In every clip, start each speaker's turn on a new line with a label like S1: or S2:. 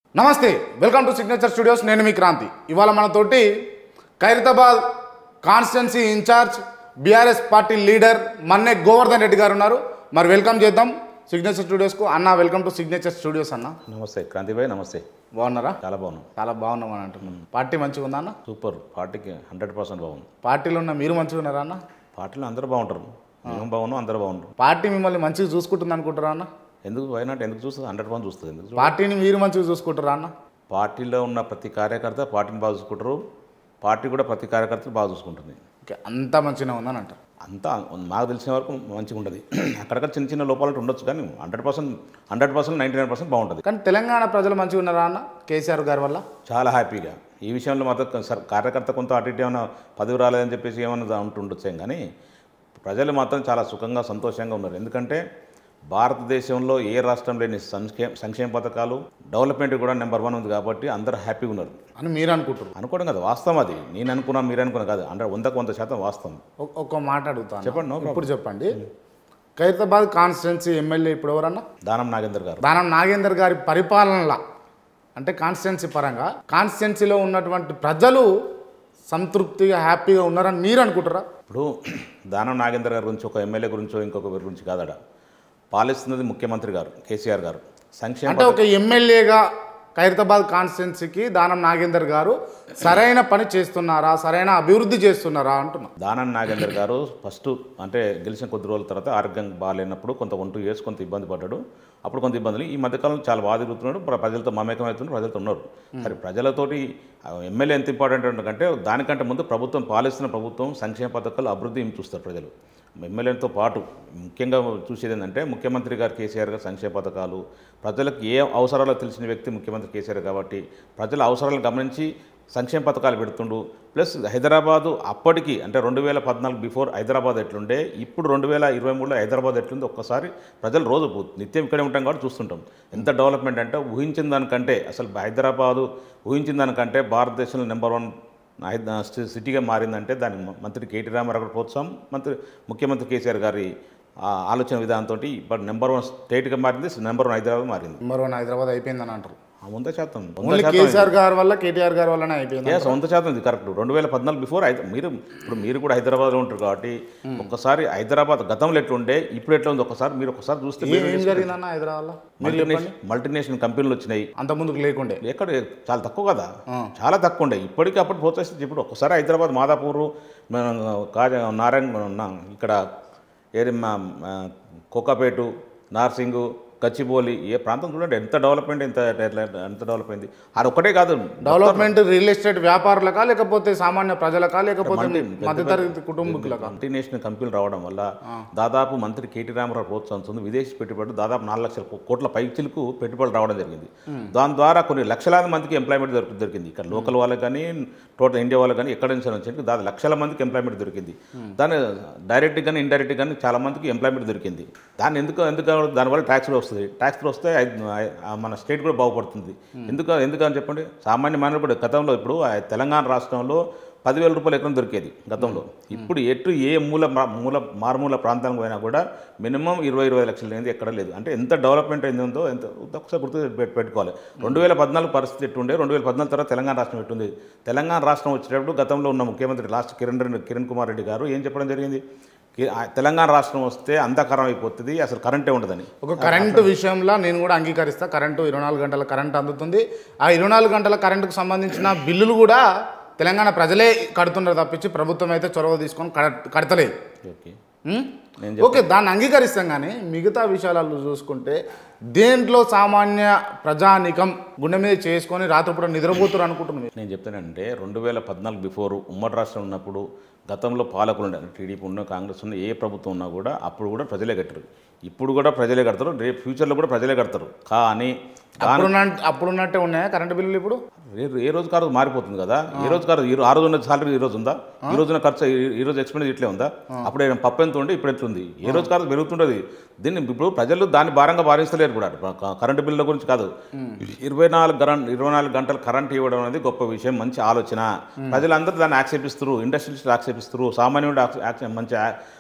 S1: నమస్తే welcome to signature studios నేను మీ క్రాంతి ఇవాళ మనతోటి Khairatabad constituency incharge BRS party leader Manne Govardhan Reddy గారు ఉన్నారు మరి వెల్కమ్ చేద్దాం సిగ్నేచర్ స్టూడియోస్కు అన్న వెల్కమ్ టు సిగ్నేచర్ స్టూడియోస్ అన్న
S2: నమస్తే క్రాంతిభాయ్ నమస్తే
S1: బాగున్నారా
S2: చాలా బాగున్నాం
S1: చాలా బాగున్నాం అని అంటున్నాను పార్టీ మంచిగా ఉందా అన్న
S2: సూపర్ పార్టీకి హండ్రెడ్ పర్సెంట్ బాగుంది
S1: పార్టీలో ఉన్న మీరు మంచిగా ఉన్నారా అన్న
S2: పార్టీలో అందరూ బాగుంటారు మేము బాగున్నాం అందరూ బాగుంటారు
S1: పార్టీ మిమ్మల్ని మంచిగా చూసుకుంటుంది అనుకుంటారా అన్న
S2: ఎందుకు వైనాట్ ఎందుకు చూస్తుంది హండ్రెడ్ పర్సెంట్ చూస్తుంది ఎందుకు చూడదు?
S1: పార్టీని మీరు మంచిగా చూసుకుంటారా అన్న
S2: పార్టీలో ఉన్న ప్రతి కార్యకర్త పార్టీని బాగా చూసుకుంటారు పార్టీ కూడా ప్రతి కార్యకర్తలు బాగా చూసుకుంటుంది
S1: ఓకే అంతా మంచిగా ఉందని అంటారు
S2: అంతా మాకు తెలిసిన వరకు మంచిగా ఉంటుంది అక్కడక్కడ చిన్న చిన్న లోపాలు ఉండొచ్చు కానీ hundred percent hundred percent ninety nine percent బాగుంటుంది
S1: కానీ తెలంగాణ ప్రజలు మంచిగా ఉన్నారా అన్న కేసీఆర్ గారి వల్ల
S2: చాలా హ్యాపీగా ఈ విషయంలో మాత్రం సర్ కార్యకర్త కొంత అటు ఇటు ఏమైనా పదవి రాలేదని చెప్పేసి ఏమైనా ఉంటుండొచ్చాం కానీ ప్రజలు మాత్రం చాలా సుఖంగా సంతోషంగా ఉన్నారు ఎందుకంటే భారతదేశంలో ఏ రాష్ట్రం లేని సంక్షేమ సంక్షేమ పథకాలు డెవలప్మెంట్ కూడా నెంబర్ వన్ ఉంది కాబట్టి అందరూ హ్యాపీగా ఉన్నారు
S1: అని మీరు అనుకుంటారు
S2: అనుకోవడం కదా వాస్తవం అది నేను అనుకున్నా మీరు అనుకున్నా కాదు అంటే వందకు వంద శాతం వాస్తవం
S1: ఒ- ఒక్క మాట అడుగుతాను
S2: చెప్పండి, no problem.
S1: ఇప్పుడు చెప్పండి ఖైరతాబాద్ కాన్స్టిట్యున్సీ ఎమ్మెల్యే ఇప్పుడు ఎవరన్నా
S2: దానం నాగేందర్ గారు
S1: దానం నాగేందర్ గారి పరిపాలనలా అంటే కాన్స్టిట్యున్సీ పరంగా కాన్స్టిట్యున్సీలో ఉన్నటువంటి ప్రజలు సంతృప్తిగా హ్యాపీగా ఉన్నారని మీరు అనుకుంటారా
S2: ఇప్పుడు దానం నాగేందర్ గారి గురించి ఒక ఎమ్మెల్యే గురించో ఇంకొక వీరి గురించి కాదడ పాలిస్తున్నది ముఖ్యమంత్రి గారు కేసీఆర్ గారు సంక్షేమ
S1: అంటే ఒక ఎమ్మెల్యేగా ఖైరతాబాద్ కాన్స్టిట్యున్సీకి దానం నాగేందర్ గారు సరైన పని చేస్తున్నారా సరైన అభివృద్ధి చేస్తున్నారా అంటున్నా
S2: దానం నాగేందర్ గారు ఫస్ట్ అంటే గెలిచిన కొద్ది రోజుల తర్వాత ఆరోగ్యం బాగాలేనప్పుడు కొంత వన్ టూ ఇయర్స్ కొంత ఇబ్బంది పడ్డాడు అప్పుడు కొంత ఇబ్బందులు ఈ మధ్యకాలంలో చాలా బాగా తిరుగుతున్నాడు ప్ర- ప్రజలతో మమేకమవుతున్నాడు ప్రజలతో ఉన్నారు సరే ప్రజలతోటి ఆ, ఎమ్మెల్యే ఎంత ఇంపార్టెంట్ అంటే దానికంటే ముందు ప్రభుత్వం పాలిస్తున్న ప్రభుత్వం సంక్షేమ పథకాలు అభివృద్ధి ఏం చూస్తారు ప్రజలు ఎమ్మెల్యేలతో పాటు ముఖ్యంగా చూసేది ఏంటంటే ముఖ్యమంత్రి గారు కేసీఆర్ గారు సంక్షేమ పథకాలు ప్రజలకు ఏ అవసరాలో తెలిసిన వ్యక్తి ముఖ్యమంత్రి కేసీఆర్ కాబట్టి ప్రజల అవసరాలను గమనించి సంక్షేమ పథకాలు పెడుతుండు ప్లస్ హైదరాబాదు అప్పటికి అంటే రెండు వేల పద్నాలుగు బిఫోర్ హైదరాబాద్ ఎట్లుండే ఇప్పుడు రెండు వేల ఇరవై మూడులో హైదరాబాద్ ఎట్లుంది ఒక్కసారి ప్రజలు రోజు పో- నిత్యం ఇక్కడే ఉంటాం కాబట్టి చూస్తుంటాం ఎంత డెవలప్మెంట్ అంటే ఊహించిన దానికంటే అసలు హైదరాబాదు ఊహించిన దానికంటే భారతదేశంలో నెంబర్ వన్ హైద- సి- సిటీగా మారిందంటే దానికి మ- మంత్రి కేటీ రామారావు గారు ప్రోత్సాహం మంత్రి ముఖ్యమంత్రి కేసీఆర్ గారి ఆ ఆలోచన విధానంతో ఇప్పుడు నెంబర్ వన్ స్టేట్గా మారింది నెంబర్ వన్ హైదరాబాద్ మారింది
S1: నెంబర్ వన్ హైదరాబాద్ అయిపోయిందని అంటారు
S2: ఆ వంద శాతం వంద
S1: ఓన్లీ
S2: శాతం
S1: కేసీఆర్ గారి వల్ల కేటీఆర్ గారి వల్లనే అయిపోయింది
S2: ఎస్ వంద శాతం ఇది కరెక్ట్ రెండు వేల పద్నాలుగు బిఫోర్ హైద మీరు ఇప్పుడు మీరు కూడా హైదరాబాద్లో ఉంటారు కాబట్టి ఒక్కసారి హైదరాబాద్ గతంలో ఎట్లుండే ఇప్పుడు ఎట్లా ఉంది ఒకసారి మీరు ఒకసారి చూస్తే
S1: ఏం ఏం జరిగిందన్న హైదరాబాద్లో మీరు
S2: మల్టీనేషనల్ మల్టీనేషనల్ కంపెనీలు వచ్చినాయి
S1: అంత ముందుకు లేకుండే
S2: ఎక్కడ చాలా తక్కువ కదా చాలా తక్కువ ఉండే ఇప్పటికీ అప్పుడు ప్రోత్సహిస్తుంది ఇప్పుడు ఒక్కసారి హైదరాబాద్ మాదాపూర్ మన కాజ నారాయణ మన ఇక్కడ ఏది మా మా కోకాపేటు నార్సింగు గచ్చిబౌలి ఏ ప్రాంతం చూడండి ఎంత డెవలప్మెంట్ ఎంత ఎంత డెవలప్ అయింది అది ఒక్కటే కాదు
S1: డెవలప్మెంట్ రియల్ ఎస్టేట్ వ్యాపారులకా లేకపోతే సామాన్య ప్రజలకా లేకపోతే మధ్యతరగతి కుటుంబీకులకా
S2: మల్టీనేషనల్ కంపెనీలు రావడం వల్ల దాదాపు మంత్రి కేటీ రామారావు ప్రోత్సహించింది విదేశీ పెట్టుబడులు దాదాపు నాలుగు లక్షల కో- కోట్ల పైచిలకు పెట్టుబడులు రావడం జరిగింది దాని ద్వారా కొన్ని లక్షలాది మందికి ఎంప్లాయ్మెంట్ దొరికి దొరికింది ఇక్కడ లోకల్ వాళ్ళకి కానీ టోటల్ ఇండియా వాళ్ళకి కానీ ఎక్కడ నుంచి వచ్చి దాదాపు లక్షల మందికి ఎంప్లాయ్మెంట్ దొరికింది దాని డైరెక్ట్ కానీ ఇండైరెక్ట్ కానీ చాలా మందికి ఎంప్లాయ్మెంట్ దొరికింది దాన్ని ఎందుకు ఎందుకు దానివల్ల ట్యాక్స్ వస్తుంది ట్యాక్స్ వస్తే ఐ- ఆ మన స్టేట్ కూడా బాగుపడుతుంది ఎందుకు ఎందుకు అని చెప్పండి సామాన్య మానవుడు ఇప్పుడు గతంలో ఇప్పుడు ఆ తెలంగాణ రాష్ట్రంలో పదివేల రూపాయలు ఎకరం దొరికేది గతంలో ఇప్పుడు ఎటు ఏ మూల మా- మూల మారుమూల ప్రాంతానికి పోయినా కూడా మినిమం ఇరవై ఇరవై లక్షలు అనేది ఎక్కడ లేదు అంటే ఎంత డెవలప్మెంట్ అయిందో ఎంత ఒకసారి గుర్తు పెట్- పెట్టుకోవాలి రెండు వేల పద్నాలుగు పరిస్థితి ఎట్టుండే రెండు వేల పద్నాలుగు తర్వాత తెలంగాణ రాష్ట్రం ఎట్టుంది తెలంగాణ రాష్ట్రం వచ్చేటప్పుడు గతంలో ఉన్న ముఖ్యమంత్రి లాస్ట్ కిరణ్ రెడ్డి కిరణ్ కుమార్ రెడ్డి గారు ఏం చెప్పడం జరిగింది కి- ఆ తెలంగాణ రాష్ట్రం వస్తే అంధకారం అయిపోతుంది అసలు కరెంటే ఉండదని
S1: ఒక కరెంటు విషయంలో నేను కూడా అంగీకరిస్తా కరెంటు ఇరవై నాలుగు గంటల కరెంట్ అందుతుంది ఆ ఇరవై నాలుగు గంటల కరెంటుకు సంబంధించిన బిల్లులు కూడా తెలంగాణ ప్రజలే కడుతున్నారు తప్పించి ప్రభుత్వం అయితే చొరవ తీసుకొని కడ కడతలేదు
S2: ఓకే
S1: ఉం?
S2: నేను
S1: ఓకే దాన్ని అంగీకరిస్తాం కానీ మిగతా విషయాలలో చూసుకుంటే దేంట్లో సామాన్య ప్రజానికం గుండె మీద చేసుకొని రాత్రిపూట నిద్రపోతున్నారు అనుకుంటున్నాం
S2: నేను చెప్తానంటే రెండు వేల పద్నాలుగు బిఫోర్ ఉమ్మడి రాష్ట్రం ఉన్నప్పుడు గతంలో పాలకులు ఉండే టీడీపీ ఉన్న కాంగ్రెస్ ఉన్న ఏ ప్రభుత్వం ఉన్నా కూడా అప్పుడు కూడా ప్రజలే కట్టరు ఇప్పుడు కూడా ప్రజలే కడతారు రేపు ఫ్యూచర్లో కూడా ప్రజలే కడతారు కానీ దాని
S1: అప్పుడున్న అప్పుడున్నట్టే ఉన్నాయా కరెంటు బిల్లులు ఇప్పుడు
S2: రే- ఏ రోజు కాదు మారిపోతుంది కదా ఏ రోజు కాదు ఈ రో- ఆ రోజు ఉన్న సాలరీ ఈ రోజు ఉందా ఈ రోజున ఖర్చు ఈ- ఈ రోజు ఎక్స్పెండిచర్ ఇట్లే ఉందా అప్పుడు ఏం పప్పు ఎంత ఉండే ఇప్పుడు ఎట్లుంది ఏ రోజు కాదు పెరుగుతుంటుంది దీన్ని ఇప్పుడు ప్రజలు దాన్ని భారంగా భావిస్తలేరు కూడా క- కరెంటు బిల్లుల గురించి కాదు ఇరవై నాలుగు గరం ఇరవై నాలుగు గంటలు కరెంట్ ఇవ్వడం అనేది గొప్ప విషయం మంచి ఆలోచన ప్రజలందరూ దాన్ని ఆక్షేపిస్తారు ఇండస్ట్రియలిస్టులు ఆక్షేపిస్తారు సామాన్యుడు ఆక్ష- ఆక్ష- మంచి ఆ-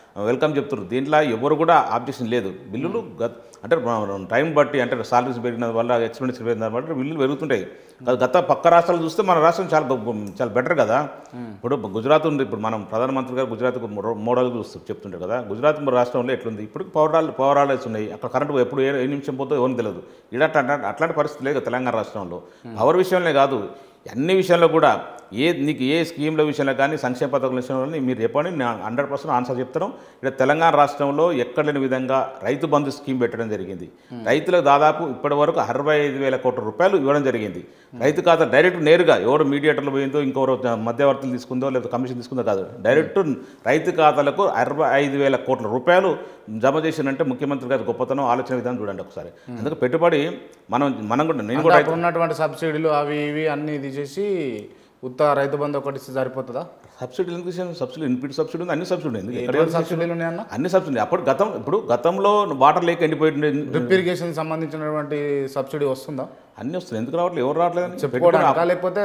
S2: వెల్కమ్ చెప్తున్నారు దీంట్లో ఎవరు కూడా ఆబ్జెక్షన్ లేదు బిల్లులు గత అంటే మన టైం బట్టి అంటే సాలరీస్ పెరిగిన వల్ల ఎక్స్పెండిచర్ పెరిగిన బట్టి బిల్లులు పెరుగుతుంటాయి కాదు, గత పక్క రాష్ట్రాలు చూస్తే మన రాష్ట్రం చాలా గొప్ప- చాలా బెటర్ కదా ఇప్పుడు గుజరాత్ ఉంది ఇప్పుడు మనం ప్రధానమంత్రి గారు గుజరాత్ మోడల్ చూస్తూ చెప్తుంటారు కదా గుజరాత్ రాష్ట్రంలో ఎట్లుంది ఇప్పుడు పవర్ పవర్ ఆలయస్ ఉన్నాయి అక్కడ కరెంట్ ఎప్పుడు ఏ ఏ నిమిషం పోతే ఎవరిని తెలియదు ఇక్కడ అట్లా అట్లాంటి పరిస్థితి లేదు తెలంగాణ రాష్ట్రంలో పవర్ విషయంలో కాదు అన్ని విషయాల్లో కూడా ఏ నీకు ఏ స్కీమ్ల విషయంలో కానీ సంక్షేమ పథకాల విషయంలో కానీ మీరు చెప్పండి నేను హండ్రెడ్ పర్సెంట్ ఆన్సర్ చెప్తాను ఇక్కడ తెలంగాణ రాష్ట్రంలో ఎక్కడ లేని విధంగా రైతు బంధు స్కీమ్ పెట్టడం జరిగింది రైతులకు దాదాపు ఇప్పటి వరకు అరవై ఐదు వేల కోట్ల రూపాయలు ఇవ్వడం జరిగింది రైతు ఖాతా డైరెక్ట్ నేరుగా ఎవరు మీడియేటర్లు పోయిందో ఇంకెవరో మధ్యవర్తులు తీసుకుందో లేదా కమిషన్ తీసుకుందో కాదు డైరెక్ట్ రైతు ఖాతాలకు అరవై ఐదు వేల కోట్ల రూపాయలు జమ చేసినంటే ముఖ్యమంత్రి గారి గొప్పతనం ఆలోచన విధానం చూడండి ఒకసారి అందుకే పెట్టుబడి మనం మనం కూడా నేను కూడా
S1: అప్పుడు ఉన్నటువంటి సబ్సిడీలు అవి ఇవి అన్ని తీసేసి ఉత్త రైతు బంధు ఒకటి ఇస్తే సరిపోతుందా
S2: సబ్సిడీ ఎందుకు తీసాను? సబ్సిడీ ఇన్పుట్ సబ్సిడీ ఉంది అన్ని సబ్సిడీ ఉంది ఎక్కడ
S1: ఎటువంటి సబ్సిడీలు ఉన్నాయన్న
S2: అన్ని సబ్సిడీ అప్పుడు గతం ఇప్పుడు గతంలో వాటర్ లేక ఎండిపోయింది
S1: డ్రిప్ ఇరిగేషన్ సంబంధించినటువంటి సబ్సిడీ వస్తుందా
S2: అన్ని వస్తున్నాయి ఎందుకు రావట్లేదు ఎవరు రావట్లేదు
S1: చెప్పుకోవడానికా లేకపోతే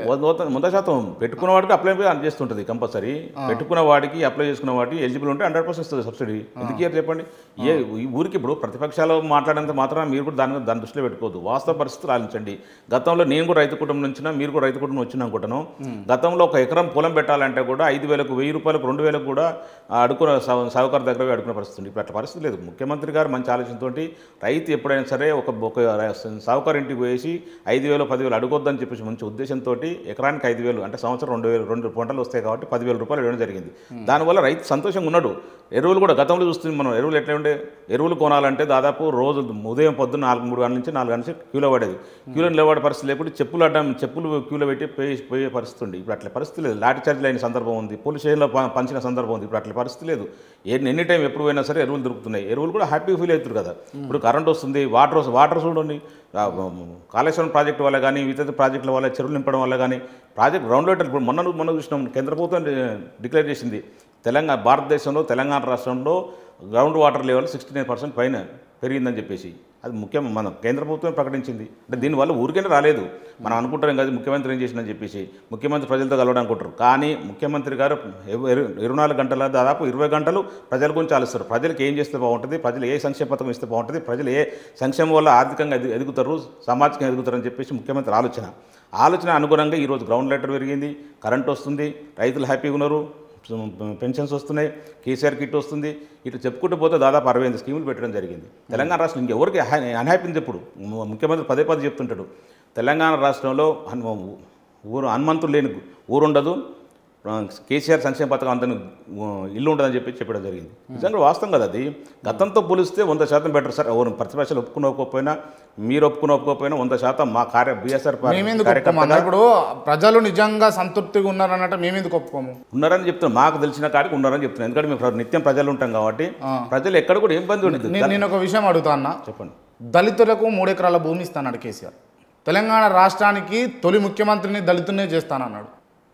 S2: వంద శాతం పెట్టుకున్న వాడికి అప్లై చేస్తుంటుంది కంపల్సరీ పెట్టుకున్న వాడికి అప్లై చేసుకున్న వాడికి ఎలిజిబుల్ ఉంటే హండ్రెడ్ పర్సెంట్ ఇస్తుంది సబ్సిడీ ఎందుకు ఇయ్యరు చెప్పండి ఏ ఈ ఊరికి ఇప్పుడు ప్రతిపక్షాలు మాట్లాడేంత మాత్రం మీరు కూడా దాని దాని దృష్టిలో పెట్టుకోవద్దు వాస్తవ పరిస్థితులు ఆలోచించండి గతంలో నేను కూడా రైతు కుటుంబం నుంచి మీరు కూడా రైతు కుటుంబం వచ్చిన అనుకుంటాను గతంలో ఒక ఎకరం పొలం పెట్టాలంటే కూడా ఐదు వేలకు వెయ్యి రూపాయలకు రెండు వేలకు కూడా ఆ, అడుకున్న సా- సావుకారు దగ్గర పోయి అడుకునే పరిస్థితి ఉంది ఇప్పుడు అట్లా పరిస్థితి లేదు ముఖ్యమంత్రి గారు మంచి ఆలోచనతోటి రైతు ఎప్పుడైనా సరే ఒక ఒక సావుకారు ఇంటికి పోయేసి ఐదు వేలు పదివేలు అడగొద్దని చెప్పేసి మంచి ఉద్దేశంతో ఎకరానికి ఐదు వేలు అంటే సంవత్సరం రెండు వేలు రెండు పంటలు వస్తాయి కాబట్టి పదివేల రూపాయలు ఇవ్వడం జరిగింది దానివల్ల రైతు సంతోషంగా ఉన్నాడు ఎరువులు కూడా గతంలో చూస్తుంది మనం ఎరువులు ఎట్లా ఉండే ఎరువులు కొనాలంటే దాదాపు రోజు ఉదయం పొద్దున్న నాలుగు మూడు గంటల నుంచి నాలుగు గంటల నుంచి క్యూలో పడేది క్యూలో నిలబడే పరిస్థితి లేకుండా చెప్పులు అడ్డం చెప్పులు క్యూలో పెట్టి పోయి పోయే పరిస్థితి ఉంది ఇప్పుడు అట్లా పరిస్థితి లేదు లాఠీ చార్జ్ అయిన సందర్భం ఉంది పోలీస్ స్టేషన్లో ప- పంచిన సందర్భం ఉంది ఇప్పుడు అట్లా పరిస్థితి లేదు ఏ ఎనీ టైం ఎప్పుడు పోయినా సరే ఎరువులు దొరుకుతున్నాయి ఎరువులు కూడా హ్యాపీ ఫీల్ అవుతారు కదా ఇప్పుడు కరెంట్ వస్తుంది వాటర్ వస్తుంది వాటర్ చూడండి ఆ, కాళేశ్వరం ప్రాజెక్టు వల్ల కానీ ఇతర ప్రాజెక్టుల వల్ల చెరువులు నింపడం వల్ల కానీ ప్రాజెక్ట్ గ్రౌండ్ లెవెల్ ఇప్పుడు మొన్న మొన్న చూసినాం కేంద్ర ప్రభుత్వం డిక్లేర్ చేసింది తెలంగాణ భారతదేశంలో తెలంగాణ రాష్ట్రంలో ground water level sixty nine percent పైన పెరిగిందని చెప్పేసి అది ముఖ్యం మన కేంద్ర ప్రభుత్వం ప్రకటించింది అంటే దీనివల్ల ఊరికైనా రాలేదు మనం అనుకుంటాం కదా ముఖ్యమంత్రి ఏం చేసిందని చెప్పేసి ముఖ్యమంత్రి ప్రజలతో కలవడం అనుకుంటారు కానీ ముఖ్యమంత్రి గారు ఇరవై ఇరవై నాలుగు గంటల దాదాపు ఇరవై గంటలు ప్రజల గురించి ఆలోచిస్తారు ప్రజలకు ఏం చేస్తే బాగుంటుంది ప్రజలు ఏ సంక్షేమ పథకం ఇస్తే బాగుంటుంది ప్రజలు ఏ సంక్షేమం వల్ల ఆర్థికంగా ఎదు- ఎదుగుతారు సామాజికంగా ఎదుగుతారని చెప్పేసి ముఖ్యమంత్రి ఆలోచన ఆలోచన అనుగుణంగా ఈరోజు గ్రౌండ్ లెటర్ పెరిగింది కరెంట్ వస్తుంది రైతులు హ్యాపీగా ఉన్నారు పెన్షన్స్ వస్తున్నాయి కేసీఆర్ కిట్ వస్తుంది ఇట్లా చెప్పుకుంటూ పోతే దాదాపు అరవై ఎనిమిది స్కీములు పెట్టడం జరిగింది తెలంగాణ రాష్ట్రం ఇంకెవరికి అన్హ్యాపీ చెప్పుడు ము- ముఖ్యమంత్రి పదే పదే చెప్తుంటాడు తెలంగాణ రాష్ట్రంలో హన్- ఊరు హనుమంతులు లేని ఊరు ఉండదు ఆ, కేసీఆర్ సంక్షేమ పథకం అంతా ఇల్లు ఉండదని చెప్పి చెప్పడం జరిగింది నిజంగా వాస్తవం కదా అది గతంతో పోలిస్తే వంద శాతం బెటర్ సార్ ఎవరు ప్రతిపక్షాలు ఒప్పుకుని ఒప్పుకోకపోయినా మీరు ఒప్పుకుని ఒప్పుకోకపోయినా వంద శాతం మా కార్య బీఎస్ఆర్
S1: మేమెందుకు ఒప్పుకోమన్నా ఇప్పుడు ప్రజలు నిజంగా సంతృప్తిగా ఉన్నారన్నట్టు మేమెందుకు ఒప్పుకోము
S2: ఉన్నారని చెప్తున్నాను మాకు తెలిసిన కాడికి ఉన్నారని చెప్తున్నాను ఎందుకంటే మేము ప్ర- నిత్యం ప్రజలు ఉంటాం కాబట్టి ప్రజలు ఎక్కడ కూడా ఏం ఇబ్బంది ఉండదు
S1: నేను నేను ఒక విషయం అడుగుతా అన్న
S2: చెప్పండి
S1: దళితులకు మూడు ఎకరాల భూమి ఇస్తానన్నాడు కేసీఆర్ తెలంగాణ రాష్ట్రానికి తొలి ముఖ్యమంత్రిని దళితున్నే చేస్తానన్నాడు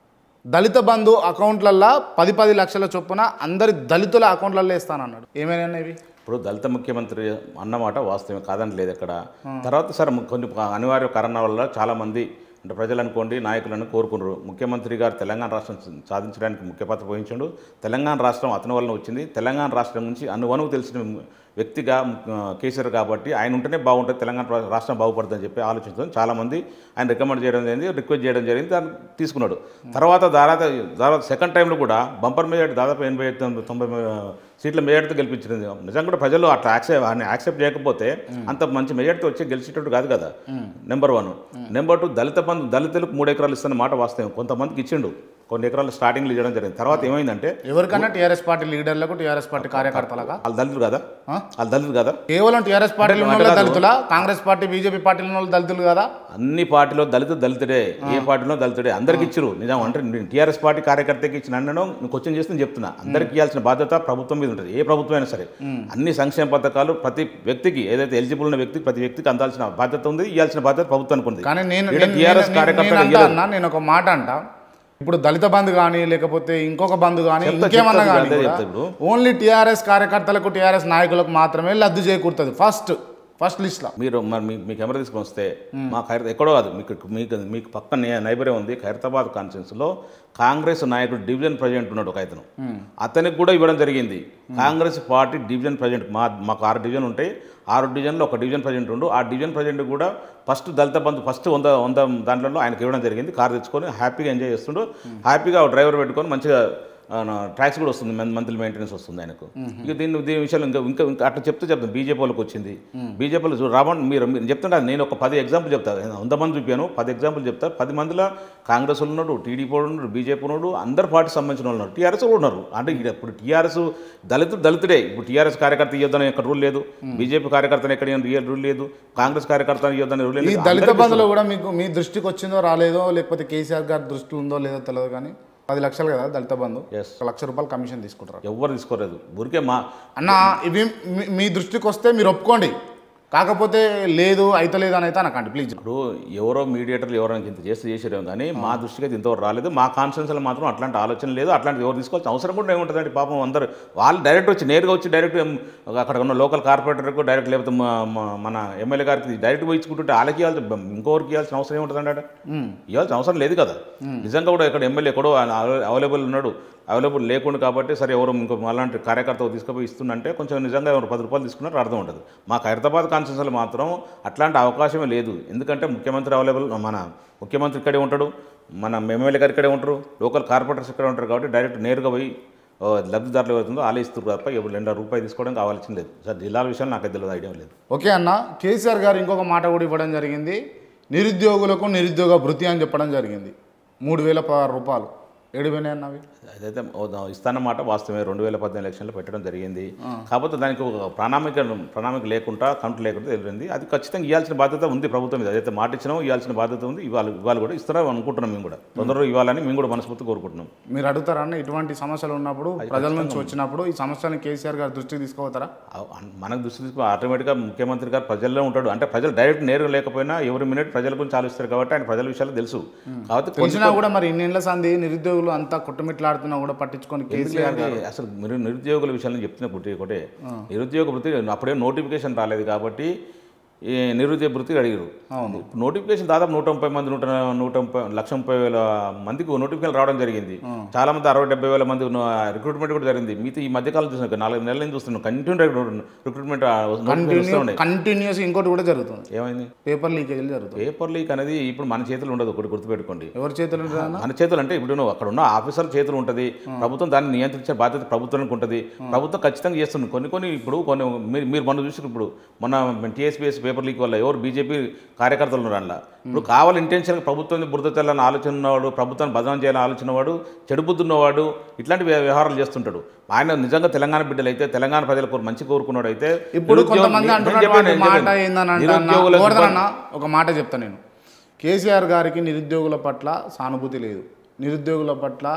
S1: దళిత బంధు అకౌంట్లల్లో పది పది లక్షల చొప్పున అందరి దళితుల అకౌంట్లలో ఇస్తానన్నాడు ఏమైనా ఇవి
S2: ఇప్పుడు దళిత ముఖ్యమంత్రి అన్నమాట వాస్తవం కాదని లేదు అక్కడ తర్వాత సార్ ము- కొన్ని అనివార్య కారణాల వల్ల చాలామంది అంటే ప్రజలు అనుకోండి నాయకులను కోరుకున్నారు ముఖ్యమంత్రి గారు తెలంగాణ రాష్ట్రం సాధించడానికి ముఖ్య పాత్ర వహించాడు తెలంగాణ రాష్ట్రం అతని వలన వచ్చింది తెలంగాణ రాష్ట్రం నుంచి అనువనువు తెలిసిన వ్యక్తిగా ఆ, కేసీఆర్ కాబట్టి ఆయన ఉంటేనే బాగుంటుంది తెలంగాణ రా- రాష్ట్రం బాగుపడుతుందని చెప్పి ఆలోచించడం చాలామంది ఆయన రికమెండ్ చేయడం జరిగింది రిక్వెస్ట్ చేయడం జరిగింది దాన్ని తీసుకున్నాడు తర్వాత తర్వాత తర్వాత సెకండ్ టైంలో కూడా బంపర్ మెజార్టీ దాదాపు ఎనభై ఐదు తొంభై- తొంభై ఆ, సీట్ల మెజార్టీతో గెలిపించింది నిజంగా కూడా ప్రజలు అట్లా యాక్సెప్ట్ ఆయన యాక్సెప్ట్ చేయకపోతే అంత మంచి మెజార్టీ వచ్చి గెలిచేటట్టు కాదు కదా number one number two Dalit Bandhu దళితులకు మూడు ఎకరాలు ఇస్తున్న మాట వాస్తవం కొంతమందికి ఇచ్చిండు కొన్ని ఎకరాలు స్టార్టింగ్లో ఇవ్వడం జరిగింది తర్వాత ఏమైందంటే
S1: ఎవరికన్నా టీఆర్ఎస్ పార్టీ లీడర్లకు టీఆర్ఎస్ పార్టీ కార్యకర్తలగా
S2: వాళ్ళు దళితులు కదా
S1: ఆ?
S2: వాళ్ళు దళితులు కదా
S1: కేవలం టీఆర్ఎస్ పార్టీలో ఉన్న వాళ్ళే దళితులా కాంగ్రెస్ పార్టీ బీజేపీ పార్టీలో ఉన్న వాళ్ళు దళితులు కదా
S2: అన్ని పార్టీలో దళిత దళితుడే ఏ పార్టీలో దళితుడే అందరికి ఇచ్చిరు నిజం అంటే నేను టీఆర్ఎస్ పార్టీ కార్యకర్తకి ఇచ్చిన అన్నను నేను క్వశ్చన్ చేస్తే నేను చెప్తున్నా అందరికి ఇవ్వాల్సిన బాధ్యత ప్రభుత్వం మీద ఉంటుంది ఏ ప్రభుత్వం అయినా సరే అన్ని సంక్షేమ పథకాలు ప్రతి వ్యక్తికి ఏదైతే ఎలిజిబుల్ ఉన్న వ్యక్తికి ప్రతి వ్యక్తికి అందాల్సిన బాధ్యత ఉంది ఇవ్వాల్సిన బాధ్యత ప్రభుత్వానికి ఉంది
S1: కానీ నేను
S2: ఈడ
S1: నేను-
S2: టీఆర్ఎస్
S1: నేను-
S2: కార్యకర్తలు
S1: నేను అంటా
S2: ఇయ్యలేదు.
S1: అన్నా, నేను ఒక మాట అంట ఇప్పుడు దళిత బంధు కానీ లేకపోతే ఇంకొక బంధు కానీ
S2: చెప్తా,
S1: ఇంకేమన్నా
S2: చెప్తా,
S1: కానీ
S2: అదే
S1: కూడా
S2: చెప్తా ఇప్పుడు.
S1: ఓన్లీ టీఆర్ఎస్ కార్యకర్తలకు టీఆర్ఎస్ నాయకులకు మాత్రమే లబ్ధి చేకూరుతుంది ఫస్ట్ ఫస్ట్ లిస్ట్లో
S2: మీరు మరి మీ మీ కెమెరా తీసుకొని వస్తే మా ఖైరత ఎక్కడో కాదు మీకు మీకు మీకు పక్క నైబరే ఉంది ఖైరతాబాద్ కాన్స్టిట్యూన్సీలో కాంగ్రెస్ నాయకుడు డివిజన్ ప్రెసిడెంట్ ఉన్నాడు ఒక అతను అతనికి కూడా ఇవ్వడం జరిగింది కాంగ్రెస్ పార్టీ డివిజన్ ప్రెసిడెంట్ మా మాకు ఆరు డివిజన్ ఉంటాయి ఆరు డివిజన్లో ఒక డివిజన్ ప్రెసిడెంట్ ఉండు ఆ డివిజన్ ప్రెసిడెంట్ కూడా ఫస్ట్ దళిత బంధు ఫస్ట్ వంద వంద దాంట్లో ఆయనకి ఇవ్వడం జరిగింది కార్ తెచ్చుకొని హ్యాపీగా ఎంజాయ్ చేస్తుండు హ్యాపీగా డ్రైవర్ పెట్టుకొని మంచిగా ట్యాక్స్ కూడా వస్తుంది మంత్లీ మెయింటెనెన్స్ వస్తుంది ఆయనకు ఇక దీని దీని విషయాలు ఇంకా ఇంకా ఇంకా అట్లా చెప్తే చెప్తాను బీజేపీ వాళ్ళకి వచ్చింది బీజేపీ వాళ్ళు చూ- రావణ్ మీరు మీరు చెప్తుంటే నేను ఒక పది ఎగ్జాంపుల్ చెప్తాను వంద మంది చూపాను పది ఎగ్జాంపుల్ చెప్తా పది మందిలో కాంగ్రెస్ వాళ్ళు ఉన్నాడు టీడీపీ వాళ్ళు ఉన్నాడు బీజేపీ ఉన్నాడు అందరు పార్టీ సంబంధించిన వాళ్ళు ఉన్నారు టీఆర్ఎస్ కూడా ఉన్నారు అంటే ఇక్కడ ఇప్పుడు టీఆర్ఎస్ దళితుడు దళితుడే ఇప్పుడు టీఆర్ఎస్ కార్యకర్త ఇవ్వద్దని ఎక్కడ రూల్ లేదు బీజేపీ కార్యకర్తను ఎక్కడ రియల్ రూల్ లేదు కాంగ్రెస్ కార్యకర్త ఇవ్వద్దని రూల్
S1: ఈ
S2: లేదు
S1: దళిత
S2: అందరికీ
S1: బంధులో కూడా మీకు మీ దృష్టికి వచ్చిందో రాలేదో లేకపోతే కేసీఆర్ గారి దృష్టి ఉందో లేదో తెలియదు కానీ పది లక్షలు కదా దళిత బంధు
S2: Yes.
S1: ఒక లక్ష రూపాయలు కమిషన్ తీసుకుంటారు
S2: ఎవ్వరు తీసుకోలేదు ఊరికే మా
S1: అన్న ఇవి మీ- మీ దృష్టికి వస్తే మీరు ఒప్పుకోండి కాకపోతే లేదు అయితలేదు అని అయితే అనకండి ప్లీజ్
S2: ఇప్పుడు ఎవరో మీడియేటర్లు ఎవరైనా ఇంత చేస్తే చేసారేమో కానీ మా దృష్టికి అయితే ఇంతవరకు రాలేదు మా కాన్ఫరెన్స్లో మాత్రం అట్లాంటి ఆలోచన లేదు అట్లాంటి ఎవరు తీసుకోవాల్సిన అవసరం కూడా ఏముంటుందండి పాపం అందరు వాళ్ళు డైరెక్ట్ వచ్చి నేరుగా వచ్చి డైరెక్ట్ అక్కడ ఉన్న లోకల్ కార్పొరేటర్కు డైరెక్ట్ లేకపోతే మా- మా- మన ఎమ్మెల్యే గారికి డైరెక్ట్ పోయి ఇచ్చుకుంటుంటే వాళ్ళకి ఇవ్వాల్సి ఇంకోరికి ఇవ్వాల్సిన అవసరం ఏముంటుందండి అక్కడ ఇవ్వాల్సిన అవసరం లేదు కదా నిజంగా కూడా ఇక్కడ ఎమ్మెల్యే ఎక్కడో అవైలబుల్ ఉన్నాడు అవైలబుల్ లేకుండా కాబట్టి సరే ఎవరు ఇంకో అలాంటి కార్యకర్త తీసుకుపోయి ఇస్తుందంటే కొంచెం నిజంగా ఎవరు పది రూపాయలు తీసుకున్నారో అర్థం ఉంటుంది మా హైదరాబాద్ కాన్స్టిట్యూన్సీలో మాత్రం అట్లాంటి అవకాశమే లేదు ఎందుకంటే ముఖ్యమంత్రి అవైలబుల్ మన ముఖ్యమంత్రి ఇక్కడే ఉంటాడు మన ఎమ్మెల్యే గారు ఇక్కడే ఉంటారు లోకల్ కార్పొరేటర్స్ ఇక్కడే ఉంటారు కాబట్టి డైరెక్ట్ నేరుగా పోయి ఓ, లబ్ధిదారులు ఎవరుతుందో వాళ్ళే ఇస్తారు తప్ప ఎవరు రెండు రూపాయలు తీసుకోవడం కావాల్సిన లేదు సార్ జిల్లాల విషయం నాకు తెలియదు ఐడియా లేదు
S1: ఓకే అన్న కేసీఆర్ గారు ఇంకొక మాట కూడా ఇవ్వడం జరిగింది నిరుద్యోగులకు నిరుద్యోగ భృతి అని చెప్పడం జరిగింది మూడు వేల పదహారు రూపాయలు ఏడు వేలు అన్నవి
S2: అదైతే ఓ- ఇస్తానమాట వాస్తవమే రెండు వేల పద్దెనిమిది ఎలక్షన్లో పెట్టడం జరిగింది కాకపోతే దానికి ఒక ప్రణాళిక ప్రణాళిక లేకుండా కౌంటర్ లేకుండా తెలిపింది అది ఖచ్చితంగా ఇవ్వాల్సిన బాధ్యత ఉంది ప్రభుత్వం మీద అదైతే మాట ఇచ్చినామో ఇవ్వాల్సిన బాధ్యత ఉంది ఇవాళ ఇవాళ కూడా ఇస్తారని అనుకుంటున్నాం మేము కూడా తొందరగా ఇవ్వాలని మేము కూడా మనస్ఫూర్తి కోరుకుంటున్నాం
S1: మీరు అడుగుతారన్న ఇటువంటి సమస్యలు ఉన్నప్పుడు ప్రజల నుంచి వచ్చినప్పుడు ఈ సమస్యలను కేసీఆర్ గారి దృష్టికి తీసుకుపోతారా
S2: ఆ- అన్- మనకు దృష్టి తీసుకుని ఆటోమేటిక్గా ముఖ్యమంత్రి గారు ప్రజల్లో ఉంటాడు అంటే ప్రజలు డైరెక్ట్ నేరుగా లేకపోయినా ఎవరి మినిట్ ప్రజల గురించి ఆలోచిస్తారు కాబట్టి ఆయన ప్రజల విషయాలు తెలుసు కాబట్టి కొన్ని-
S1: తెలిసినా కూడా మరి ఇన్నేళ్ల సంది నిరుద్యోగులు అంతా కొట్టుమిట్లాడుతున్నా కూడా పట్టించుకొని కేసీఆర్ గారు
S2: ఎందుకంటే అసలు మీరు నిరుద్యోగుల విషయాన్ని చెప్తున్న గుర్తు ఒకటే నిరుద్యోగ వృత్తి అప్పుడే నోటిఫికేషన్ రాలేదు కాబట్టి ఈ నిరుద్యోగ వృత్తి అడిగారు ఇప్పుడు నోటిఫికేషన్ దాదాపు నూట ముప్పై మంది నూట నూట ముప్పై లక్ష ముప్పై వేల మందికి నోటిఫికేషన్ రావడం జరిగింది చాలా మంది అరవై డెబ్బై వేల మంది రిక్రూట్మెంట్ కూడా జరిగింది మిగతా ఈ మధ్యకాలం చూసిన నాలుగు నెలల నుంచి చూస్తున్నాం కంటిన్యూ రిక్రూట్మెంట్ వస్తూ ఉన్నాయి
S1: కంటిన్యూస్ ఇంకోటి కూడా జరుగుతుంది
S2: ఏమైంది
S1: పేపర్ లీకేజీలు జరుగుతుంది
S2: పేపర్ లీక్ అనేది ఇప్పుడు మన చేతులు ఉండదు ఒకటి గుర్తుపెట్టుకోండి
S1: ఎవరి చేతులు ఉంటుందన్న
S2: మన చేతులు అంటే ఇప్పుడు నువ్వు అక్కడ ఉన్న ఆఫీసర్ చేతులు ఉంటుంది ప్రభుత్వం దాన్ని నియంత్రించే బాధ్యత ప్రభుత్వానికి ఉంటుంది ప్రభుత్వం ఖచ్చితంగా చేస్తుంది కొన్ని కొన్ని ఇప్పుడు కొన్ని మీరు మీరు మొన్న చూసిన ఇప్పుడు మొన్న టీఎస్పీఎస్ పేపర్ లీక్ వల్ల ఎవరు బీజేపీ కార్యకర్తలు ఉన్నారు అందులో ఇప్పుడు కావాలి ఇంటెన్షన్ ప్రభుత్వం బురద తెల్లని ఆలోచన ఉన్నవాడు ప్రభుత్వాన్ని బదనం చేయాలని ఆలోచన వాడు చెడు బుద్ధి ఉన్నవాడు ఇట్లాంటి వ్య- వ్యవహారాలు చేస్తుంటాడు ఆయన నిజంగా తెలంగాణ బిడ్డలు అయితే తెలంగాణ ప్రజల కోరు మంచి కోరుకున్నాడు అయితే
S1: ఇప్పుడు
S2: నిరుద్యోగ-
S1: కొంతమంది
S2: నేను
S1: అంటున్నటువంటి
S2: చెప్పాను, నేను
S1: మాట
S2: చెప్పాను.
S1: ఏందని
S2: నిరుద్యోగులకు
S1: గోవర్ధన్ ఒక మాట చెప్తా నేను కేసీఆర్ గారికి నిరుద్యోగుల పట్ల సానుభూతి లేదు నిరుద్యోగుల పట్ల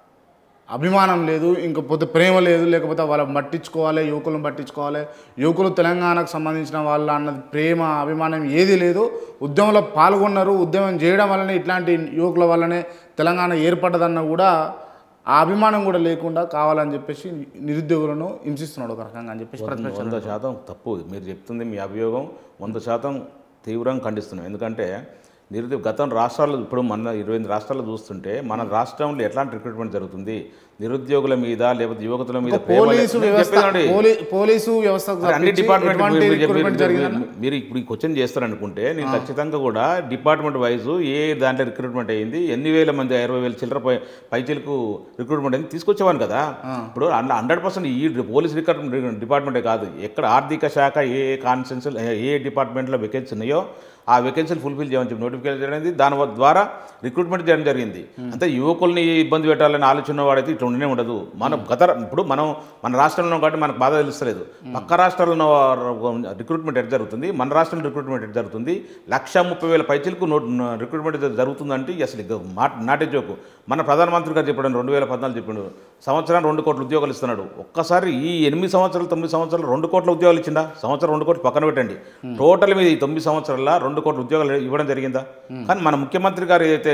S1: అభిమానం లేదు ఇంకపోతే ప్రేమ లేదు లేకపోతే వాళ్ళని పట్టించుకోవాలి యువకులను పట్టించుకోవాలి యువకులు తెలంగాణకు సంబంధించిన వాళ్ళ అన్నది ప్రేమ అభిమానం ఏది లేదు ఉద్యమంలో పాల్గొన్నారు ఉద్యమం చేయడం వల్లనే ఇట్లాంటి యువకుల వల్లనే తెలంగాణ ఏర్పడ్డదన్న కూడా ఆ అభిమానం కూడా లేకుండా కావాలని చెప్పేసి నిరుద్యోగులను హింసిస్తున్నాడు ఒక రకంగా అని చెప్పేసి ప్రతిపక్ష
S2: వంద శాతం తప్పు మీరు చెప్తుంది మీ అభియోగం వంద శాతం తీవ్రంగా ఖండిస్తున్నాం ఎందుకంటే నిరుద్యోగ గతం రాష్ట్రాలు ఇప్పుడు మన ఇరవై ఎనిమిది రాష్ట్రాల్లో చూస్తుంటే మన రాష్ట్రంలో ఎట్లాంటి రిక్రూట్మెంట్ జరుగుతుంది నిరుద్యోగుల మీద లేకపోతే యువకుల మీద ప్రేమ లే-
S1: పోలీసు
S2: నేను
S1: వ్యవస్థ
S2: చెప్పేదండి.
S1: పోలీ- పోలీసు వ్యవస్థకు
S2: మరి అన్ని
S1: తప్పించి
S2: డిపార్ట్మెంట్
S1: ఎటువంటి
S2: మీరు చెప్పి-
S1: రిక్రూట్మెంట్ జరిగిందన్న?
S2: మీరు- మీరు ఇప్పుడు ఈ క్వశ్చన్ చేస్తారనుకుంటే నేను ఖచ్చితంగా కూడా డిపార్ట్మెంట్ వైజ్ ఏ దాంట్లో రిక్రూట్మెంట్ అయ్యింది ఎన్ని వేల మంది ఇరవై వేల చిల్లర పై పైచీలకు రిక్రూట్మెంట్ అయింది తీసుకొచ్చేవాను కదా ఇప్పుడు హండ్రెడ్ పర్సెంట్ ఈ పోలీస్ రిక్రూట్మెంట్ డిపార్ట్మెంటే కాదు ఎక్కడ ఆర్థిక శాఖ ఏ కాన్స్టెన్స్ ఏ డిపార్ట్మెంట్లో వేకెన్సీ ఉన్నాయో ఆ వేకెన్సీలు ఫుల్ఫిల్ చేయమని చెప్పి నోటిఫికేషన్ జరిగింది దాని వ- ద్వారా రిక్రూట్మెంట్ చేయడం జరిగింది అంతే యువకుల్ని ఇబ్బంది పెట్టాలని ఆలోచన వాడైతే ఇట్లా ఉండనే ఉండదు మన గత ఇప్పుడు మనం మన రాష్ట్రంలో ఉన్నాం కాబట్టి మనకు బాధ తెలుస్తలేదు పక్క రాష్ట్రాల్లో ఉన్న రిక్రూట్మెంట్ ఎట్ జరుగుతుంది మన రాష్ట్రంలో రిక్రూట్మెంట్ ఎట్ జరుగుతుంది లక్ష ముప్పై వేల పైచీలకు నోట్ రిక్రూట్మెంట్ జరుగుతుందంటే ఇక అసలు ఇక మాట నాటే జోకు మన ప్రధానమంత్రి గారు చెప్పాడు రెండు వేల పద్నాలుగు చెప్పాడు సంవత్సరానికి రెండు కోట్ల ఉద్యోగాలు ఇస్తున్నాడు ఒక్కసారి ఈ ఎనిమిది సంవత్సరాలు తొమ్మిది సంవత్సరాలు రెండు కోట్ల ఉద్యోగాలు ఇచ్చిందా సంవత్సరం రెండు కోట్లు పక్కన పెట్టండి టోటల్ మీద ఈ తొమ్మిది సంవత్సరాల రెండు కోట్ల ఉద్యోగాలు ఇవ్వడం జరిగిందా కానీ మన ముఖ్యమంత్రి గారు ఏదైతే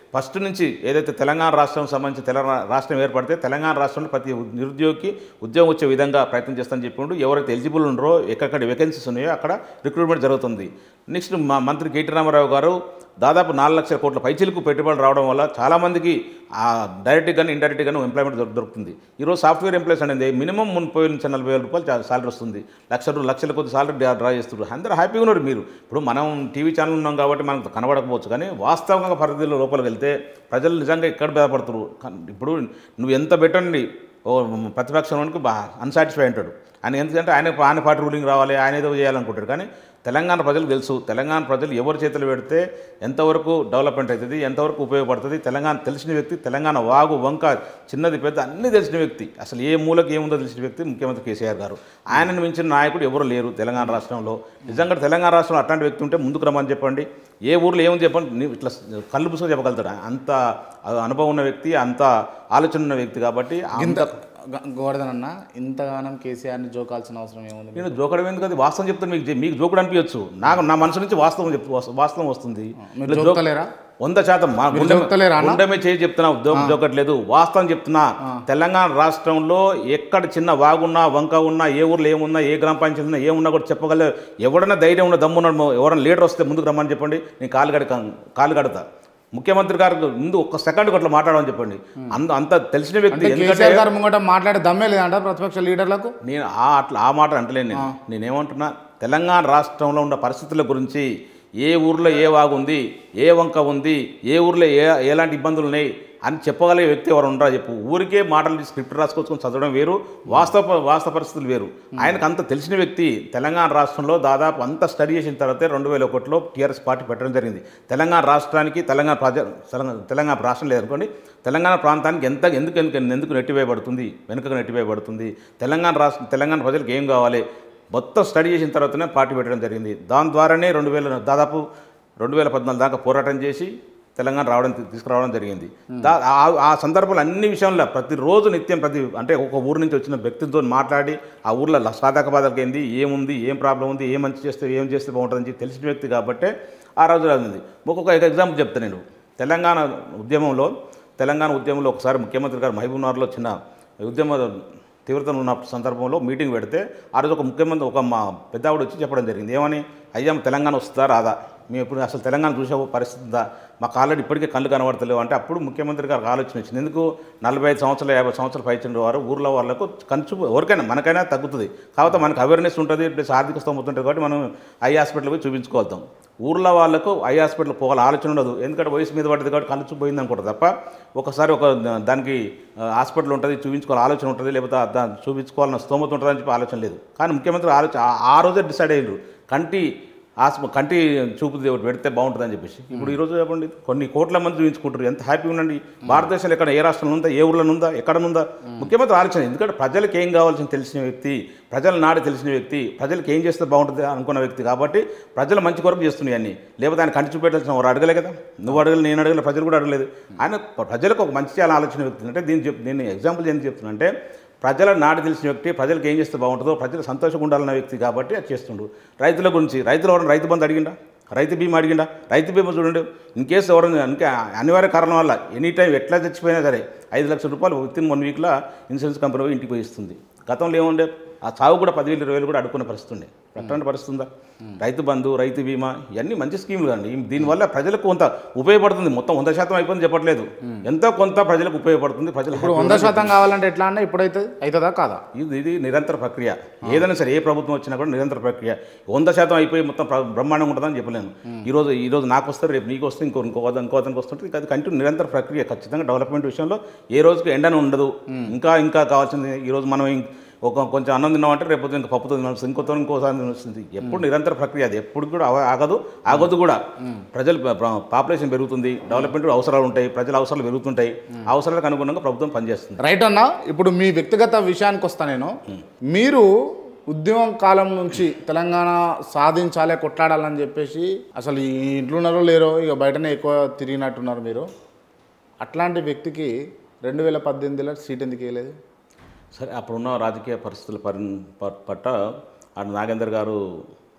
S2: ఫస్ట్ నుంచి ఏదైతే తెలంగాణ రాష్ట్రం సంబంధించి తెలంగాణ రాష్ట్రం ఏర్పడితే తెలంగాణ రాష్ట్రంలో ప్రతి నిరుద్యోగికి ఉద్యోగం వచ్చే విధంగా ప్రయత్నం చేస్తానని చెప్పిండు ఎవరైతే ఎలిజిబుల్ ఉన్నారో ఎక్కడెక్కడ వేకెన్సీస్ ఉన్నాయో అక్కడ రిక్రూట్మెంట్ జరుగుతుంది నెక్స్ట్ మా మంత్రి కేటీ రామారావు గారు దాదాపు నాలుగు లక్షల కోట్ల పైచిలకు పెట్టుబడులు రావడం వల్ల చాలామందికి ఆ డైరెక్ట్ కానీ ఇండైరెక్ట్ కానీ ఎంప్లాయ్మెంట్ దొరు- దొరుకుతుంది ఈరోజు సాఫ్ట్వేర్ ఎంప్లాయీస్ అనేది మినిమం ముప్పై నుంచి నలభై వేల రూపాయలు సాలరీ వస్తుంది లక్ష రూ- లక్షల కొద్ది సాలరీ డ్రా డ్రా చేస్తున్నారు అందరూ హ్యాపీగా ఉన్నారు మీరు ఇప్పుడు మనం టీవీ ఛానల్ ఉన్నాం కాబట్టి మనకు కనబడకపోవచ్చు కానీ వాస్తవంగా పరిధిలో లోపలికి వెళ్తే ప్రజలు నిజంగా ఎక్కడ బాధపడుతున్నారు కన్- ఇప్పుడు నువ్వు ఎంత పెట్టండి ఓ ప్రతిపక్షంలోనికి బా అన్సాటిస్ఫై అంటాడు ఆయన ఎందుకంటే ఆయన ఆయన పార్టీ రూలింగ్ రావాలి ఆయన ఏదో చేయాలనుకుంటాడు కానీ తెలంగాణ ప్రజలకు తెలుసు తెలంగాణ ప్రజలు ఎవరి చేతులు పెడితే ఎంతవరకు డెవలప్మెంట్ అవుతుంది ఎంతవరకు ఉపయోగపడుతుంది తెలంగాణ తెలిసిన వ్యక్తి తెలంగాణ వాగు వంక చిన్నది పెద్ద అన్నీ తెలిసిన వ్యక్తి అసలు ఏ మూలకి ఏముందో తెలిసిన వ్యక్తి ముఖ్యమంత్రి కేసీఆర్ గారు ఆయనను మించిన నాయకుడు ఎవరు లేరు తెలంగాణ రాష్ట్రంలో నిజంగా తెలంగాణ రాష్ట్రంలో అట్లాంటి వ్యక్తి ఉంటే ముందుకు రమ్మని చెప్పండి ఏ ఊర్లో ఏముంది చెప్పండి నీ ఇట్లా కళ్ళు పుసుకొని చెప్పగలుగుతాడు అంత అనుభవం ఉన్న వ్యక్తి అంత ఆలోచన ఉన్న వ్యక్తి కాబట్టి
S1: ఇంత గ- గోవర్ధన్ అన్న ఇంతగానం కేసీఆర్ని జోకాల్సిన అవసరం ఏముంది
S2: నేను జోకడం ఎందుకు అది వాస్తవం చెప్తాను మీకు మీకు జోకుడు అనిపించచ్చు నాకు నా మనసు నుంచి వాస్తవం చెప్ వాస్తవం వస్తుంది
S1: మీరు
S2: ఇలా జోక్-
S1: జోకుతలేరా
S2: వంద శాతం మా
S1: మీరు
S2: గుండె
S1: జోకుతలేరా అన్న?
S2: గుండెమే చేయి చెప్తున్నా జోక్ జోకట్లేదు వాస్తవం చెప్తున్నా తెలంగాణ రాష్ట్రంలో ఎక్కడ చిన్న వాగున్నా వంక ఉన్నా ఏ ఊర్లో ఏమున్నా ఏ గ్రామ పంచాయతీ ఉన్నా ఏమున్నా కూడా చెప్పగల ఎవడన్నా ధైర్యం ఉన్న దమ్మున్నాడు ఎవరైనా లీడర్ వస్తే ముందుకు రమ్మని చెప్పండి నేను కాలు గడ కాలు గడతా ముఖ్యమంత్రి గారికి ముందు ఒక్క సెకండ్ అట్లా మాట్లాడమని చెప్పండి అంత అంత తెలిసిన వ్యక్తి
S1: అంటే
S2: ఎందుకంటే
S1: కేసీఆర్ గారు ముంగట మాట్లాడే దమ్మే లేదంట ప్రతిపక్ష లీడర్లకు
S2: నేను ఆ అట్లా ఆ మాట అంటలేను నేను నేనేమంటున్నా తెలంగాణ రాష్ట్రంలో ఉన్న పరిస్థితుల గురించి ఏ ఊర్లో ఏ వాగు ఉంది ఏ వంక ఉంది ఏ ఊర్లో ఏ ఎలాంటి ఇబ్బందులు ఉన్నాయి అని చెప్పగలిగే వ్యక్తి ఎవరు ఉండరా చెప్పు ఊరికే మాటలు స్క్రిప్ట్ రాసుకొచ్చుకొని చదవడం వేరు వాస్తవ వాస్తవ పరిస్థితులు వేరు ఆయనకు అంత తెలిసిన వ్యక్తి తెలంగాణ రాష్ట్రంలో దాదాపు అంత స్టడీ చేసిన తర్వాతే రెండు వేల ఒకటిలో టీఆర్ఎస్ పార్టీ పెట్టడం జరిగింది తెలంగాణ రాష్ట్రానికి తెలంగాణ ప్రజ తెలంగాణ తెలంగాణ రాష్ట్రం లేదనుకోండి తెలంగాణ ప్రాంతానికి ఎంత ఎందుకు ఎందుకు ఎందుకు నెట్టివేయబడుతుంది వెనుకకు నెట్టివేయబడుతుంది తెలంగాణ రాష్ట్ర తెలంగాణ ప్రజలకు ఏం కావాలి మొత్తం స్టడీ చేసిన తర్వాతనే పార్టీ పెట్టడం జరిగింది దాని ద్వారానే రెండు వేల దాదాపు రెండు వేల పద్నాలుగు దాకా పోరాటం చేసి తెలంగాణ రావడం తీసుకురావడం జరిగింది దా ఆ- ఆ సందర్భంలో అన్ని విషయంలో ప్రతిరోజు నిత్యం ప్రతి అంటే ఒక ఊరు నుంచి వచ్చిన వ్యక్తితో మాట్లాడి ఆ ఊర్లో సాధక బాధలకు ఏంది ఏముంది ఏం ప్రాబ్లం ఉంది ఏం మంచి చేస్తే ఏం చేస్తే బాగుంటుందని చెప్పి తెలిసిన వ్యక్తి కాబట్టి ఆ రోజు ఉంది ఒక్కొక్క ఎగ్జాంపుల్ చెప్తాను నేను తెలంగాణ ఉద్యమంలో తెలంగాణ ఉద్యమంలో ఒకసారి ముఖ్యమంత్రి గారు మహబూబ్నగర్లో చిన్న ఉద్యమ తీవ్రత ఉన్న సందర్భంలో మీటింగ్ పెడితే ఆ రోజు ఒక ముఖ్యమంత్రి ఒక మా పెద్దావిడ వచ్చి చెప్పడం జరిగింది ఏమని అయ్యా తెలంగాణ వస్తుందా రాదా మేము ఇప్పుడు అసలు తెలంగాణ చూసే పరిస్థితి ఉందా మాకు ఆల్రెడీ ఇప్పటికే కళ్ళు కనబడతలేవు అంటే అప్పుడు ముఖ్యమంత్రి గారికి ఆలోచన వచ్చింది ఎందుకు నలభై ఐదు సంవత్సరాలు యాభై సంవత్సరాలు పైచిన వారు ఊర్లో వాళ్ళకు కంచు ఎవరికైనా మనకైనా తగ్గుతుంది కాకపోతే మనకు అవేర్నెస్ ఉంటుంది ప్లస్ ఆర్థిక స్తోమత ఉంటుంది కాబట్టి మనం ఐ హాస్పిటల్ పోయి చూపించుకోగలుగుతాం ఊర్లో వాళ్ళకు ఐ హాస్పిటల్ పోవాలి ఆలోచన ఉండదు ఎందుకంటే వయసు మీద పడ్డది కాబట్టి కళ్ళు పోయింది అనుకుంటారు తప్ప ఒకసారి ఒక దానికి ఆ, హాస్పిటల్ ఉంటుంది చూపించుకోవాలి ఆలోచన ఉంటుంది లేకపోతే ఆ దాన్ని చూపించుకోవాలన్న స్తోమత ఉంటుందని చెప్పి ఆలోచన లేదు కానీ ముఖ్యమంత్రి ఆలోచన ఆ- ఆ రోజే డిసైడ్ అయ్యారు కంటి ఆస్ప కంటి చూపు దేవుడు పెడితే బాగుంటుందని చెప్పేసి ఇప్పుడు ఈరోజు చెప్పండి కొన్ని కోట్ల మంది చూపించుకుంటారు ఎంత హ్యాపీగా ఉండండి భారతదేశంలో ఎక్కడ ఏ రాష్ట్రంలో ఉందా ఏ ఊర్లో ఉందా ఎక్కడ ఉందా ముఖ్యమంత్రి ఆలోచన ఎందుకంటే ప్రజలకు ఏం కావాల్సిన తెలిసిన వ్యక్తి ప్రజల నాడు తెలిసిన వ్యక్తి ప్రజలకు ఏం చేస్తే బాగుంటుంది అనుకున్న వ్యక్తి కాబట్టి ప్రజలు మంచి కొరకు చేస్తున్నాయి అన్ని లేకపోతే ఆయన కంటి చూపెట్టాల్సిన వారు అడగలే కదా నువ్వు అడగలేదు నేను అడగలేదు ప్రజలు కూడా అడగలేదు ఆయన ప్రజలకు ఒక మంచి చేయాలని ఆలోచన వ్యక్తి అంటే దీన్ని చెప్ నేను ఎగ్జాంపుల్ ఎందుకు చెప్తున్నా అంటే ప్రజల నాడు తెలిసిన వ్యక్తి ప్రజలకు ఏం చేస్తే బాగుంటుందో ప్రజలు సంతోషంగా ఉండాలన్న వ్యక్తి కాబట్టి అది చేస్తుండు రైతుల గురించి రైతులు ఎవరైనా రైతు బంధు అడిగిండా రైతు బీమా అడిగిండా రైతు బీమా చూడండి ఇన్ కేసు ఎవరైనా ఇంకా అనివార్య కారణం వల్ల ఎనీ టైం ఎట్లా చచ్చిపోయినా సరే ఐదు లక్షల రూపాయలు విత్ ఇన్ వన్ వీక్లో ఇన్సూరెన్స్ కంపెనీ పోయి ఇంటికి పోయి ఇస్తుంది గతంలో ఏముండే ఆ చావు కూడా పదివేలు ఇరవై వేలు కూడా అడుక్కునే పరిస్థితి ఉండే అట్లాంటి పరిస్థితి ఉందా రైతు బంధు రైతు బీమా ఇవన్నీ మంచి స్కీములు అండి దీనివల్ల ప్రజలకు కొంత ఉపయోగపడుతుంది మొత్తం వంద శాతం అయిపోయింది చెప్పట్లేదు ఎంతో కొంత ప్రజలకు ఉపయోగపడుతుంది ప్రజలు
S1: ఇప్పుడు వంద శాతం కావాలంటే ఎట్లా అన్న ఇప్పుడైతే అవుతుందా కాదా
S2: ఇది ఇది నిరంతర ప్రక్రియ ఏదైనా సరే ఏ ప్రభుత్వం వచ్చినా కూడా నిరంతర ప్రక్రియ వంద శాతం అయిపోయి మొత్తం ప్ర- బ్రహ్మాండంగా ఉంటుందని చెప్పలేను ఈ రోజు ఈ రోజు నాకు వస్తే రేపు నీకు వస్తే ఇంకో ఇంకో ఇంకో అతనికి వస్తుంటే ఇది అది కంటిన్యూ నిరంతర ప్రక్రియ ఖచ్చితంగా డెవలప్మెంట్ విషయంలో ఏ రోజుకి ఎండను ఉండదు ఇంకా ఇంకా కావాల్సింది ఈ రోజు మనం ఇం- ఒక కొంచెం అన్నం తిన్నామంటే రేపు పొద్దున్న ఇంకా పప్పుతో తినాల్సింది ఇంకోతో ఇంకోసారి తినాల్సింది ఎప్పుడు నిరంతర ప్రక్రియ అది ఎప్పుడు కూడా ఆగ- ఆగదు ఆగదు కూడా ప్రజలు పాపులేషన్ పెరుగుతుంది డెవలప్మెంట్ అవసరాలు ఉంటాయి ప్రజల అవసరాలు పెరుగుతుంటాయి ఆ అవసరాలకు అనుగుణంగా ప్రభుత్వం పనిచేస్తుంది
S1: రైట్ అన్న ఇప్పుడు మీ వ్యక్తిగత విషయానికి వస్తా నేను మీరు ఉద్యమం కాలం నుంచి తెలంగాణ సాధించాలి కొట్లాడాలని చెప్పేసి అసలు ఈ ఇంట్లో ఉన్నారో లేరో ఇక బయటనే ఎక్కువ తిరిగినట్టున్నారు మీరు అట్లాంటి వ్యక్తికి రెండు వేల పద్దెనిమిదిలో సీట్ ఎందుకు వేయలేదు
S2: సరే అప్పుడున్న రాజకీయ పరిస్థితుల పరి ప- పట్ల ఆ నాగేందర్ గారు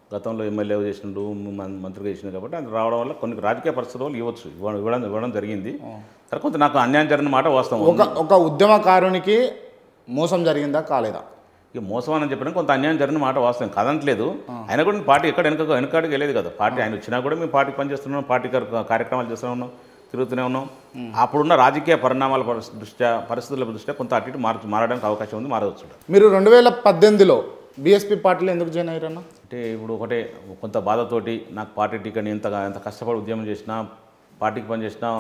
S2: గతంలో ఎమ్మెల్యే చేసినాడు మం- మంత్రిగా చేసినాడు కాబట్టి అది రావడం వల్ల కొన్ని రాజకీయ పరిస్థితుల వల్ల ఇవ్వచ్చు ఇవ్వడం ఇవ్వడం ఇవ్వడం జరిగింది సరే కొంత నాకు అన్యాయం జరిగిన మాట వాస్తవం
S1: ఒక ఒక ఉద్యమకారునికి మోసం జరిగిందా కాలేదా
S2: ఇక మోసం అని చెప్పిన కొంత అన్యాయం జరిగిన మాట వాస్తవం కదనట్లేదు ఆయన కూడా పార్టీ ఎక్కడ వెనక వెనకాడికి వెళ్ళేది కదా పార్టీ ఆయన వచ్చినా కూడా మేము పార్టీకి పనిచేస్తున్నాం పార్టీ కార్య- కార్యక్రమాలు చేస్తూనే ఉన్నాం తిరుగుతూనే ఉన్నాం అప్పుడున్న రాజకీయ పరిణామాల పరిస్థి- దృష్ట్యా పరిస్థితుల దృష్ట్యా కొంత అటు ఇటు మార్చి మారడానికి అవకాశం ఉంది మారవచ్చు
S1: మీరు రెండు వేల పద్దెనిమిదిలో బీఎస్పీ పార్టీలో ఎందుకు జాయిన్ అయ్యారన్నా
S2: అంటే ఇప్పుడు ఒకటే కొంత బాధతోటి నాకు పార్టీ టికెట్ ఎంత ఎంత కష్టపడి ఉద్యమం చేసినా పార్టీకి పనిచేసినా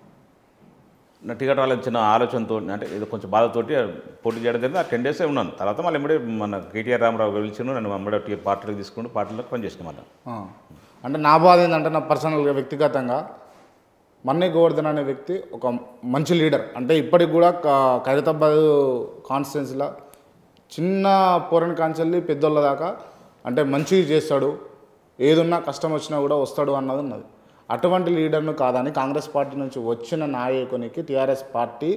S2: నా టికెట్ రాలేదు చిన్న ఆలోచనతో అంటే ఇది కొంచెం బాధతోటి పోటీ చేయడం జరిగింది ఆ టెన్ డేసే ఉన్నాను తర్వాత మళ్ళీ ఎంబడే మన కేటీఆర్ రామారావు పిలిచిన నన్ను ఎంబడే టీ- పార్టీలకు తీసుకుంటూ పార్టీలకు పనిచేసిన మళ్ళీ
S1: ఆ. అంటే నా బాధ ఏంటంటే నా పర్సనల్గా వ్యక్తిగతంగా మన్నే గోవర్ధన్ అనే వ్యక్తి ఒక మంచి లీడర్ అంటే ఇప్పటికి కూడా క- ఖైరతాబాద్ కాన్స్టిట్యున్సీలో చిన్న పోరని కాంచెల్లి పెద్దోళ్ళ దాకా అంటే మంచి చేస్తాడు ఏదున్నా కష్టం వచ్చినా కూడా వస్తాడు అన్నది ఉన్నది అటువంటి లీడర్ను కాదని కాంగ్రెస్ పార్టీ నుంచి వచ్చిన నాయకునికి టీఆర్ఎస్ పార్టీ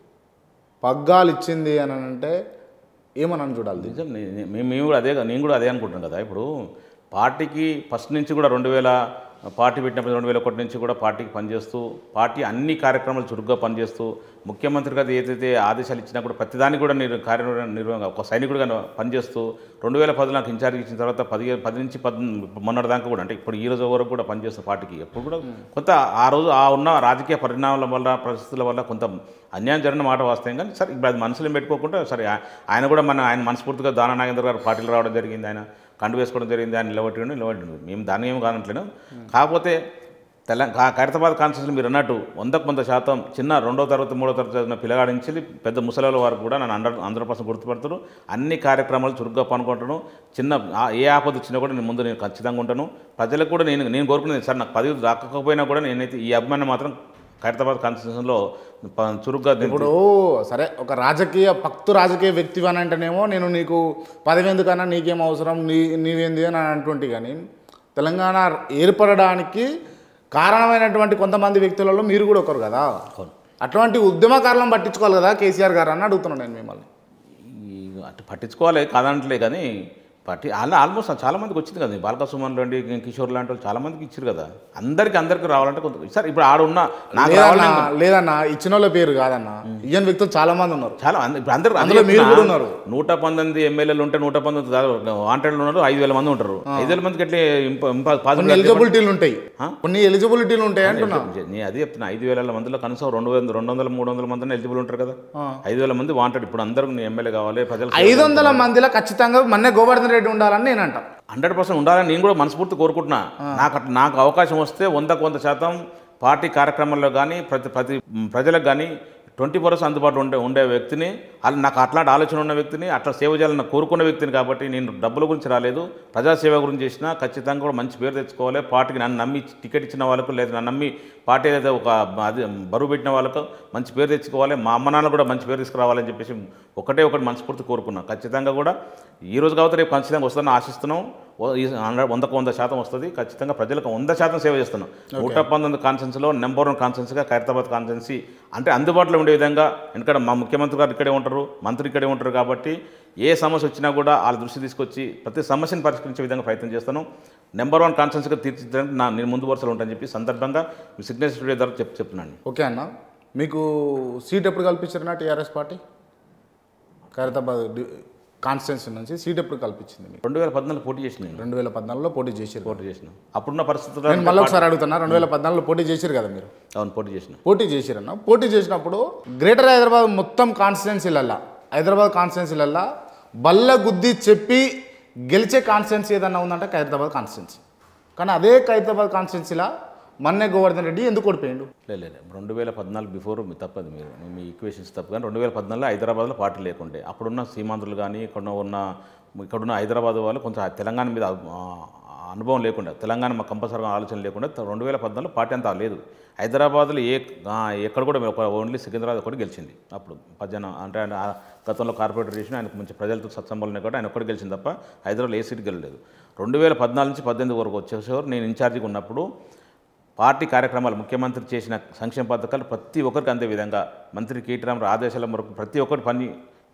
S1: పగ్గాలు ఇచ్చింది అని అంటే ఏమని చూడాలి దీన్ని?
S2: నిజం నే- నే- మేము మేము కూడా అదే నేను కూడా అదే అనుకుంటున్నాను కదా ఇప్పుడు పార్టీకి ఫస్ట్ నుంచి కూడా రెండు వేల పార్టీ పెట్టినప్పుడు రెండు వేల ఒకటి నుంచి కూడా పార్టీకి పనిచేస్తూ పార్టీ అన్ని కార్యక్రమాలు చురుగ్గా పనిచేస్తూ ముఖ్యమంత్రి గారు ఏదైతే ఆదేశాలు ఇచ్చినా కూడా ప్రతిదానికి కూడా నేను కార్యనిర్వహణ నిర్వహణ ఒక సైనికుడిగా పనిచేస్తూ రెండు వేల పది నాకు ఇన్ఛార్జ్ ఇచ్చిన తర్వాత పది పది నుంచి పద్ మొన్నటి దాకా కూడా అంటే ఇప్పుడు ఈ రోజు వరకు కూడా పనిచేస్తూ పార్టీకి ఎప్పుడు కూడా కొంత ఆ రోజు ఆ ఉన్న రాజకీయ పరిణామాల వల్ల పరిస్థితుల వల్ల కొంత అన్యాయం జరిగిన మాట వాస్తవం కానీ సరే ఇప్పుడు అది మనసులో పెట్టుకోకుండా సరే ఆ- ఆయన కూడా మన ఆయన మనస్ఫూర్తిగా దానా నాగేంద్ర గారు పార్టీలు రావడం జరిగింది ఆయన కండు వేసుకోవడం జరిగింది ఆయన నిలబెట్టడం నిలబెట్టడం మేము దాన్ని ఏం కానట్లేను కాకపోతే తెలంగాణ ఖైరతాబాద్ కాన్స్టిట్యూన్సీ మీరు అన్నట్టు వందకు వంద శాతం చిన్న రెండో తరగతి మూడో తరగతి చదివిన పిల్లగాడి నుంచి పెద్ద ముసలాల వరకు కూడా నన్ను హండ్రెడ్ హండ్రెడ్ పర్సెంట్ గుర్తుపడతారు అన్ని కార్యక్రమాలు చురుగ్గా పాల్గొంటాను చిన్న ఆ- ఏ ఆపద వచ్చినా కూడా నేను ముందు నేను ఖచ్చితంగా ఉంటాను ప్రజలకు కూడా నేను నేను కోరుకునేది సార్ నాకు పదవి రాకపోయినా కూడా నేనైతే ఈ అభిమానం మాత్రం ఖైరతాబాద్ కాన్స్టిట్యూషన్లో ప- చురుగ్గా దీన్ని
S1: ఇప్పుడు సరే ఒక రాజకీయ పక్తు రాజకీయ వ్యక్తి అని అంటేనేమో నేను నీకు పదవి ఎందుకన్నా నీకేం అవసరం నీ నీవేంది అని అంటుంటే కానీ తెలంగాణ ఏర్పడడానికి కారణమైనటువంటి కొంతమంది వ్యక్తులలో మీరు కూడా ఒకరు కదా
S2: అవును.
S1: అటువంటి ఉద్యమకారులను పట్టించుకోవాలి కదా కేసీఆర్ గారు అని అడుగుతున్నాను నేను మిమ్మల్ని
S2: ఈ అటు పట్టించుకోవాలి కాదనట్లే కానీ పట్టి అలా ఆల్మోస్ట్ చాలా మందికి వచ్చింది కదా బాలక సుమన్ లాంటి కిషోర్ లాంటి వాళ్ళు చాలా మందికి ఇచ్చారు కదా అందరికి అందరికి రావాలంటే కొంత సార్ ఇప్పుడు ఆడున్న నాకు
S1: లేదన్నా
S2: రావాలని
S1: లేదన్నా ఇచ్చిన వాళ్ళ పేరు కాదన్నా ఇయ్యని వ్యక్తులు చాలా మంది ఉన్నారు
S2: చాలా అంద- ఇప్పుడు అందరు
S1: అందులో మీరు కూడా ఉన్నారు.
S2: నూట పంతొమ్మిది ఎమ్మెల్యేలు ఉంటే నూట పంతొమ్మిది వాంటెడ్లు ఉన్నారు ఐదు వేల మంది ఉంటారు ఐదు వేల మందికి ఎట్లా ఇంప- ఇంప-
S1: కొన్ని
S2: పాసిబుల్
S1: ఎలిజిబిలిటీలు ఉంటాయి
S2: ఆ?
S1: కొన్ని ఎలిజిబిలిటీలు ఉంటాయి అంటున్నా
S2: నేను అదే చెప్తున్నా ఐదు వేల మందిలో కనీసం రెండు వేల రెండు వందల మూడు వందల మంది ఎలిజిబుల్ ఉంటారు కదా
S1: ఆ.
S2: ఐదు వేల మంది వాంటెడ్ ఇప్పుడు అందరూ నీ ఎమ్మెల్యే కావాలి ప్రజలు
S1: ఐదు వందల మందిలో ఖచ్చితంగా మన్నే గోవర్ధన్ రెడ్డి ఉండాలని నేను అంట
S2: హండ్రెడ్ పర్సెంట్ ఉండాలని నేను కూడా మనస్ఫూర్తి కోరుకుంటున్నా నాకు అట్లా నాకు అవకాశం వస్తే వందకు వంద శాతం పార్టీ కార్యక్రమాల్లో కానీ ప్రతి ప్రతి ప్రజలకు కానీ ట్వంటీ పర్సెంట్ అందుబాటులో ఉండే ఉండే వ్యక్తిని అలా నాకు అట్లాంటి ఆలోచన ఉన్న వ్యక్తిని అట్లా సేవ చేయాలని కోరుకున్న వ్యక్తిని కాబట్టి నేను డబ్బుల గురించి రాలేదు ప్రజాసేవ గురించి చేసినా ఖచ్చితంగా కూడా మంచి పేరు తెచ్చుకోవాలి పార్టీకి నన్ను నమ్మి టికెట్ ఇచ్చిన వాళ్ళకు లేదా నన్ను నమ్మి పార్టీ ఏదైతే ఒక అది బరువు పెట్టిన వాళ్ళకు మంచి పేరు తెచ్చుకోవాలి మా అమ్మ నాన్న కూడా మంచి పేరు తీసుకురావాలని చెప్పేసి ఒకటే ఒకటి మనస్ఫూర్తి కోరుకున్నాం ఖచ్చితంగా కూడా ఈ రోజు కాబట్టి రేపు ఖచ్చితంగా వస్తుందని ఆశిస్తున్నాం ఓ- ఈ హండ్రెడ్ వందకు వంద శాతం వస్తుంది ఖచ్చితంగా ప్రజలకు వంద శాతం సేవ చేస్తున్నాం నూట పంతొమ్మిది కాన్సెన్స్లో నెంబర్ వన్ కాన్సెన్స్గా ఖైరతాబాద్ కాన్సెన్సీ అంటే అందుబాటులో ఉండే విధంగా ఎందుకంటే మా ముఖ్యమంత్రి గారు ఇక్కడే ఉంటారు మంత్రి ఇక్కడే ఉంటారు కాబట్టి ఏ సమస్య వచ్చినా కూడా వాళ్ళ దృష్టి తీసుకొచ్చి ప్రతి సమస్యను పరిష్కరించే విధంగా ప్రయత్నం చేస్తాను నెంబర్ వన్ కాన్సెన్స్గా తీర్చిదిద్దడానికి నా నేను ముందు వరుసలో ఉంటానని చెప్పి సందర్భంగా మీ సిగ్నేచర్ స్టూడియో ద్వారా చెప్ చెప్తున్నాను
S1: ఓకే అన్న మీకు సీట్ ఎప్పుడు కల్పించారన్నా టీఆర్ఎస్ పార్టీ ఖైరతాబాద్ కాన్స్టిట్యున్సీ నుంచి సీట్ ఎప్పుడు కల్పించింది మీకు
S2: రెండు వేల పద్నాలుగు పోటీ చేసిన నేను
S1: రెండు వేల పద్నాలుగులో పోటీ చేసారు
S2: పోటీ చేసిన అప్పుడున్న పరిస్థితుల్లో
S1: నేను మళ్ళీ ఒకసారి అడుగుతున్నా రెండు వేల పద్నాలుగులో పోటీ చేశారు కదా మీరు
S2: అవును పోటీ చేసిన
S1: పోటీ చేసిరన్న పోటీ చేసినప్పుడు గ్రేటర్ హైదరాబాద్ మొత్తం కాన్స్టిట్యున్సీలల్లా హైదరాబాద్ కాన్స్టిట్యున్సీలల్లా బల్ల గుద్ది చెప్పి గెలిచే కాన్స్టిట్యున్సీ ఏదన్నా ఉందంటే ఖైరతాబాద్ కాన్స్టిట్యున్సీ కానీ అదే ఖైరతాబాద్ కాన్స్టిట్యున్సీలా మన్నే గోవర్ధన్ రెడ్డి ఎందుకు ఓడిపోయిండు
S2: లేదు లేదు రెండు వేల పద్నాలుగు బిఫోర్ మీ తప్పదు మీరు మీ ఈక్వేషన్స్ తప్పు కానీ రెండు వేల పద్నాలుగులో హైదరాబాద్లో పార్టీ లేకుండే అప్పుడున్న సీమాంధ్రులు కానీ ఇక్కడ ఉన్న ఇక్కడున్న హైదరాబాద్ వాళ్ళు కొంచెం ఆ తెలంగాణ మీద ఆ, అనుభవం లేకుండా తెలంగాణ మా కంపల్సరీగా ఆలోచన లేకుండా రెండు వేల పద్నాలుగులో పార్టీ అంతా లేదు హైదరాబాద్లో ఏ ఆ, ఎక్కడ కూడా ఒక ఓన్లీ సికింద్రాబాద్ ఒకటి గెలిచింది అప్పుడు పద్దెన అంటే ఆయన ఆ గతంలో కార్పొరేటర్ చేసిన ఆయనకు మంచి ప్రజలతో సత్సంబాలు ఉన్నాయి కాబట్టి ఆయన ఒక్కటి గెలిచింది తప్ప హైదరాబాద్లో ఏ సీట్ గెలలేదు రెండు వేల పద్నాలుగు నుంచి పద్దెనిమిది వరకు వచ్చేసేవారు నేను ఇన్ఛార్జిగా ఉన్నప్పుడు పార్టీ కార్యక్రమాలు ముఖ్యమంత్రి చేసిన సంక్షేమ పథకాలు ప్రతి ఒక్కరికి అందే విధంగా మంత్రి కేటీ రామారావు ఆదేశాల వరకు ప్రతి ఒక్కటి పని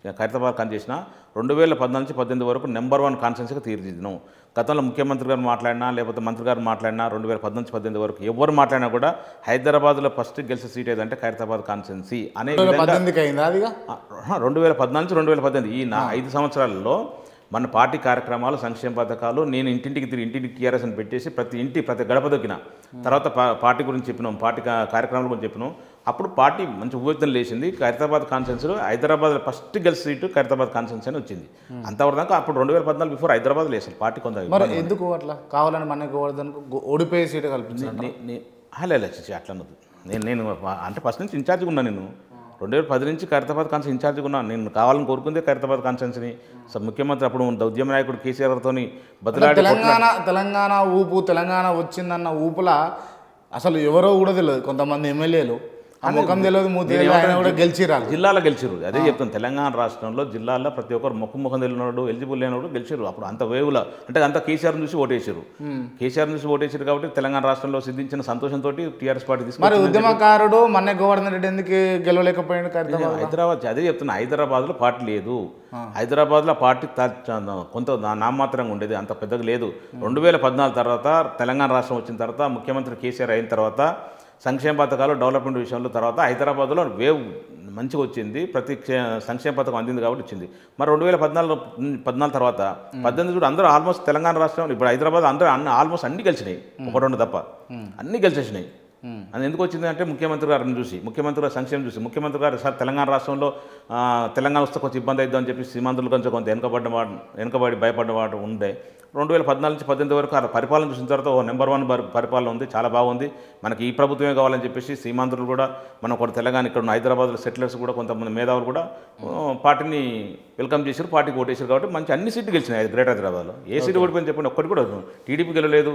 S2: ఖైరతాబాద్ కాన్ చేసిన రెండు వేల పద్నాలుగు నుంచి పద్దెనిమిది వరకు నెంబర్ వన్ కాన్ఫరెన్స్గా తీర్చిదిద్దాం గతంలో ముఖ్యమంత్రి గారు మాట్లాడినా లేకపోతే మంత్రి గారు మాట్లాడినా రెండు వేల పద్నాలుగు నుంచి పద్దెనిమిది వరకు ఎవరు మాట్లాడినా కూడా హైదరాబాద్లో ఫస్ట్ గెలిచే సీట్ ఏదంటే ఖైరతాబాద్ కాన్స్టెన్సీ అనే
S1: రెండు వేల
S2: విధంగా
S1: పద్దెనిమిదికి అయిందా అదిగా
S2: ఆ, రెండు వేల పద్నాలుగు నుంచి రెండు వేల పద్దెనిమిది ఈ నా ఐదు సంవత్సరాలలో మన పార్టీ కార్యక్రమాలు సంక్షేమ పథకాలు నేను ఇంటింటికి తిరిగి ఇంటింటికి టీఆర్ఎస్ అని పెట్టేసి ప్రతి ఇంటి ప్రతి గడప దొక్కిన తర్వాత పా- పార్టీ గురించి చెప్పినాం పార్టీ కా- కార్యక్రమాల గురించి చెప్పినాం అప్పుడు పార్టీ మంచి ఊపితం లేచింది ఖైరతాబాద్ కాన్ఫరెన్స్లో హైదరాబాద్ ఫస్ట్ గెలిచి సీటు ఖైరతాబాద్ కాన్ఫరెన్స్ అని వచ్చింది అంతవరకు దాకా అప్పుడు రెండు వేల పద్నాలుగు బిఫోర్ హైదరాబాద్ లేచింది పార్టీ కొంత
S1: మరి ఎందుకు అట్లా కావాలని మన గోవర్ధన్ ఓడిపోయే సీటు కల్పించారు
S2: నే- నే- హలే చిచి అట్లా అన్నది నేను నేను అంటే ఫస్ట్ నుంచి ఇన్ఛార్జ్గా ఉన్నా నేను రెండు వేల పది నుంచి ఖైరతాబాద్ కాన్సెన్స్ ఇన్ఛార్జ్గా ఉన్నాను నేను కావాలని కోరుకుందే ఖైరతాబాద్ కాన్సెన్స్ని సో ముఖ్యమంత్రి అప్పుడు ఉద్యమ నాయకుడు కేసీఆర్ గారితో బదిలాడి
S1: తెలంగాణ తెలంగాణ ఊపు తెలంగాణ వచ్చిందన్న ఊపుల అసలు ఎవరో కూడా తెలియదు కొంతమంది ఎమ్మెల్యేలు ఆ ముఖం తెలియదు మూతి తెలియదు ఆయన కూడా గెలిచిరాలి
S2: జిల్లాలో గెలిచిరు అదే చెప్తాను తెలంగాణ రాష్ట్రంలో జిల్లాలో ప్రతి ఒక్కరు ముఖం ముఖం తెలియనాడు ఎలిజిబుల్ లేనివాడు గెలిచారు అప్పుడు అంత వేవుల అంటే అంత కేసీఆర్ చూసి ఓటేసారు కేసీఆర్ చూసి ఓటేసారు కాబట్టి తెలంగాణ రాష్ట్రంలో సిద్ధించిన సంతోషంతో టీఆర్ఎస్ పార్టీ
S1: మరి
S2: తీసుకుని
S1: ఉద్యమకారుడు మన్నే గోవర్ధన్ రెడ్డి ఎందుకు గెలవలేకపోయాడు ఖైరతాబాద్
S2: హైదరాబాద్ అదే చెప్తున్నా హైదరాబాద్లో పార్టీ లేదు హైదరాబాద్లో పార్టీ త- చ- కొంత నా- నామాత్రంగా ఉండేది అంత పెద్దగా లేదు రెండు వేల పద్నాలుగు తర్వాత తెలంగాణ రాష్ట్రం వచ్చిన తర్వాత ముఖ్యమంత్రి కేసీఆర్ అయిన తర్వాత సంక్షేమ పథకాలు డెవలప్మెంట్ విషయంలో తర్వాత హైదరాబాద్లో వేవ్ మంచిగా వచ్చింది ప్రతి క్షే- సంక్షేమ పథకం అందింది కాబట్టి వచ్చింది మరి రెండు వేల పద్నాలుగు పద్నాలుగు తర్వాత పద్దెనిమిది కూడా అందరూ ఆల్మోస్ట్ తెలంగాణ రాష్ట్రం ఇప్పుడు హైదరాబాద్ అందరూ అన్ని ఆల్మోస్ట్ అన్ని గెలిచినాయి ఒక రెండు తప్ప అన్ని గెలిచేసినాయి అది ఎందుకు వచ్చింది అంటే ముఖ్యమంత్రి గారిని చూసి ముఖ్యమంత్రి గారి సంక్షేమం చూసి ముఖ్యమంత్రి గారు సార్ తెలంగాణ రాష్ట్రంలో ఆ, తెలంగాణ వస్తే కొంచెం ఇబ్బంది అవుతుందని చెప్పి సీమాంధ్రులు కొంచెం కొంత వెనకబడ్డ వాడు వెనకబడి భయపడ్డ వాడు ఉండే రెండు వేల పద్నాలుగు నుంచి పద్దెనిమిది వరకు ఆ పరిపాలన చూసిన తర్వాత ఓ నెంబర్ వన్ పరి- పరిపాలన ఉంది చాలా బాగుంది మనకి ఈ ప్రభుత్వమే కావాలని చెప్పేసి సీమాంధ్రులు కూడా మనం కూడా తెలంగాణ ఇక్కడ ఉన్న హైదరాబాద్లో సెటిలర్స్ కూడా కొంతమంది మేధావులు కూడా ఆ, పార్టీని వెల్కమ్ చేశారు పార్టీకి ఓటేశారు కాబట్టి మంచి అన్ని సీట్లు గెలిచినాయి గ్రేటర్ హైదరాబాద్లో ఏ సీటు ఓడిపోయింది చెప్పండి ఒక్కటి కూడా టీడీపీ గెలలేదు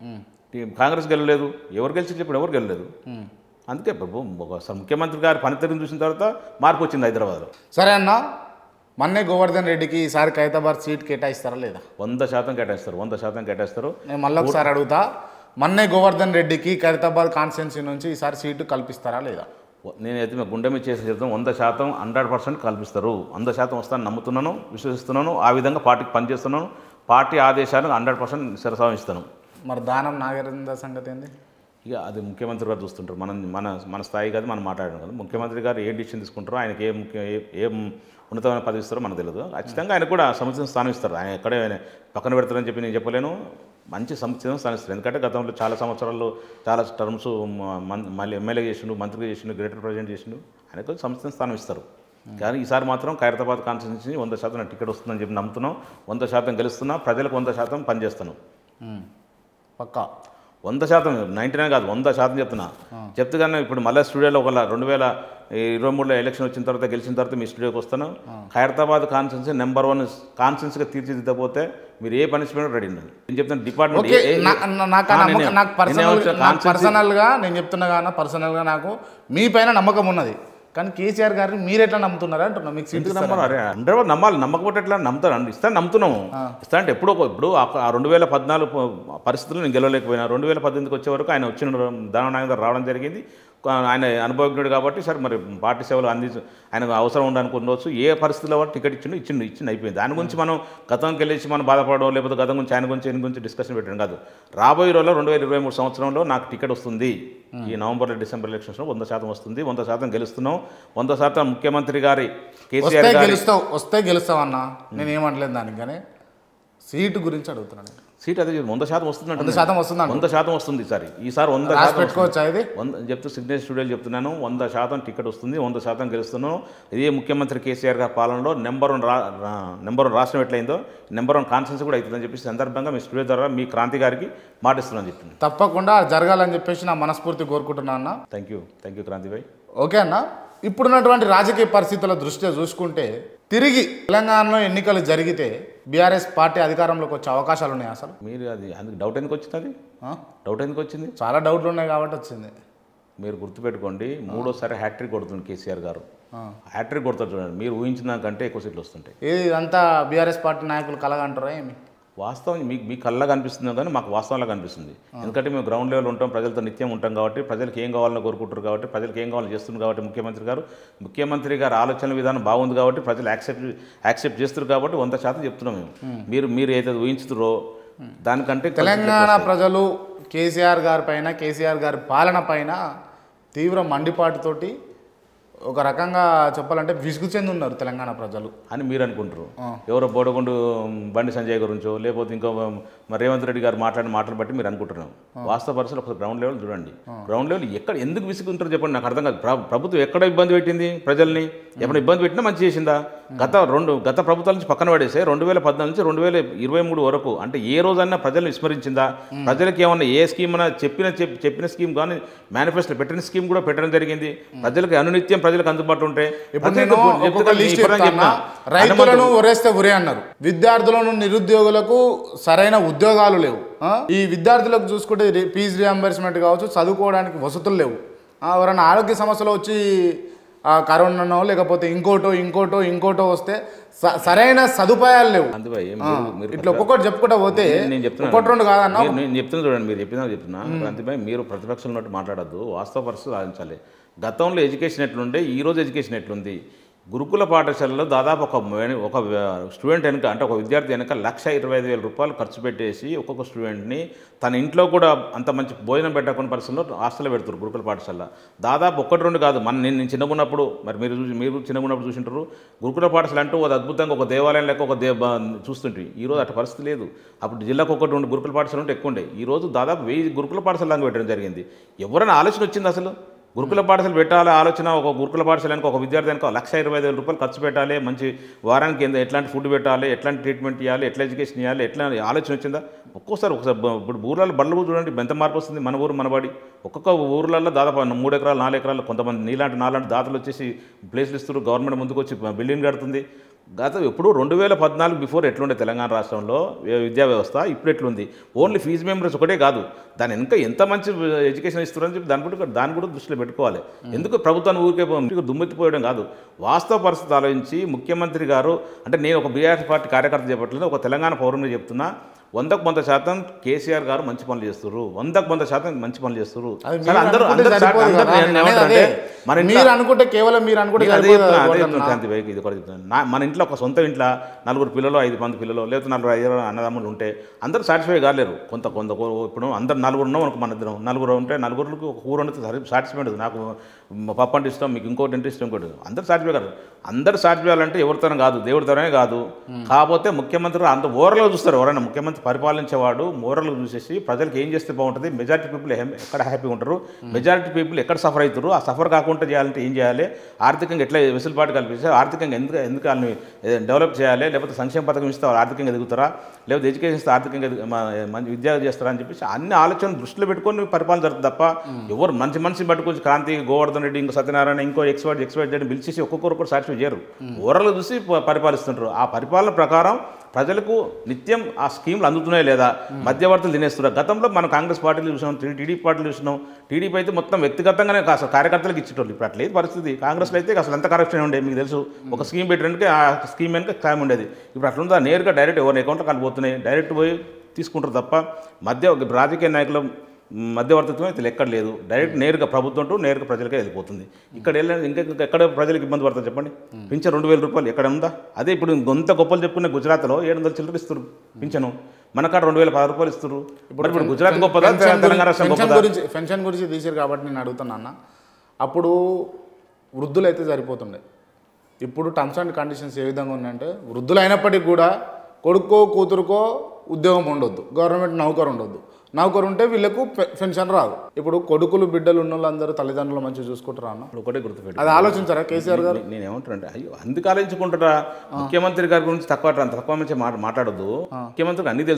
S2: టీ- కాంగ్రెస్ గెలలేదు ఎవరు గెలిచి చెప్పిన ఎవరు గెలలేదు అందుకే బాబు ఒకసారి ముఖ్యమంత్రి గారి పనితీరుని చూసిన తర్వాత మార్పు వచ్చింది హైదరాబాద్లో
S1: సరే అన్న మన్నే గోవర్ధన్ రెడ్డికి ఈసారి ఖైరతాబాద్ సీట్ కేటాయిస్తారా లేదా
S2: వంద శాతం కేటాయిస్తారు వంద శాతం కేటాయిస్తారు
S1: నేను మళ్ళీ ఒకసారి అడుగుతా మన్నే గోవర్ధన్ రెడ్డికి ఖైరతాబాద్ కాన్స్టిట్యున్సీ నుంచి ఈసారి సీటు కల్పిస్తారా లేదా
S2: నేనైతే మీ గుండె మీద చేసి చెప్తాను వంద శాతం హండ్రెడ్ పర్సెంట్ కల్పిస్తారు వంద శాతం వస్తాను నమ్ముతున్నాను విశ్వసిస్తున్నాను ఆ విధంగా పార్టీకి పనిచేస్తున్నాను పార్టీ ఆదేశాలను హండ్రెడ్ పర్సెంట్ శిరసావిస్తాను
S1: మరి దానం నాగేంద్ర సంగతి ఏంది
S2: ఇక అది ముఖ్యమంత్రి గారు చూస్తుంటారు మనం మన మన స్థాయి కాదు మనం మాట్లాడడం కదా ముఖ్యమంత్రి గారు ఏ డిసిషన్ తీసుకుంటారో ఆయనకి ఏ ముఖ్య ఏ- ఏం ఉన్నతమైన పదవి ఇస్తారో మనకు తెలియదు ఖచ్చితంగా ఆయన కూడా సముచిత స్థానం ఇస్తారు ఆయన ఎక్కడే ఆయన పక్కన పెడతారని చెప్పి నేను చెప్పలేను మంచి సముచితం స్థానం ఇస్తారు ఎందుకంటే గతంలో చాలా సంవత్సరాల్లో చాలా టర్మ్స్ మళ్ళీ ఎమ్మెల్యే చేసిండు మంత్రిగా చేసిండు గ్రేటర్ ప్రెసిడెంట్ చేసిండు ఆయనకు సముచిత స్థానం ఇస్తారు కానీ ఈసారి మాత్రం ఖైరతాబాద్ కాన్స్టిట్యూన్సీ వంద శాతం నాకు టికెట్ వస్తుందని చెప్పి నమ్ముతున్నాం వంద శాతం గెలుస్తున్నా ప్రజలకు వంద శాతం పనిచేస్తాను
S1: ఉమ్. పక్కా
S2: వంద శాతం నైంటీ నైన్ కాదు వంద శాతం చెప్తున్నా చెప్తే కానీ ఇప్పుడు మళ్ళీ స్టూడియోలో ఒక రెండు వేల ఇరవై మూడులో ఎలక్షన్ వచ్చిన తర్వాత గెలిచిన తర్వాత మీ స్టూడియోకి వస్తాను ఖైరతాబాద్ కాన్స్టెన్సీ నెంబర్ వన్ కాన్స్టెన్సీగా తీర్చిదిద్దపోతే మీరు ఏ పనిష్మెంట్ రెడీ ఉండాలి నేను చెప్తాను డిపార్ట్మెంట్
S1: ఓకే
S2: ఏ- ఏ-
S1: నా- నా- నాకు ఆ
S2: ఆ,
S1: నమ్మకం-
S2: నేనే-
S1: నాకు పర్సనల్
S2: నేనే వచ్చా,
S1: నాకు
S2: కాన్స్టెన్సీ-
S1: పర్సనల్గా నేను చెప్తున్నా కానీ పర్సనల్గా నాకు మీ పైన నమ్మకం ఉన్నది కానీ కేసీఆర్ గారిని మీరు ఎట్లా నమ్ముతున్నారు అంటున్నా మీకు సీటు
S2: నమ్మరు అరే హండ్రెడ్ నమ్మాలి నమ్మకపోతే ఎట్లా నమ్ముతారు అండి ఇస్తాను నమ్ముతున్నాము ఇస్తా అంటే ఎప్పుడో ఒక- ఇప్పుడు ఆ- ఆ రెండు వేల పద్నాలుగు ప- పరిస్థితులు నేను గెలవలేకపోయినా రెండు వేల పద్దెనిమిదికి వచ్చే వరకు ఆయన వచ్చిన దాననాయకుడు రావడం జరిగింది కా- ఆయన అనుభవజ్ఞుడు కాబట్టి సరే మరి పార్టీ సేవలు అంది ఆయనకు అవసరం ఉండడానికి ఉండవచ్చు ఏ పరిస్థితుల్లో వాడు టికెట్ ఇచ్చిండు ఇచ్చిండు ఇచ్చిండు అయిపోయింది దాని గురించి మనం గతంకి వెళ్ళేసి మనం బాధపడడం లేకపోతే గతం గురించి ఆయన గురించి ఆయన గురించి డిస్కషన్ పెట్టడం కాదు రాబోయే రోజుల్లో రెండు వేల ఇరవై మూడు సంవత్సరంలో నాకు టికెట్ వస్తుంది ఈ నవంబర్ డిసెంబర్ ఎలక్షన్స్లో వంద శాతం వస్తుంది వంద శాతం గెలుస్తున్నాం వంద శాతం ముఖ్యమంత్రి గారి
S1: వస్తే
S2: కేసీఆర్ గారి
S1: గెలుస్తావు వస్తే గెలుస్తావు అన్న నేను ఏమంటలేదు దానికి కానీ సీటు గురించి అడుగుతున్నాను
S2: సీట్ అదే వంద శాతం వస్తుంది
S1: వంద శాతం వస్తుందంట
S2: వంద శాతం వస్తుంది ఈసారి ఈసారి వంద
S1: రాసి
S2: శాతం వస్తుంది.
S1: పెట్టుకోవచ్చా ఇది
S2: వంద చెప్తూ సిగ్నేచర్ స్టూడియోలు చెప్తున్నాను వంద శాతం టికెట్ వస్తుంది వంద శాతం గెలుస్తున్నాను ఇదే ముఖ్యమంత్రి కేసీఆర్ గారి పాలనలో నెంబర్ వన్ రా రా- నెంబర్ వన్ రాష్ట్రం ఎట్లయిందో నెంబర్ వన్ కాన్ఫరెన్స్ కూడా అవుతుందని చెప్పి సందర్భంగా మీ స్టూడియో ద్వారా మీ క్రాంతి గారికి మాటిస్తున్నాను చెప్తున్నాను
S1: తప్పకుండా జరగాలని చెప్పేసి నా మనస్ఫూర్తి కోరుకుంటున్నా అన్న
S2: thank you thank you Kranti bhai
S1: okay అన్న ఇప్పుడున్నటువంటి రాజకీయ పరిస్థితుల దృష్ట్యా చూసుకుంటే తిరిగి తెలంగాణలో ఎన్నికలు జరిగితే బీఆర్ఎస్ పార్టీ అధికారంలోకి వచ్చే అవకాశాలు ఉన్నాయి అసలు
S2: మీరు అది అందుకు డౌట్ ఎందుకు వచ్చింది అది
S1: ఆ?
S2: డౌట్ ఎందుకు వచ్చింది
S1: చాలా డౌట్లు ఉన్నాయి కాబట్టి వచ్చింది
S2: మీరు గుర్తుపెట్టుకోండి మూడోసారి హ్యాట్రిక్ కొడుతుంది కేసీఆర్ గారు
S1: ఆ.
S2: హ్యాట్రిక్ కొడతారు చూడండి మీరు ఊహించిన దానికంటే ఎక్కువ సీట్లు వస్తుంటాయి
S1: ఇది ఇదంతా బీఆర్ఎస్ పార్టీ నాయకులు కలగంటారా ఏమి
S2: వాస్తవం మీకు మీ కళ్ళగా కనిపిస్తుంది కానీ మాకు వాస్తవంలా కనిపిస్తుంది ఎందుకంటే మేము గ్రౌండ్ లెవెల్ ఉంటాం ప్రజలతో నిత్యం ఉంటాం కాబట్టి ప్రజలకు ఏం కావాలని కోరుకుంటారు కాబట్టి ప్రజలకు ఏం కావాలో చేస్తున్నారు కాబట్టి ముఖ్యమంత్రి గారు ముఖ్యమంత్రి గారి ఆలోచన విధానం బాగుంది కాబట్టి ప్రజలు యాక్సెప్ట్ యాక్సెప్ట్ చేస్తారు కాబట్టి వంద శాతం చెప్తున్నాం మేము మీరు మీరు ఏదైతే ఊహించుతారో దానికంటే కొంచెం
S1: తెలంగాణ ప్రజలు కేసీఆర్ గారి పైన కేసీఆర్ గారి పాలన పైన తీవ్ర మండిపాటుతోటి ఒక రకంగా చెప్పాలంటే విసుగు చెంది ఉన్నారు తెలంగాణ ప్రజలు
S2: అని మీరు అనుకుంటారు ఎవరో బోడగుండు బండి సంజయ్ గురించో లేకపోతే ఇంకో మరి రేవంత్ రెడ్డి గారు మాట్లాడిన మాటలు బట్టి మీరు అనుకుంటున్నాం వాస్తవ పరిస్థితులు ఒక గ్రౌండ్ లెవెల్ చూడండి గ్రౌండ్ లెవెల్ ఎక్కడ ఎందుకు విసుగుంటారో చెప్పండి నాకు అర్థం కాదు ప్ర- ప్రభుత్వం ఎక్కడ ఇబ్బంది పెట్టింది ప్రజల్ని ఎప్పుడు ఇబ్బంది పెట్టినా మంచి చేసిందా గత రెండు గత ప్రభుత్వాల నుంచి పక్కన పడేసే రెండు వేల పద్నాలుగు నుంచి రెండు వేల ఇరవై మూడు వరకు అంటే ఏ రోజైనా ప్రజల్ని విస్మరించిందా ప్రజలకు ఏమన్నా ఏ స్కీమ్ అన్నా చెప్పిన చెప్- చెప్పిన స్కీమ్ కానీ మేనిఫెస్టో పెట్టిన స్కీమ్ కూడా పెట్టడం జరిగింది ప్రజలకు అనునిత్యం ప్రజలకు అందుబాటులో ఉంటాయి
S1: ఇప్పుడు
S2: ప్రజలకు
S1: నేను
S2: చెప్తున్నా,
S1: ఒక్కొక్క
S2: మీ
S1: లిస్ట్
S2: పరంగా
S1: చెప్తానా
S2: చెప్తున్నా.
S1: రైతులను ఒరేస్తే ఉరే అన్నారు విద్యార్థులను నిరుద్యోగులకు సరైన ఉద్యోగాలు లేవు ఆ? ఈ విద్యార్థులకు చూసుకుంటే రి- ఫీజు రియంబర్స్మెంట్ కావచ్చు చదువుకోవడానికి వసతులు లేవు ఆ, ఎవరైనా ఆరోగ్య సమస్యలు వచ్చి ఆ, కరోనానో లేకపోతే ఇంకోటో ఇంకోటో ఇంకోటో వస్తే స- సరైన సదుపాయాలు లేవు
S2: అందుబాయ్
S1: ఆ,
S2: మీరు మీరు
S1: ఇట్లా ఒక్కొక్కటి చెప్పుకుంటా పోతే
S2: నేను చెప్తున్నాను
S1: ఒక్కటి రెండు కాదన్నా
S2: మీరు- నేను చెప్తున్నా చూడండి మీరు చెప్పినా చెప్తున్నా అందుబాయ్ మీరు ప్రతిపక్షంలో ఉన్నట్టు మాట్లాడద్దు వాస్తవ పరిస్థితులు ఆలోచించాలి గతంలో ఎడ్యుకేషన్ ఎట్లుండే ఈ రోజు ఎడ్యుకేషన్ ఎట్లుంది గురుకుల పాఠశాలలో దాదాపు ఒక మే- ఒక స్టూడెంట్ వెనుక అంటే ఒక విద్యార్థి వెనుక లక్ష ఇరవై ఐదు వేల రూపాయలు ఖర్చు పెట్టేసి ఒక్కొక్క స్టూడెంట్ని తన ఇంట్లో కూడా అంత మంచి భోజనం పెట్టకుండా పరిస్థితుల్లో హాస్టల్లో పెడుతారు గురుకుల పాఠశాల దాదాపు ఒక్కటి రెండు కాదు మన నేను నేను చిన్నగున్నప్పుడు మరి మీరు చూసి మీరు చిన్నగున్నప్పుడు చూసింటారు గురుకుల పాఠశాల అంటూ ఒక అద్భుతంగా ఒక దేవాలయం లెక్క ఒక దే బ- చూస్తుంటే ఈ రోజు అటు పరిస్థితి లేదు అప్పుడు జిల్లాకు ఒకటి రెండు గురుకుల పాఠశాల ఉంటే ఎక్కువ ఉండే ఈ రోజు దాదాపు వెయ్యి గురుకుల పాఠశాల దాకా పెట్టడం జరిగింది ఎవరైనా ఆలోచన వచ్చింది అసలు గురుకుల పాఠశాల పెట్టాలి ఆలోచన ఒక గురుకుల పాఠశాలకు ఒక విద్యార్థి అనుకో లక్ష ఇరవై ఐదు వేల రూపాయలు ఖర్చు పెట్టాలి మంచి వారానికి ఎంత ఎట్లాంటి ఫుడ్ పెట్టాలి ఎట్లాంటి ట్రీట్మెంట్ ఇవ్వాలి ఎట్లా ఎడ్యుకేషన్ ఇవ్వాలి ఎట్లా ఆలోచన వచ్చిందా ఒక్కోసారి ఒకసారి బ- ఇప్పుడు ఊర్లలో బళ్ళు చూడండి ఎంత మార్పు వస్తుంది మన ఊరు మనబడి ఒక్కొక్క ఊర్లలో దాదాపు మూడు ఎకరాలు నాలుగు ఎకరాలు కొంతమంది నీలాంటి నాలాంటి దాతలు వచ్చేసి ప్లేస్లు ఇస్తారు గవర్నమెంట్ ముందుకు వచ్చి బిల్డింగ్ కడుతుంది గత ఎప్పుడు రెండు వేల పద్నాలుగు బిఫోర్ ఎట్లుండే తెలంగాణ రాష్ట్రంలో వ్య- విద్యా వ్యవస్థ ఇప్పుడు ఎట్లుంది ఓన్లీ ఫీజు మెంబర్స్ ఒకటే కాదు దాని వెనక ఎంత మంచి ఎడ్యుకేషన్ ఇస్తున్నారని చెప్పి దాని కూడా దాన్ని కూడా దృష్టిలో పెట్టుకోవాలి ఎందుకు ప్రభుత్వాన్ని ఊరికే పో- దుమ్మెత్తిపోయడం కాదు వాస్తవ పరిస్థితి ఆలోచించి ముఖ్యమంత్రి గారు అంటే నేను ఒక బీఆర్ఎస్ పార్టీ కార్యకర్త చెప్పట్లేదు ఒక తెలంగాణ పౌరుని చెప్తున్నా వందకు వంద శాతం కేసీఆర్ గారు మంచి పనులు చేస్తున్నారు వందకు వంద శాతం మంచి పనులు చేస్తున్నారు
S1: అది
S2: సరే,
S1: మీరు
S2: అందరూ
S1: అనుకుంటే
S2: అందరూ
S1: సరిపోదు
S2: అందరూ
S1: కదా.
S2: నేను
S1: నేను
S2: ఏమంటానంటే,
S1: అదే.
S2: మన ఇంట్లో
S1: మీరు అనుకుంటే కేవలం మీరు అనుకుంటే
S2: నేను అదే
S1: సరిపోదు
S2: చెప్తున్నా, అదే
S1: అనుకుంటున్నా.
S2: చెప్తున్నా, శాంతి వైకి ఇది కూడా చెప్తున్నాను నా మన ఇంట్లో ఒక సొంత ఇంట్లో నలుగురు పిల్లలు ఐదు మంది పిల్లలు లేకపోతే నలుగురు ఐదు అన్నదమ్ములు ఉంటే అందరూ సాటిస్ఫై కాలేరు కొంత కొంత ఇప్పుడు అందరు నలుగురు ఉన్నాం అనుకో మన ఇద్దరం నలుగురు ఉంటే నలుగురికి ఒక కూర వండితే సరి సాటిస్ఫై ఉండదు నాకు మ- పప్పు అంటే ఇష్టం మీకు ఇంకోటి అంటే ఇష్టం ఇంకోటి అందరూ సాటిస్ఫై కాదు అందరూ సాటిస్ఫై అవ్వాలంటే ఎవరితోనే కాదు దేవుడి తరమే కాదు కాకపోతే ముఖ్యమంత్రి అంత ఓరలో చూస్తారు ఎవరైనా ముఖ్యమంత్రి పరిపాలించేవాడు మోరల్ చూసేసి ప్రజలకు ఏం చేస్తే బాగుంటుంది మెజారిటీ పీపుల్ ఎక్కడ హ్యాపీ ఉంటారు మెజారిటీ పీపుల్ ఎక్కడ సఫర్ అవుతారు ఆ సఫర్ కాకుండా చేయాలంటే ఏం చేయాలి ఆర్థికంగా ఎట్లా వెసులుబాటు కల్పించాలి ఆర్థికంగా ఎందుకు ఎందుకు వాళ్ళని డెవలప్ చేయాలి లేకపోతే సంక్షేమ పథకం ఇస్తే వాళ్ళు ఆర్థికంగా ఎదుగుతారా లేకపోతే ఎడ్యుకేషన్ ఇస్తే ఆర్థికంగా ఎదుగు- మ- మంచి విద్య చేస్తారా అని చెప్పేసి అన్ని ఆలోచనలు దృష్టిలో పెట్టుకొని పరిపాలన జరుగుతుంది తప్ప ఎవరు మంచి మనిషి పట్టుకొచ్చి క్రాంతి గోవర్ధన్ రెడ్డి ఇంకో సత్యనారాయణ ఇంకో ఎక్స్పర్ట్ ఎక్స్పర్ట్ అని పిలిచేసి ఒక్కొక్కరు ఒక్కరు సాటిస్ఫై చేయరు ఓరల్ చూసి ప- పరిపాలిస్తుంటారు ఆ పరిపాలన ప్రకారం ప్రజలకు నిత్యం ఆ స్కీమ్లు అందుతున్నాయి లేదా మధ్యవర్తులు తినేస్తున్నారు గతంలో మనం కాంగ్రెస్ పార్టీలు చూసినాం టీ- టీడీపీ పార్టీలు చూసినాం టీడీపీ అయితే మొత్తం వ్యక్తిగతంగానే కాస్త కార్యకర్తలకు ఇచ్చేటోళ్ళు ఇప్పుడు అట్లేదు పరిస్థితి కాంగ్రెస్లో అయితే అసలు ఎంత కరప్షన్ ఉండే మీకు తెలుసు ఒక స్కీమ్ పెట్టడానికి ఆ స్కీమ్ వెనుక స్కామ్ ఉండేది ఇప్పుడు అట్లుందా నేరుగా డైరెక్ట్ ఎవరి అకౌంట్లో కలిపోతున్నాయి డైరెక్ట్ పోయి తీసుకుంటారు తప్ప మధ్య ఒక రాజకీయ నాయకుల మధ్యవర్తిత్వం అయితే ఎక్కడ లేదు డైరెక్ట్ నేరుగా ప్రభుత్వం టు నేరుగా ప్రజలకే వెళ్ళిపోతుంది ఇక్కడ వెళ్ళి ఇంకా ఇంకా ఎక్కడ ప్రజలకు ఇబ్బంది పడుతుంది చెప్పండి పింఛన్ రెండు వేల రూపాయలు ఎక్కడ ఉందా అదే ఇప్పుడు ఇంకొంత గొప్పలు చెప్పుకునే గుజరాత్లో ఏడు వందల చిల్లర ఇస్తారు పింఛను మన కాడ రెండు వేల పది రూపాయలు ఇస్తారు ఇప్పుడు ఇప్పుడు గుజరాత్ గొప్పదా
S1: పెన్షన్
S2: తెలంగాణ రాష్ట్రం
S1: పెన్షన్
S2: గొప్పదా
S1: గురించి పెన్షన్ గురించి తీసారు కాబట్టి నేను అడుగుతున్నా అన్న అప్పుడు వృద్ధులు అయితే సరిపోతుండే ఇప్పుడు టర్మ్స్ అండ్ కండిషన్స్ ఏ విధంగా ఉన్నాయంటే వృద్ధులు అయినప్పటికీ కూడా కొడుకో కూతురుకో ఉద్యోగం ఉండొద్దు గవర్నమెంట్ నౌకరు ఉండొద్దు నౌకరు ఉంటే వీళ్ళకు పె- పెన్షన్ రాదు ఇప్పుడు కొడుకులు బిడ్డలు ఉన్న వాళ్ళందరూ తల్లిదండ్రులు మంచిగా చూసుకుంటారా అన్న
S2: ఇప్పుడు ఒకటే గుర్తుపెట్టు
S1: అది ఆలోచించారా కేసీఆర్ గారు
S2: నేను ఏమంటానంటే అయ్యో అందుకు ఆలోచించుకుంటారా ముఖ్యమంత్రి గారి గురించి తక్కువ అంత తక్కువ మంచి మాట మాట్లాడొద్దు ముఖ్యమంత్రికి అన్ని తెలుసు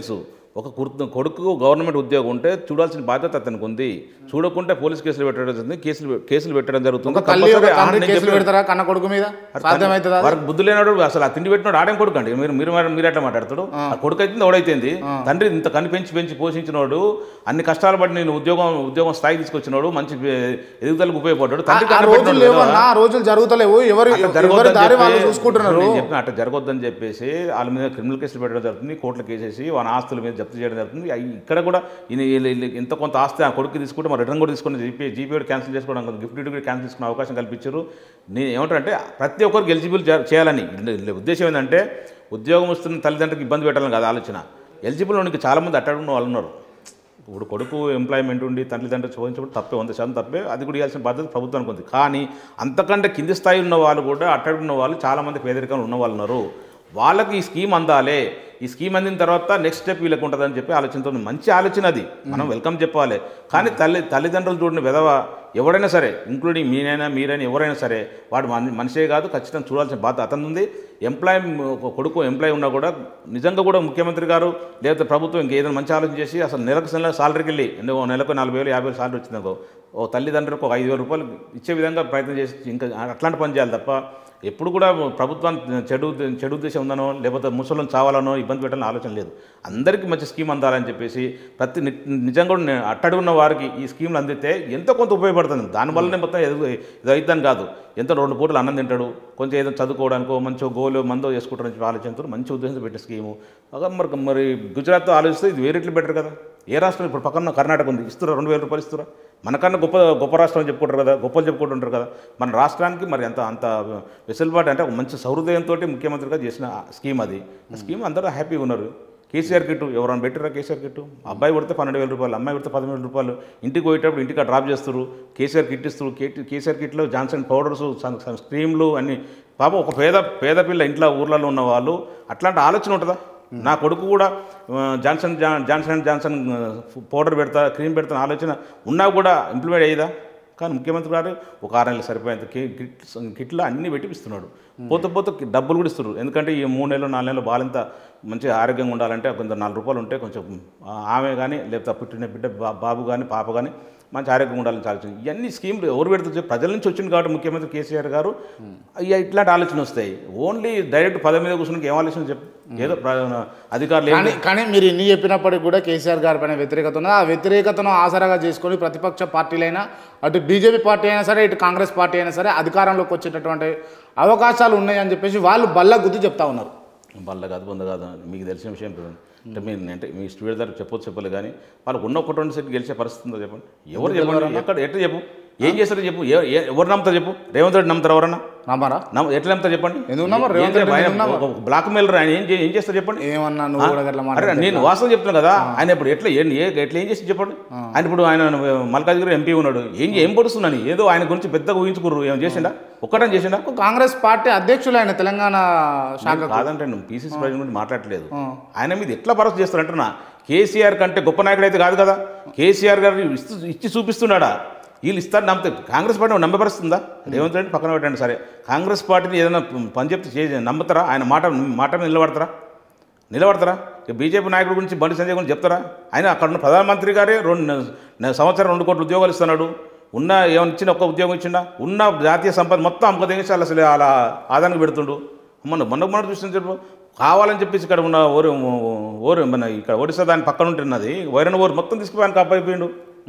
S2: ఒక కుర్త కొడుకు గవర్నమెంట్ ఉద్యోగం ఉంటే చూడాల్సిన బాధ్యత అతనికి ఉంది చూడకుంటే పోలీస్ కేసులు పెట్టడం జరుగుతుంది కేసులు కేసులు పెట్టడం జరుగుతుంది
S1: తల్లి ఒక
S2: కంపల్సరీ
S1: తండ్రి
S2: నేను
S1: కేసులు
S2: చెప్పిన-
S1: పెడతారా కన్న కొడుకు మీద సాధ్యమవుతుందా అది?
S2: వారికి బుద్ధి లేనాడు అసలు ఆ తిండి పెట్టినాడు ఆడేం కొడుకు అండి మీరు మీరు మీరు ఎట్లా మాట్లాడతాడు ఆ కొడుకు అయితే ఓడైతుంది తండ్రి ఇంత కని పెంచి పెంచి పోషించినోడు అన్ని కష్టాలు పడి నేను ఉద్యోగం ఉద్యోగం స్థాయి తీసుకొచ్చినాడు మంచి ఎదుగుదలకు ఉపయోగపడ్డాడు తండ్రి
S1: ఆ
S2: కన్ను
S1: రోజులు
S2: పెట్టినోడు
S1: లేవన్నా ఆ రోజులు జరుగుతలేవు ఎవరు
S2: అట్లా
S1: ఎవరి
S2: జరగొద్దని
S1: దారి వాళ్ళు
S2: చెప్పి-
S1: చూసుకుంటున్నారు
S2: నేను చెప్పిన అట్లా జరగొద్దని చెప్పేసి వాళ్ళ మీద క్రిమినల్ కేసులు పెట్టడం జరుగుతుంది కోర్టులో కేసేసి వాళ్ళ ఆస్తుల మీద జప్తు చేయడం జరుగుతుంది అయి ఇక్కడ కూడా ఈయన వీళ్ళ- వీళ్ళ ఎంత కొంత ఆస్తి ఆ కొడుకు తీసుకుంటే మరి రిటర్న్ కూడా తీసుకుని జీపీ జీపీ కూడా క్యాన్సిల్ చేసుకోవడం గిఫ్ట్ కూడా క్యాన్సిల్ చేసుకునే అవకాశం కల్పించారు నేను ఏమంటారంటే ప్రతి ఒక్కరికి ఎలిజిబుల్ చేయాలని వీళ్ళ ఉద్దేశం ఏంటంటే ఉద్యోగం వస్తున్న తల్లిదండ్రులకు ఇబ్బంది పెట్టాలని కాదు ఆలోచన ఎలిజిబుల్ ఉన్న చాలామంది అట్టాడున్న వాళ్ళు ఉన్నారు ఇప్పుడు కొడుకు ఎంప్లాయ్మెంట్ ఉండి తల్లిదండ్రులు చూపించడం తప్పే వంద శాతం తప్పే అది కూడా ఇవ్వాల్సిన బాధ్యత ప్రభుత్వానికి ఉంది కానీ అంతకంటే కింది స్థాయి ఉన్న వాళ్ళు కూడా అట్టడున్న వాళ్ళు చాలామంది పేదరికంలో ఉన్న వాళ్ళు ఉన్నారు వాళ్ళకి ఈ స్కీమ్ అందాలే ఈ స్కీమ్ అందిన తర్వాత నెక్స్ట్ స్టెప్ వీళ్ళకి ఉంటుందని చెప్పి ఆలోచనతో మంచి ఆలోచన అది మనం వెల్కమ్ చెప్పాలి కానీ తల్లి తల్లిదండ్రులు చూడిన విధవ ఎవరైనా సరే ఇంక్లూడింగ్ మీనైనా మీరైనా ఎవరైనా సరే వాడు మన మనిషే కాదు ఖచ్చితంగా చూడాల్సిన బాధ్యత అతను ఉంది ఎంప్లాయ్ ఒక కొడుకు ఎంప్లాయ్ ఉన్నా కూడా నిజంగా కూడా ముఖ్యమంత్రి గారు లేకపోతే ప్రభుత్వం ఇంకేదైనా మంచి ఆలోచన చేసి అసలు నెలకు నెల సాలరీకి వెళ్ళి అంటే ఓ నెలకు నలభై వేలు యాభై వేలు సాలరీ వచ్చిందనుకో ఓ తల్లిదండ్రులకు ఒక ఐదు వేల రూపాయలు ఇచ్చే విధంగా ప్రయత్నం చేసి ఇంకా అట్లాంటి పని చేయాలి తప్ప ఎప్పుడు కూడా ప్రభుత్వానికి చెడు చెడు ఉద్దేశం ఉందనో లేకపోతే ముసలను చావాలనో ఇబ్బంది పెట్టాలని ఆలోచన లేదు అందరికీ మంచి స్కీమ్ అందాలని చెప్పేసి ప్రతి ని- నిజంగా కూడా నేను అట్టడున్న వారికి ఈ స్కీమ్లు అందితే ఎంతో కొంత ఉపయోగపడుతుంది దానివల్లనే మొత్తం ఎదుగు ఇది అవుతుందని కాదు ఎంతో రెండు పూటలు అన్నం తింటాడు కొంచెం ఏదో చదువుకోవడానికో మంచి గోలు మందో చేసుకుంటారని చెప్పి ఆలోచనతో మంచి ఉద్దేశంతో పెట్టే స్కీము అలా మరి మరి గుజరాత్తో ఆలోచిస్తే ఇది వేరేట్లు బెటర్ కదా ఏ రాష్ట్రం ఇప్పుడు పక్కన కర్ణాటక ఉంది ఇస్తురా రెండు వేల రూపాయలు ఇస్తురా మనకన్నా గొప్ప గొప్ప రాష్ట్రం అని చెప్పుకుంటారు కదా గొప్పలు చెప్పుకుంటుంటారు కదా మన రాష్ట్రానికి మరి అంత అంత వెసులుబాటు అంటే ఒక మంచి సహృదయంతో ముఖ్యమంత్రిగా చేసిన స్కీమ్ అది ఆ స్కీమ్ అందరూ హ్యాపీగా ఉన్నారు కేసీఆర్ కిట్టు ఎవరైనా పెట్టారా కేసీఆర్ కిట్టు అబ్బాయి కొడితే పన్నెండు వేల రూపాయలు అమ్మాయి కొడితే పదివేల రూపాయలు ఇంటికి పోయేటప్పుడు ఇంటికి డ్రాప్ చేస్తారు కేసీఆర్ కిట్ ఇస్తారు కేటీ కేసీఆర్ కిట్లో జాన్సన్ పౌడర్స్ స్క్రీమ్లు అన్ని పాపం ఒక పేద పేద పిల్ల ఇంట్లో ఊర్లలో ఉన్న వాళ్ళు అట్లాంటి ఆలోచన ఉంటుందా నా కొడుకు కూడా ఆ, జాన్సన్ జా- జాన్సన్ అండ్ జాన్సన్ ఆ, పౌడర్ పెడతా క్రీమ్ పెడతా ఆలోచన ఉన్నా కూడా ఇంప్లిమెంట్ అయ్యేదా కానీ ముఖ్యమంత్రి గారు ఒక ఆరు నెలలు సరిపోయేంత కి- కిట్స్ కిట్లో అన్ని పెట్టి ఇస్తున్నాడు పోతే పోతే డబ్బులు కూడా ఇస్తారు ఎందుకంటే ఈ మూడు నెలలు నాలుగు నెలలు బాలింత మంచిగా ఆరోగ్యంగా ఉండాలంటే కొంత నాలుగు రూపాయలు ఉంటే కొంచెం ఆ, ఆమె కానీ లేకపోతే ఆ పుట్టిన బిడ్డ బా- బాబు కానీ పాప కానీ మంచి ఆరోగ్యంగా ఉండాలని ఆలోచన ఇవన్నీ స్కీమ్లు ఎవరు పెడుతుంది ప్రజల నుంచి వచ్చింది కాబట్టి ముఖ్యమంత్రి కేసీఆర్ గారు ఇక ఇట్లాంటి ఆలోచన వస్తాయి ఓన్లీ డైరెక్ట్ పదవి మీద కూర్చుని ఏం ఆలోచన చెప్పు ఏదో ప్ర- అధికారులు ఏం
S1: కానీ కానీ మీరు ఇన్ని చెప్పినప్పటికీ కూడా కేసీఆర్ గారి పైన వ్యతిరేకత ఉంది ఆ వ్యతిరేకతను ఆసరాగా చేసుకొని ప్రతిపక్ష పార్టీలైనా అటు బీజేపీ పార్టీ అయినా సరే ఇటు కాంగ్రెస్ పార్టీ అయినా సరే అధికారంలోకి వచ్చేటటువంటి అవకాశాలు ఉన్నాయని చెప్పేసి వాళ్ళు బల్ల గుద్ది చెప్తా ఉన్నారు
S2: బల్ల కాదు బొంద కాదు అని మీకు తెలిసిన విషయం కదా అంటే మీ అంటే మీ స్టూడియో దగ్గర చెప్పొచ్చు చెప్పలేదు కానీ వాళ్ళకు ఉన్న ఒక రెండు సీట్లు గెలిచే పరిస్థితి ఉందో చెప్పండి ఎవరు చెప్పండి ఎక్కడ ఎట్లా చెప్పు ఏం చేస్తారో చెప్పు ఏ- ఏ- ఎవరు నమ్ముతారు చెప్పు రేవంత్ రెడ్డి నమ్ముతారు ఎవరన్నా
S1: నమ్మరా
S2: నమ్మ ఎట్లా నమ్ముతారు చెప్పండి
S1: ఎందుకు నమ్మరు?
S2: ఏం
S1: రేవంత్ రెడ్డి
S2: ఆయన
S1: ఎందుకు నమ్మరు?
S2: ఒక బ్లాక్ మెయిలర్ ఆయన ఏం చే- ఏం చేస్తారు చెప్పండి
S1: ఏమన్నా నువ్వు కూడా గట్లా
S2: అరే
S1: మాట్లాడితే
S2: నేను వాస్తవం చెప్తున్నా కదా ఆయన ఇప్పుడు ఎట్లా ఏ ఏ- ఎట్లా ఏం చేసి చెప్పండి ఆయన ఇప్పుడు ఆయన మల్కాజ్గిరి ఎంపీ ఉన్నాడు ఏం ఏం పడుస్తున్నాను ఏదో ఆయన గురించి పెద్దగా ఊహించుకుర్రు ఏం చేసిండా ఒక్కటని చేసిండా
S1: కాంగ్రెస్ పార్టీ అధ్యక్షులు ఆయన తెలంగాణ శాఖ
S2: కాదంటే నేను పీసీసీ ప్రెసిడెంట్ గురించి మాట్లాడలేదు ఆయన మీద ఎట్లా భరోసా చేస్తారంటున్నా కేసీఆర్ కంటే గొప్ప నాయకుడు అయితే కాదు కదా కేసీఆర్ గారు ఇస్తూ ఇచ్చి చూపిస్తున్నాడా వీళ్ళు ఇస్తారు నమ్మితే కాంగ్రెస్ పార్టీ నమ్మపరుస్తుందా రేవంత్ రెడ్డి పక్కన పెట్టండి సరే కాంగ్రెస్ పార్టీని ఏదైనా పని చెప్తే చేసి నమ్ముతారా ఆయన మాట మాట మీద నిలబడతారా నిలబడతారా ఇక బీజేపీ నాయకుడి గురించి బండి సంజయ్ గురించి చెప్తారా ఆయన అక్కడ ఉన్న ప్రధానమంత్రి గారే రెండు నె- సంవత్సరం రెండు కోట్ల ఉద్యోగాలు ఇస్తున్నాడు ఉన్న ఏమైనా ఇచ్చిన ఒక్క ఉద్యోగం ఇచ్చిండా ఉన్న జాతీయ సంపద మొత్తం అమ్మకదేసి అసలు అలా ఆదానికి పెడుతుండు మొన్న మొన్న మొన్న చూసిన చెప్పు కావాలని చెప్పేసి ఇక్కడ ఉన్న ఓరు ఓరు మన ఇక్కడ ఒడిశా దాని పక్కన ఉంటున్నది వైరన్ ఓరు మొత్తం తీసుకుపోయాను కాపాయిపోయిండు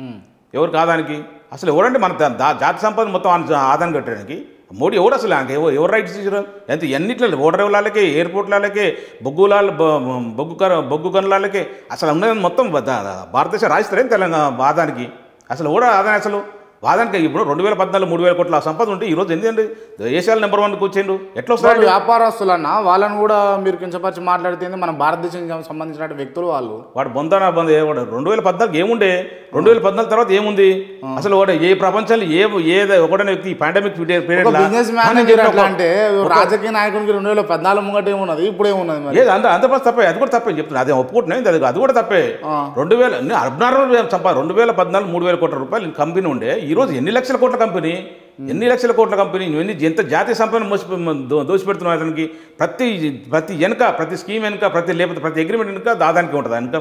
S2: ఎవరు కాదానికి అసలు ఎవరంటే మన దా- దా- జాతి సంపద మొత్తం ఆయన ఆదాయం కట్టడానికి మోడీ ఎవరు అసలు ఆయనకి ఎవరు ఎవరు రైట్స్ ఇచ్చారు ఎంత ఎన్నిట్లో ఓటర్ వాళ్ళకి ఎయిర్పోర్ట్లకి బొగ్గులాల బొగ్గు కర- బొగ్గు గనులకి అసలు ఉన్నది మొత్తం ద- ద- భారతదేశం రాయిస్తారేం తెలంగాణ ఆదానికి అసలు ఎవరు ఆదాయం అసలు వాదానికి ఇప్పుడు రెండు వేల పద్నాలుగు మూడు వేల కోట్ల సంపద ఉంటే ఈరోజు ఎందుకండి ఏషియాలో నెంబర్ వన్కి వచ్చిండు ఎట్లా
S1: వాళ్ళు
S2: వస్తారు
S1: వ్యాపారస్తులన్నా వాళ్ళని కూడా మీరు కించపరిచి మాట్లాడితే మన భారతదేశం సంబంధించిన వ్యక్తులు వాళ్ళు
S2: వాడు బొందానా బంద్ ఏవాడు రెండు వేల పద్నాలుగు ఏముండే రెండు వేల పద్నాలుగు తర్వాత ఏముంది అసలు వాడు ఏ ప్రపంచంలో ఏ ఏ ఒకటనే వ్యక్తి పాండమిక్ పీరియడ్
S1: ఒక బిజినెస్ మేనేజర్ అట్లా అంటే రాజకీయ నాయకునికి రెండు వేల పద్నాలుగు ముంగట ఏమున్నది ఇప్పుడు ఏమున్నది మరి
S2: ఏది అంత అంత పరిస్థితి తప్పే అది కూడా తప్పే చెప్తున్నా అది ఒప్పుకుంటున్నాయి అది అది కూడా తప్పే రెండు వేల అబ్నార్మల్ సంపా రెండు వేల పద్నాలుగు మూడు వేల కోట్ల రూపాయలు కంపెనీ ఉండే ఈ రోజు ఎన్ని లక్షల కోట్ల కంపెనీ ఎన్ని లక్షల కోట్ల కంపెనీ నువ్వు ఎన్ని ఎంత జాతీయ సంపద మోసి దో- దోసిపెడుతున్నావు అతనికి ప్రతి ప్రతి వెనక ప్రతి స్కీమ్ వెనుక ప్రతి లేకపోతే ప్రతి అగ్రిమెంట్ వెనుక దాదానికి ఉంటుంది ఇన్కమ్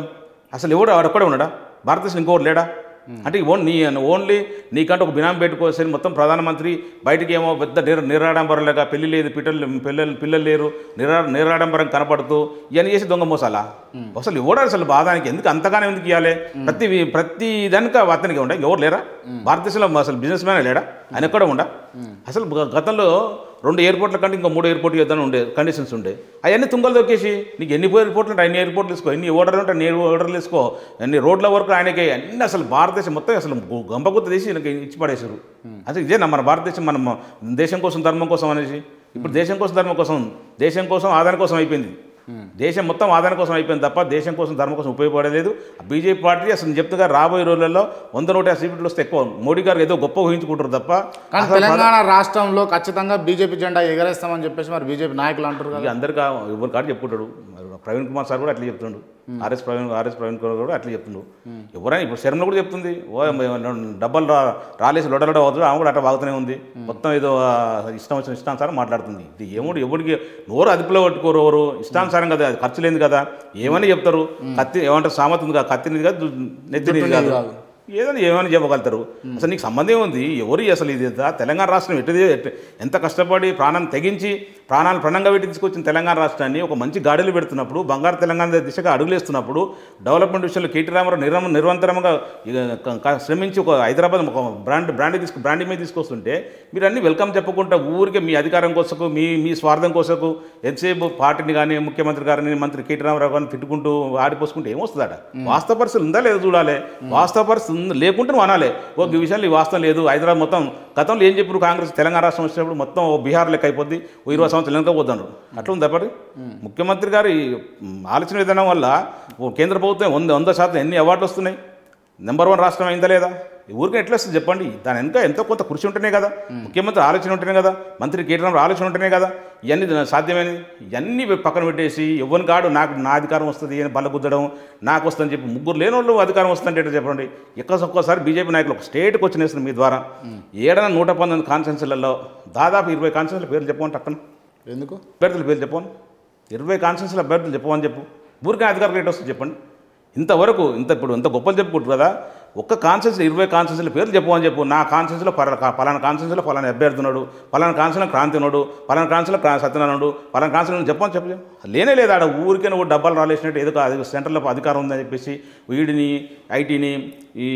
S2: అసలు ఎవడు ఆడొక్కడే ఉన్నాడా భారతదేశం ఇంకోటి లేడా అంటే ఓన్ నీ ఓన్లీ నీకంటే ఒక బినాం పెట్టుకోసరి మొత్తం ప్రధానమంత్రి బయటికి ఏమో పెద్ద నిర నిరాడంబరం లేక పెళ్లి లేదు పిల్లలు పిల్లలు పిల్లలు లేరు నిరా నిరాడంబరం కనపడుతూ ఇవన్నీ చేసి దొంగ మోసాలా అసలు ఎవడు అసలు బాధానికి ఎందుకు అంతగానే ఎందుకు ఇవ్వాలి ప్రతి ప్రతి దానిక అతనికి ఉండే ఎవరు లేరా భారతదేశంలో అసలు బిజినెస్ మ్యాన్ లేడా ఆయన ఎక్కడ ఉండా అసలు గ- గతంలో రెండు ఎయిర్పోర్ట్ల కంటే ఇంకా మూడు ఎయిర్పోర్ట్ చేద్దాం ఉండే కండిషన్స్ ఉండే అవన్నీ తుంగలు దొక్కేసి నీకు ఎన్ని ఎయిర్పోర్ట్లు ఉంటాయి అన్ని ఎయిర్పోర్ట్లు తీసుకో ఎన్ని ఓడర్లు ఉంటాయి ఎన్ని ఓడర్లు తీసుకో అన్ని రోడ్ల వరకు ఆయనకి అన్ని అసలు భారతదేశం మొత్తం అసలు గు- గంపగుత్త తీసి ఈయనకి ఇచ్చి పడేసారు అసలు ఇదే మన భారతదేశం మనం దేశం కోసం ధర్మం కోసం అనేసి ఇప్పుడు దేశం కోసం ధర్మం కోసం దేశం కోసం ఆదాయం కోసం అయిపోయింది దేశం మొత్తం ఆదాయం కోసం అయిపోయింది తప్ప దేశం కోసం ధర్మం కోసం ఉపయోగపడలేదు బీజేపీ పార్టీ అసలు నేను చెప్తుగా రాబోయే రోజులలో వంద నూట యాభై సీట్లు వస్తే ఎక్కువ మోడీ గారు ఏదో గొప్ప ఊహించుకుంటారు తప్ప
S1: కానీ
S2: అసలు
S1: తెలంగాణ రాష్ట్రంలో ఖచ్చితంగా బీజేపీ జెండా ఎగరేస్తామని చెప్పేసి మరి బీజేపీ నాయకులు అంటారు కదా
S2: ఇక అందరికీ ఎవరి కాదు చెప్పుకుంటాడు మరి ప్రవీణ్ కుమార్ సార్ కూడా అట్లా చెప్తుండు ఆర్ఎస్ ప్రవీణ్ ఆర్ఎస్ ప్రవీణ్ కుమార్ కూడా అట్లా చెప్తుండు ఎవరైనా ఇప్పుడు శర్మ కూడా చెప్తుంది ఓ డబ్బలు రా రాలేసి లొడలొడ అవుతుంది ఆమె కూడా అట్లా బాగుతూనే ఉంది మొత్తం ఏదో ఆ, ఇష్టం వచ్చిన ఇష్టానుసారం మాట్లాడుతుంది ఇది ఏముడు ఎవరికి నోరు అదుపులో పట్టుకోరు ఎవరు ఇష్టానుసారం కదా అది ఖర్చు లేని కదా ఏమని చెప్తారు కత్తి ఏమంటారు సామెత ఉంది కదా కత్తినిది కాదు నెత్తినిది కాదు ఏదని ఏమని చెప్పగలుగుతారు అసలు నీకు సంబంధం ఉంది ఎవరు అసలు ఇది ఎంత? తెలంగాణ రాష్ట్రం ఎట్టది ఎట్ట- ఎంత కష్టపడి ప్రాణం తెగించి ప్రాణాలు ప్రణంగా పెట్టి తీసుకొచ్చిన తెలంగాణ రాష్ట్రాన్ని ఒక మంచి గాడులు పెడుతున్నప్పుడు బంగారు తెలంగాణ దిశగా అడుగులేస్తున్నప్పుడు డెవలప్మెంట్ విషయంలో కేటీ రామారావు నిరం నిరంతరంగా ఇక క- క- శ్రమించి ఒక హైదరాబాద్ ఒక బ్రాండ్ బ్రాండ్ తీసుకు బ్రాండ్ మీద తీసుకొస్తుంటే మీరు అన్ని వెల్కమ్ చెప్పకుండా ఊరికే మీ అధికారం కోసకు మీ మీ స్వార్థం కోసకు ఎంతసేపు పార్టీని కానీ ముఖ్యమంత్రి గారిని మంత్రి కేటీ రామారావు గారిని తిట్టుకుంటూ ఆడిపోసుకుంటే ఏమొస్తుందట వాస్తవ పరిస్థితి ఉందా లేదా చూడాలి వాస్తవ పరిస్థితి ఉంది లేకుంటే నువ్వు అనాలి ఓ ఈ విషయంలో ఈ వాస్తవం లేదు హైదరాబాద్ మొత్తం గతంలో ఏం చెప్పారు కాంగ్రెస్ తెలంగాణ రాష్ట్రం వచ్చినప్పుడు మొత్తం ఓ బీహార్ లెక్క అయిపోద్ది ఓ ఇరవై సంవత్సరాలు వెనక పోతాడు అట్లా ఉంది తప్పటి ముఖ్యమంత్రి గారి మ్, ఆలోచన విధానం వల్ల ఓ కేంద్ర ప్రభుత్వం వంద వంద శాతం ఎన్ని అవార్డులు వస్తున్నాయి నెంబర్ వన్ రాష్ట్రం అయిందా లేదా ఈ ఊరికి ఎట్లా వస్తుంది చెప్పండి దాని వెనక ఎంతో కొంత కృషి ఉంటేనే కదా ముఖ్యమంత్రి ఆలోచన ఉంటేనే కదా మంత్రి కేటీఆర్ ఆలోచన ఉంటేనే కదా ఇవన్నీ సాధ్యమైనది ఇవన్నీ పక్కన పెట్టేసి ఎవరిని కాడు నాకు నా అధికారం వస్తుంది అని బల్లగుద్దడం నాకు వస్తుందని చెప్పి ముగ్గురు లేని వాళ్ళు అధికారం వస్తుందంటే ఎట్లా చెప్పండి ఎక్కడ ఒక్కోసారి బీజేపీ నాయకులు ఒక స్టేట్కి వచ్చినేస్తుంది మీ ద్వారా ఏడన నూట పంతొమ్మిది కాన్ఫరెన్స్లలో దాదాపు ఇరవై కాన్ఫరెన్స్ల పేర్లు చెప్పమంటే అక్కడ
S1: ఎందుకు
S2: అభ్యర్థుల పేర్లు చెప్పమని ఇరవై కాన్స్టిట్యూన్సీల అభ్యర్థులు చెప్పమని చెప్పు ఊరికే అధికారం రేట్ వస్తుంది చెప్పండి ఇంతవరకు ఇంత ఇప్పుడు ఇంత గొప్పలు చెప్పుకుంటారు కదా ఒక్క కాన్స్టిట్యూన్సీ ఇరవై కాన్స్టిట్యూన్సీల పేర్లు చెప్పమని చెప్పు నా కాన్స్టిట్యూన్సీలో పలానా పలానా కాన్స్టిట్యూన్సీలో పలానా అభ్యర్థి ఉన్నాడు పలానా కాన్స్టిట్యూన్సీలో క్రాంతి ఉన్నాడు పలానా కాన్స్టిట్యూన్సీలో క్రా- సత్యనారాయణుడు పలానా కాన్స్టిట్యూన్సీ చెప్పని చెప్పు లేనే లేదు ఆడ ఊరికే నువ్వు డబ్బాలు రాలేసినట్టు ఏదో అది సెంటర్లో అధికారం ఉందని చెప్పేసి వీడిని ఐటీని ఈ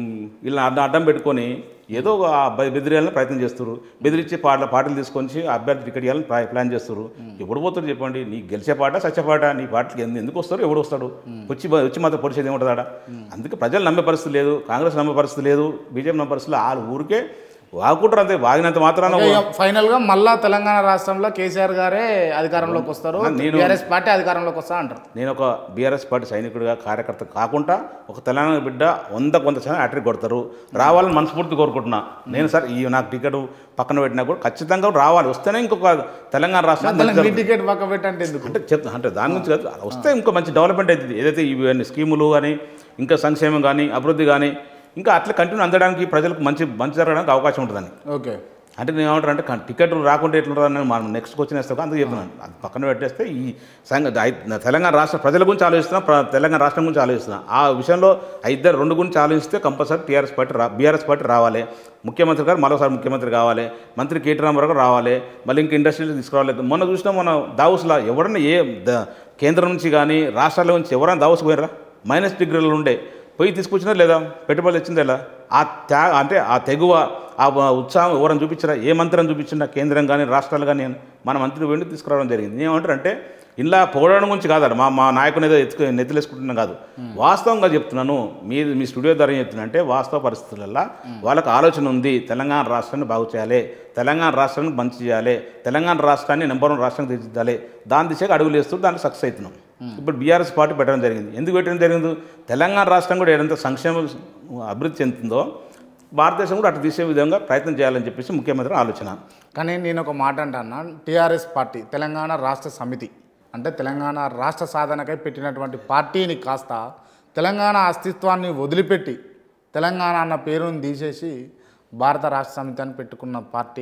S2: ఇలా అడ్డం అడ్డం పెట్టుకొని ఏదో ఒక ఆ బె- బెదిరియాలని ప్రయత్నం చేస్తారు బెదిరించి పాటల పాటలు తీసుకొని ఆ అభ్యర్థి టికెట్ ఇవ్వాలని ప్లా- ప్లాన్ చేస్తారు ఎప్పుడు పోతారు చెప్పండి నీ గెలిచే పాట సచ్చే పాట నీ పాటకి ఎందు- ఎందుకు వస్తారు ఎవడు వస్తాడు వచ్చి బ- వచ్చి మాత్రం పొడిచేది ఏముంటుంది ఆడ అందుకే ప్రజలు నమ్మే పరిస్థితి లేదు కాంగ్రెస్ నమ్మే పరిస్థితి లేదు బీజేపీ నమ్మే పరిస్థితి లేదు. వాళ్ళు ఊరికే వాగుకుంటారు అంతే వాగినంత మాత్రాన
S1: ఫైనల్ గా మళ్ళా తెలంగాణ రాష్ట్రంలో కేసీఆర్ గారే అధికారంలోకి వస్తారు
S2: నేను-
S1: టీఆర్ఎస్ పార్టీ అధికారంలోకి వస్తా అంటారు
S2: నేను ఒక బీఆర్ఎస్ పార్టీ సైనికుడిగా కార్యకర్త కాకుండా ఒక తెలంగాణ బిడ్డ వంద కొంత శాతం హ్యాట్రిక్ కొడతారు రావాలని మనస్ఫూర్తి కోరుకుంటున్నా నేను సార్ ఈ నాకు టికెట్ పక్కన పెట్టినా కూడా ఖచ్చితంగా రావాలి వస్తేనే ఇంకొక తెలంగాణ రాష్ట్రం
S1: మధ్యలో మీ టికెట్ పక్క పెట్టంటే ఎందుకు
S2: అంటే చెప్తా అంటే దాని గురించి కాదు వస్తే ఇంకా మంచి డెవలప్మెంట్ అవుతుంది ఏదైతే ఇవన్నీ స్కీములు కానీ ఇంకా సంక్షేమం కానీ అభివృద్ధి కానీ ఇంకా అట్లా కంటిన్యూ అందడానికి ప్రజలకు మంచి మంచి జరగడానికి అవకాశం ఉంటుందని
S1: ఓకే
S2: అంటే నేను ఏమంటారు అంటే కన్- టికెట్ రాకుండా ఎట్లుంటుందని మనం నెక్స్ట్ క్వశ్చన్ వేస్తాం అందుకు చెప్తున్నాను అది పక్కన పెట్టేస్తే ఈ సంగ ఐ- తెలంగాణ రాష్ట్ర ప్రజల గురించి ఆలోచిస్తున్నా ప్ర- తెలంగాణ రాష్ట్రం గురించి ఆలోచిస్తున్నా ఆ విషయంలో ఆ ఇద్దరు రెండు గురించి ఆలోచిస్తే కంపల్సరీ టీఆర్ఎస్ పార్టీ రా బీఆర్ఎస్ పార్టీ రావాలి ముఖ్యమంత్రి గారు మరోసారి ముఖ్యమంత్రి కావాలి మంత్రి కేటీ రామారావు గారు రావాలి మళ్ళీ ఇంకా ఇండస్ట్రీలు తీసుకురావాలి మొన్న చూసినా మన దావుస్లా ఎవరన్నా ఏ ద- కేంద్రం నుంచి కానీ రాష్ట్రాల నుంచి ఎవరైనా దావుస్ పోయినరా మైనస్ డిగ్రీలు ఉండే పోయి తీసుకొచ్చినా లేదా పెట్టుబడులు ఇచ్చిందా లేదా ఆ త్యా అంటే ఆ తెగువ ఆ వ- ఉత్సాహం ఎవరైనా చూపించారా ఏ మంత్రం చూపించినా కేంద్రం కానీ రాష్ట్రాలు కానీ మన మంత్రి వెళ్ళి తీసుకురావడం జరిగింది ఏమంటారంటే ఇలా పోవడం గురించి కాదట మా మా నాయకుని ఏదో ఎత్తుకు నెత్తిలేసుకుంటున్నాం కాదు వాస్తవంగా చెప్తున్నాను మీ మీ స్టూడియో ద్వారా ఏం చెప్తున్నా అంటే వాస్తవ పరిస్థితులలో వాళ్ళకి ఆలోచన ఉంది తెలంగాణ రాష్ట్రాన్ని బాగు చేయాలి తెలంగాణ రాష్ట్రాన్ని మంచి చేయాలి తెలంగాణ రాష్ట్రాన్ని నెంబర్ వన్ రాష్ట్రంగా తీర్చిదిద్దాలి దాని దిశగా అడుగులు వేస్తూ దాంట్లో సక్సెస్ అవుతున్నాం ఇప్పుడు బీఆర్ఎస్ పార్టీ పెట్టడం జరిగింది ఎందుకు పెట్టడం జరిగింది తెలంగాణ రాష్ట్రం కూడా ఏదంతా సంక్షేమ అభివృద్ధి చెందుతుందో భారతదేశం కూడా అటు తీసే విధంగా ప్రయత్నం చేయాలని చెప్పేసి ముఖ్యమంత్రి ఆలోచన
S1: కానీ నేను ఒక మాట అంటాను టీఆర్ఎస్ పార్టీ తెలంగాణ రాష్ట్ర సమితి అంటే తెలంగాణ రాష్ట్ర సాధనకై పెట్టినటువంటి పార్టీని కాస్త తెలంగాణ అస్తిత్వాన్ని వదిలిపెట్టి తెలంగాణ అన్న పేరుని తీసేసి భారత రాష్ట్ర సమితి అని పెట్టుకున్న పార్టీ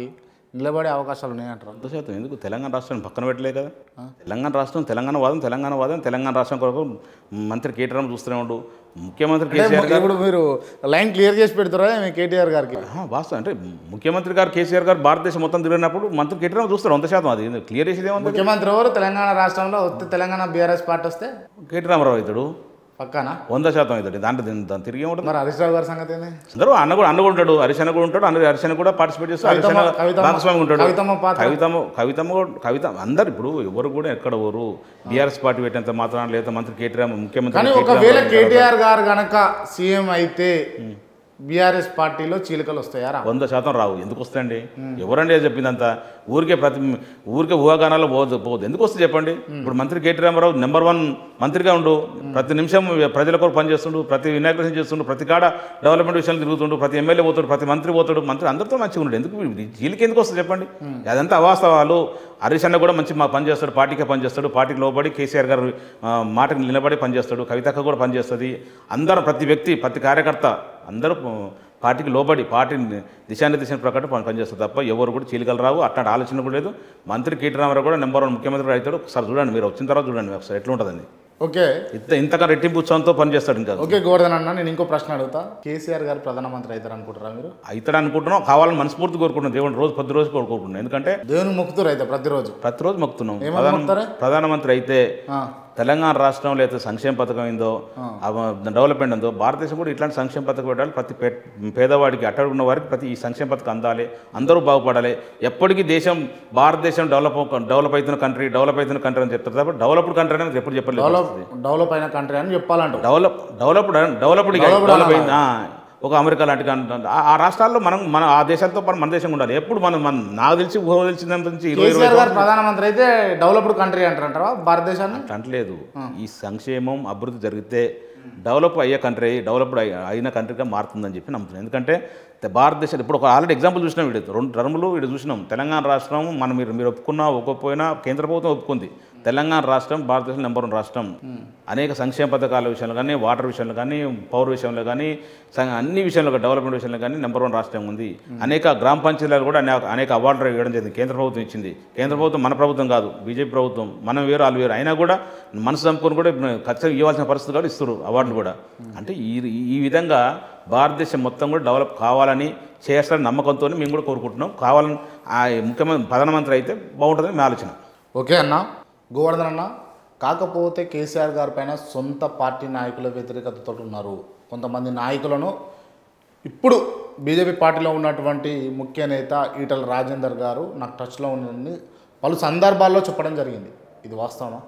S1: నిలబడే అవకాశాలు ఉన్నాయంటారు
S2: వంద శాతం ఎందుకు తెలంగాణ రాష్ట్రాన్ని పక్కన పెట్టలే కదా తెలంగాణ రాష్ట్రం తెలంగాణ వాదం తెలంగాణ వాదం తెలంగాణ రాష్ట్రం కొరకు మంత్రి కేటీఆర్ చూస్తూనే ఉండు ముఖ్యమంత్రి కేసీఆర్ గారు
S1: ఇప్పుడు మీరు లైన్ క్లియర్ చేసి పెడతారా మీ కేటీఆర్ గారికి
S2: ఆ, వాస్తవం అంటే ముఖ్యమంత్రి గారు కేసీఆర్ గారు భారతదేశం మొత్తం తిరిగినప్పుడు మంత్రి కేటీఆర్ చూస్తారు వంద శాతం అది క్లియర్ చేసేది ఏముంది
S1: ముఖ్యమంత్రి ఎవరు తెలంగాణ రాష్ట్రంలో వస్తే తెలంగాణ బీఆర్ఎస్ పార్టీ వస్తే
S2: కేటీ రామారావు ఇతడు
S1: పక్కానా
S2: వంద శాతం అవుతాడు దాంట్లో దీని- దాని తిరిగి ఉంటుంది
S1: మరి హరీష్ రావు గారి సంగతి ఏంది
S2: అందరూ అన్న కూడా అన్న కూడా ఉంటాడు హరిశన కూడా ఉంటాడు అన్న హరిశన కూడా పార్టిసిపేట్ చేస్తాడు హరిశన
S1: కవితమ్మ- కవితమ్మ-
S2: భాగస్వామి ఉంటాడు
S1: కవితమ్మ పాత్ర.
S2: కవితమ్మ కవితమ్మ కూడా- కవిత అందరు ఇప్పుడు ఎవరు కూడా ఎక్కడ ఎవరు బీఆర్ఎస్ పార్టీ పెట్టినంత మాత్రం లేదా మంత్రి కేటీఆర్ ముఖ్యమంత్రి
S1: కానీ
S2: కేటీ
S1: ఒకవేళ
S2: రామారావు
S1: కేటీఆర్ గారు గనక సీఎం అయితే బీఆర్ఎస్ పార్టీలో చీలికలు వస్తాయారా
S2: వంద శాతం రావు ఎందుకు వస్తాయండి ఎవరండి అది చెప్పిందంతా ఊరికే ప్రతి ఊరికే ఊహాగానాలు పోదు పోదు ఎందుకు వస్తుంది చెప్పండి ఇప్పుడు మంత్రి కేటీ రామారావు నెంబర్ వన్ మంత్రిగా ఉండు ప్రతి నిమిషం ప్రజల కొరకు పనిచేస్తుండు ప్రతి ఇనాగ్రేషన్ చేస్తుండు ప్రతి కాడ డెవలప్మెంట్ విషయాలు తిరుగుతుండు ప్రతి ఎమ్మెల్యే పోతాడు ప్రతి మంత్రి పోతాడు మంత్రి అందరితో మంచిగా ఉండు ఎందుకు జీలికి ఎందుకు వస్తుంది చెప్పండి అదంతా అవాస్తవాలు హరీష్ అన్న కూడా మంచి మా పని చేస్తాడు పార్టీకే పనిచేస్తాడు పార్టీకి లోబడి కేసీఆర్ గారు ఆ, మాటకి నిలబడి పనిచేస్తాడు కవితక్క కూడా పనిచేస్తుంది అందరూ ప్రతి వ్యక్తి ప్రతి కార్యకర్త అందరూ పార్టీకి లోబడి పార్టీ దిశానిర్దేశం ప్రకారం పని పనిచేస్తారు తప్ప ఎవరు కూడా చీలికలు రావు అట్లాంటి ఆలోచన కూడా లేదు మంత్రి కేటీ రామారావు కూడా నెంబర్ వన్ ముఖ్యమంత్రి అవుతాడు ఒకసారి చూడండి మీరు వచ్చిన తర్వాత చూడండి ఒకసారి ఎట్లా ఉంటుందండి
S1: ఓకే
S2: ఇంత ఇంతగా రెట్టింపు ఉత్సవంతో పనిచేస్తాడు ఇంకా
S1: ఓకే గోవర్ధన్ అన్న నేను ఇంకో ప్రశ్న అడుగుతా కేసీఆర్ గారు ప్రధానమంత్రి అవుతారు అనుకుంటారా మీరు
S2: అవుతాడు అనుకుంటున్నాం కావాలని మనస్ఫూర్తి కోరుకుంటున్నాం దేవుడు రోజు పది రోజు కోరుకుంటున్నాం ఎందుకంటే
S1: దేవుని మొక్కుతారు అయితే ప్రతిరోజు
S2: ప్రతిరోజు మొక్కుతున్నాం
S1: ఏమని
S2: ప్రధాన
S1: మొక్కుతారు?
S2: ప్రధానమంత్రి అయితే
S1: ఆ,
S2: తెలంగాణ రాష్ట్రంలో అయితే సంక్షేమ పథకం ఏందో డెవలప్మెంట్ ఉందో భారతదేశం కూడా ఇట్లాంటి సంక్షేమ పథకం పెట్టాలి ప్రతి పే- పేదవాడికి అట్టడున్న వారికి ప్రతి ఈ సంక్షేమ పథకం అందాలి అందరూ బాగుపడాలి ఎప్పటికీ దేశం భారతదేశం డెవలప్ డెవలప్ అవుతున్న కంట్రీ డెవలప్ అవుతున్న కంట్రీ అని చెప్తారు తప్ప డెవలప్డ్ కంట్రీ అనేది ఎప్పుడు చెప్పలేదు
S1: డెవలప్ డెవలప్ అయిన కంట్రీ అని చెప్పాలంటారు
S2: develop developed developed
S1: Developed
S2: develop
S1: అనాలి.
S2: అయింది ఆ, ఒక అమెరికా లాంటి కంట్రీ ఆ- ఆ రాష్ట్రాల్లో మనం మన ఆ దేశాలతో పాటు మన దేశం ఉండాలి ఎప్పుడు మనం మన నాకు తెలిసి ఊహ తెలిసినంత నుంచి ఇరవై ఇరవై
S1: కేసీఆర్ గారు ప్రధానమంత్రి అయితే డెవలప్డ్ కంట్రీ అంటారంటారా భారతదేశాన్ని
S2: అట్లా అంటలేదు ఈ సంక్షేమం అభివృద్ధి జరిగితే డెవలప్ అయ్యే కంట్రీ డెవలప్డ్ అయ్య- అయిన కంట్రీగా మారుతుందని చెప్పి నమ్ముతున్నాను ఎందుకంటే తే- భారతదేశం ఇప్పుడు ఒక ఆల్రెడీ ఎగ్జాంపుల్ చూసినాం వీడు రెండు టర్ములు వీడు చూసినాం తెలంగాణ రాష్ట్రం మనం మీరు మీరు ఒప్పుకున్నా ఒప్పుకోకపోయినా కేంద్ర ప్రభుత్వం ఒప్పుకుంది తెలంగాణ రాష్ట్రం భారతదేశం నెంబర్ వన్ రాష్ట్రం అనేక సంక్షేమ పథకాల విషయంలో కానీ వాటర్ విషయంలో కానీ పౌర విషయంలో కానీ సం- అన్ని విషయంలో డెవలప్మెంట్ విషయంలో కానీ నెంబర్ వన్ రాష్ట్రం ఉంది అనేక గ్రామ పంచాయతీలు కూడా అనేక అనేక అవార్డులు ఇవ్వడం జరిగింది కేంద్ర ప్రభుత్వం ఇచ్చింది కేంద్ర ప్రభుత్వం మన ప్రభుత్వం కాదు బీజేపీ ప్రభుత్వం మనం వేరు వాళ్ళు వేరు అయినా కూడా మనసు చంపుకొని కూడా ఖచ్చితంగా ఇవ్వాల్సిన పరిస్థితి కూడా ఇస్తారు అవార్డులు కూడా అంటే ఈ ఈ విధంగా భారతదేశం మొత్తం కూడా డెవలప్ కావాలని చేస్తారని నమ్మకంతో మేము కూడా కోరుకుంటున్నాం కావాలని ఆ ముఖ్యమంత్రి ప్రధానమంత్రి అయితే బాగుంటుందని మీ ఆలోచన
S1: ఓకే అన్న గోవర్ధన్ అన్న కాకపోతే కేసీఆర్ గారి పైన సొంత పార్టీ నాయకుల వ్యతిరేకతతో ఉన్నారు కొంతమంది నాయకులను ఇప్పుడు బీజేపీ పార్టీలో ఉన్నటువంటి ముఖ్య నేత ఈటల రాజేందర్ గారు నాకు టచ్లో ఉన్నది పలు సందర్భాల్లో చెప్పడం జరిగింది ఇది వాస్తవమా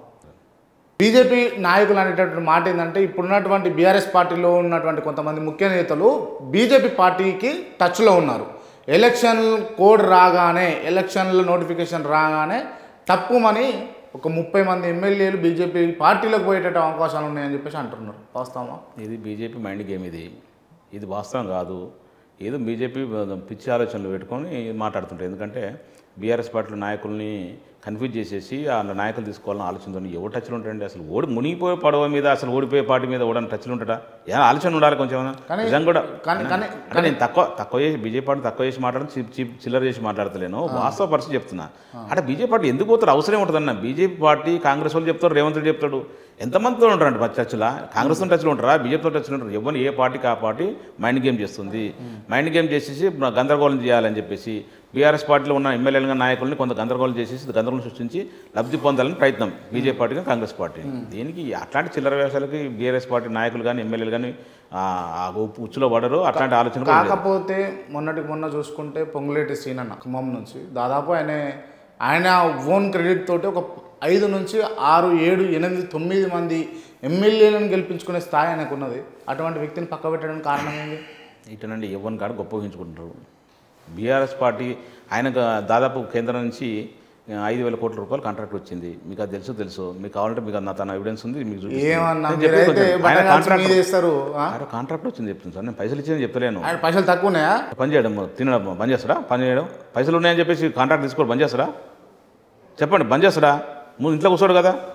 S1: బీజేపీ నాయకులు అనేటటువంటి మాట ఏంటంటే ఇప్పుడున్నటువంటి బీఆర్ఎస్ పార్టీలో ఉన్నటువంటి కొంతమంది ముఖ్య నేతలు బీజేపీ పార్టీకి టచ్లో ఉన్నారు ఎలక్షన్ కోడ్ రాగానే ఎలక్షన్ల నోటిఫికేషన్ రాగానే తప్పుమని ఒక ముప్పై మంది ఎమ్మెల్యేలు బీజేపీ పార్టీలోకి పోయేటట్టు అవకాశాలు ఉన్నాయని చెప్పేసి అంటున్నారు వాస్తవమా
S2: ఇది బీజేపీ మైండ్ గేమ్ ఇది ఇది వాస్తవం కాదు ఏదో బీజేపీ పిచ్చి ఆలోచనలు పెట్టుకొని మాట్లాడుతుంటారు ఎందుకంటే బీఆర్ఎస్ పార్టీల నాయకుల్ని కన్ఫ్యూజ్ చేసేసి ఆ నాయకులు తీసుకోవాలని ఆలోచనతో ఎవరు టచ్లు ఉంటాయండి అసలు ఓడి మునిగిపోయే పడవ మీద అసలు ఓడిపోయే పార్టీ మీద ఓడని టచ్లు ఉంటాడా ఏ ఆలోచన ఉండాలి కొంచెం
S1: కానీ-
S2: నిజం కూడా
S1: కానీ కానీ
S2: అంటే నేను తక్కువ తక్కువ చేసి బీజేపీ పార్టీ తక్కువ చేసి మాట్లాడడం చీప్ చీప్ చిల్లర చేసి మాట్లాడతలేను వాస్తవ పరిస్థితి చెప్తున్నా అంటే బీజేపీ పార్టీ ఎందుకు పోతారు అవసరం ఉంటుందన్న బీజేపీ పార్టీ కాంగ్రెస్ వాళ్ళు చెప్తారు రేవంత్ రెడ్డి చెప్తాడు ఎంతమందితో ఉంటారండి మరి టచ్లా కాంగ్రెస్తో టచ్లో ఉంటారా బీజేపీతో టచ్లో ఉంటారు ఎవరిని ఏ పార్టీకి ఆ పార్టీ మైండ్ గేమ్ చేస్తుంది మైండ్ గేమ్ చేసేసి గందరగోళం చేయాలని చెప్పేసి బీఆర్ఎస్ పార్టీలో ఉన్న ఎమ్మెల్యేలుగా నాయకుల్ని కొంత గందరగోళం చేసేసి గందరగోళం సృష్టించి లబ్ధి పొందాలని ప్రయత్నం బీజేపీ పార్టీ కాంగ్రెస్ పార్టీ దీనికి అట్లాంటి చిల్లర వ్యవసాయాలకి బీఆర్ఎస్ పార్టీ నాయకులు కానీ ఎమ్మెల్యేలు కానీ ఆ ఆ ఉప్పు- ఉచ్చులో పడరు అట్లాంటి ఆలోచన కూడా లేదు.
S1: కాకపోతే మొన్నటికి మొన్న చూసుకుంటే పొంగులేటి సీన్ అన్న ఖమ్మం నుంచి దాదాపు ఆయన ఆయన ఓన్ క్రెడిట్ తోటి ఒక ఐదు నుంచి ఆరు ఏడు ఎనిమిది తొమ్మిది మంది ఎమ్మెల్యేలను గెలిపించుకునే స్థాయి ఆయనకు ఉన్నది అటువంటి వ్యక్తిని పక్క పెట్టడానికి కారణం ఏంది
S2: ఇటనండి ఎవరిని కాడ గొప్ప ఊహించుకుంటారు బీఆర్ఎస్ పార్టీ ఆయనకు దాదాపు కేంద్రం నుంచి ఐదు వేల కోట్ల రూపాయలు కాంట్రాక్ట్ వచ్చింది మీకు అది తెలుసు తెలుసు మీకు కావాలంటే మీకు నా తన ఎవిడెన్స్ ఉంది మీకు చూపిస్తాను.
S1: ఏమన్నా
S2: నేను చెప్పేది
S1: మీరైతే
S2: కొంచెం. ఆయన
S1: బట్టగాల్చి
S2: కాంట్రాక్ట్
S1: మీద వేస్తారు ఆ?
S2: ఆయన కాంట్రాక్ట్ వచ్చింది చెప్తుంది సార్ నేను పైసలు ఇచ్చేది చెప్తలేను
S1: ఆయన పైసలు తక్కువ ఉన్నాయా
S2: పని చేయడం తినడం బంద్ చేస్తాడా పని చేయడం పైసలు ఉన్నాయని చెప్పేసి కాంట్రాక్ట్ తీసుకోవడం బంద్ చేస్తాడా చెప్పండి బంద్ చేస్తాడా ముందు ఇంట్లో కూర్చోడు కదా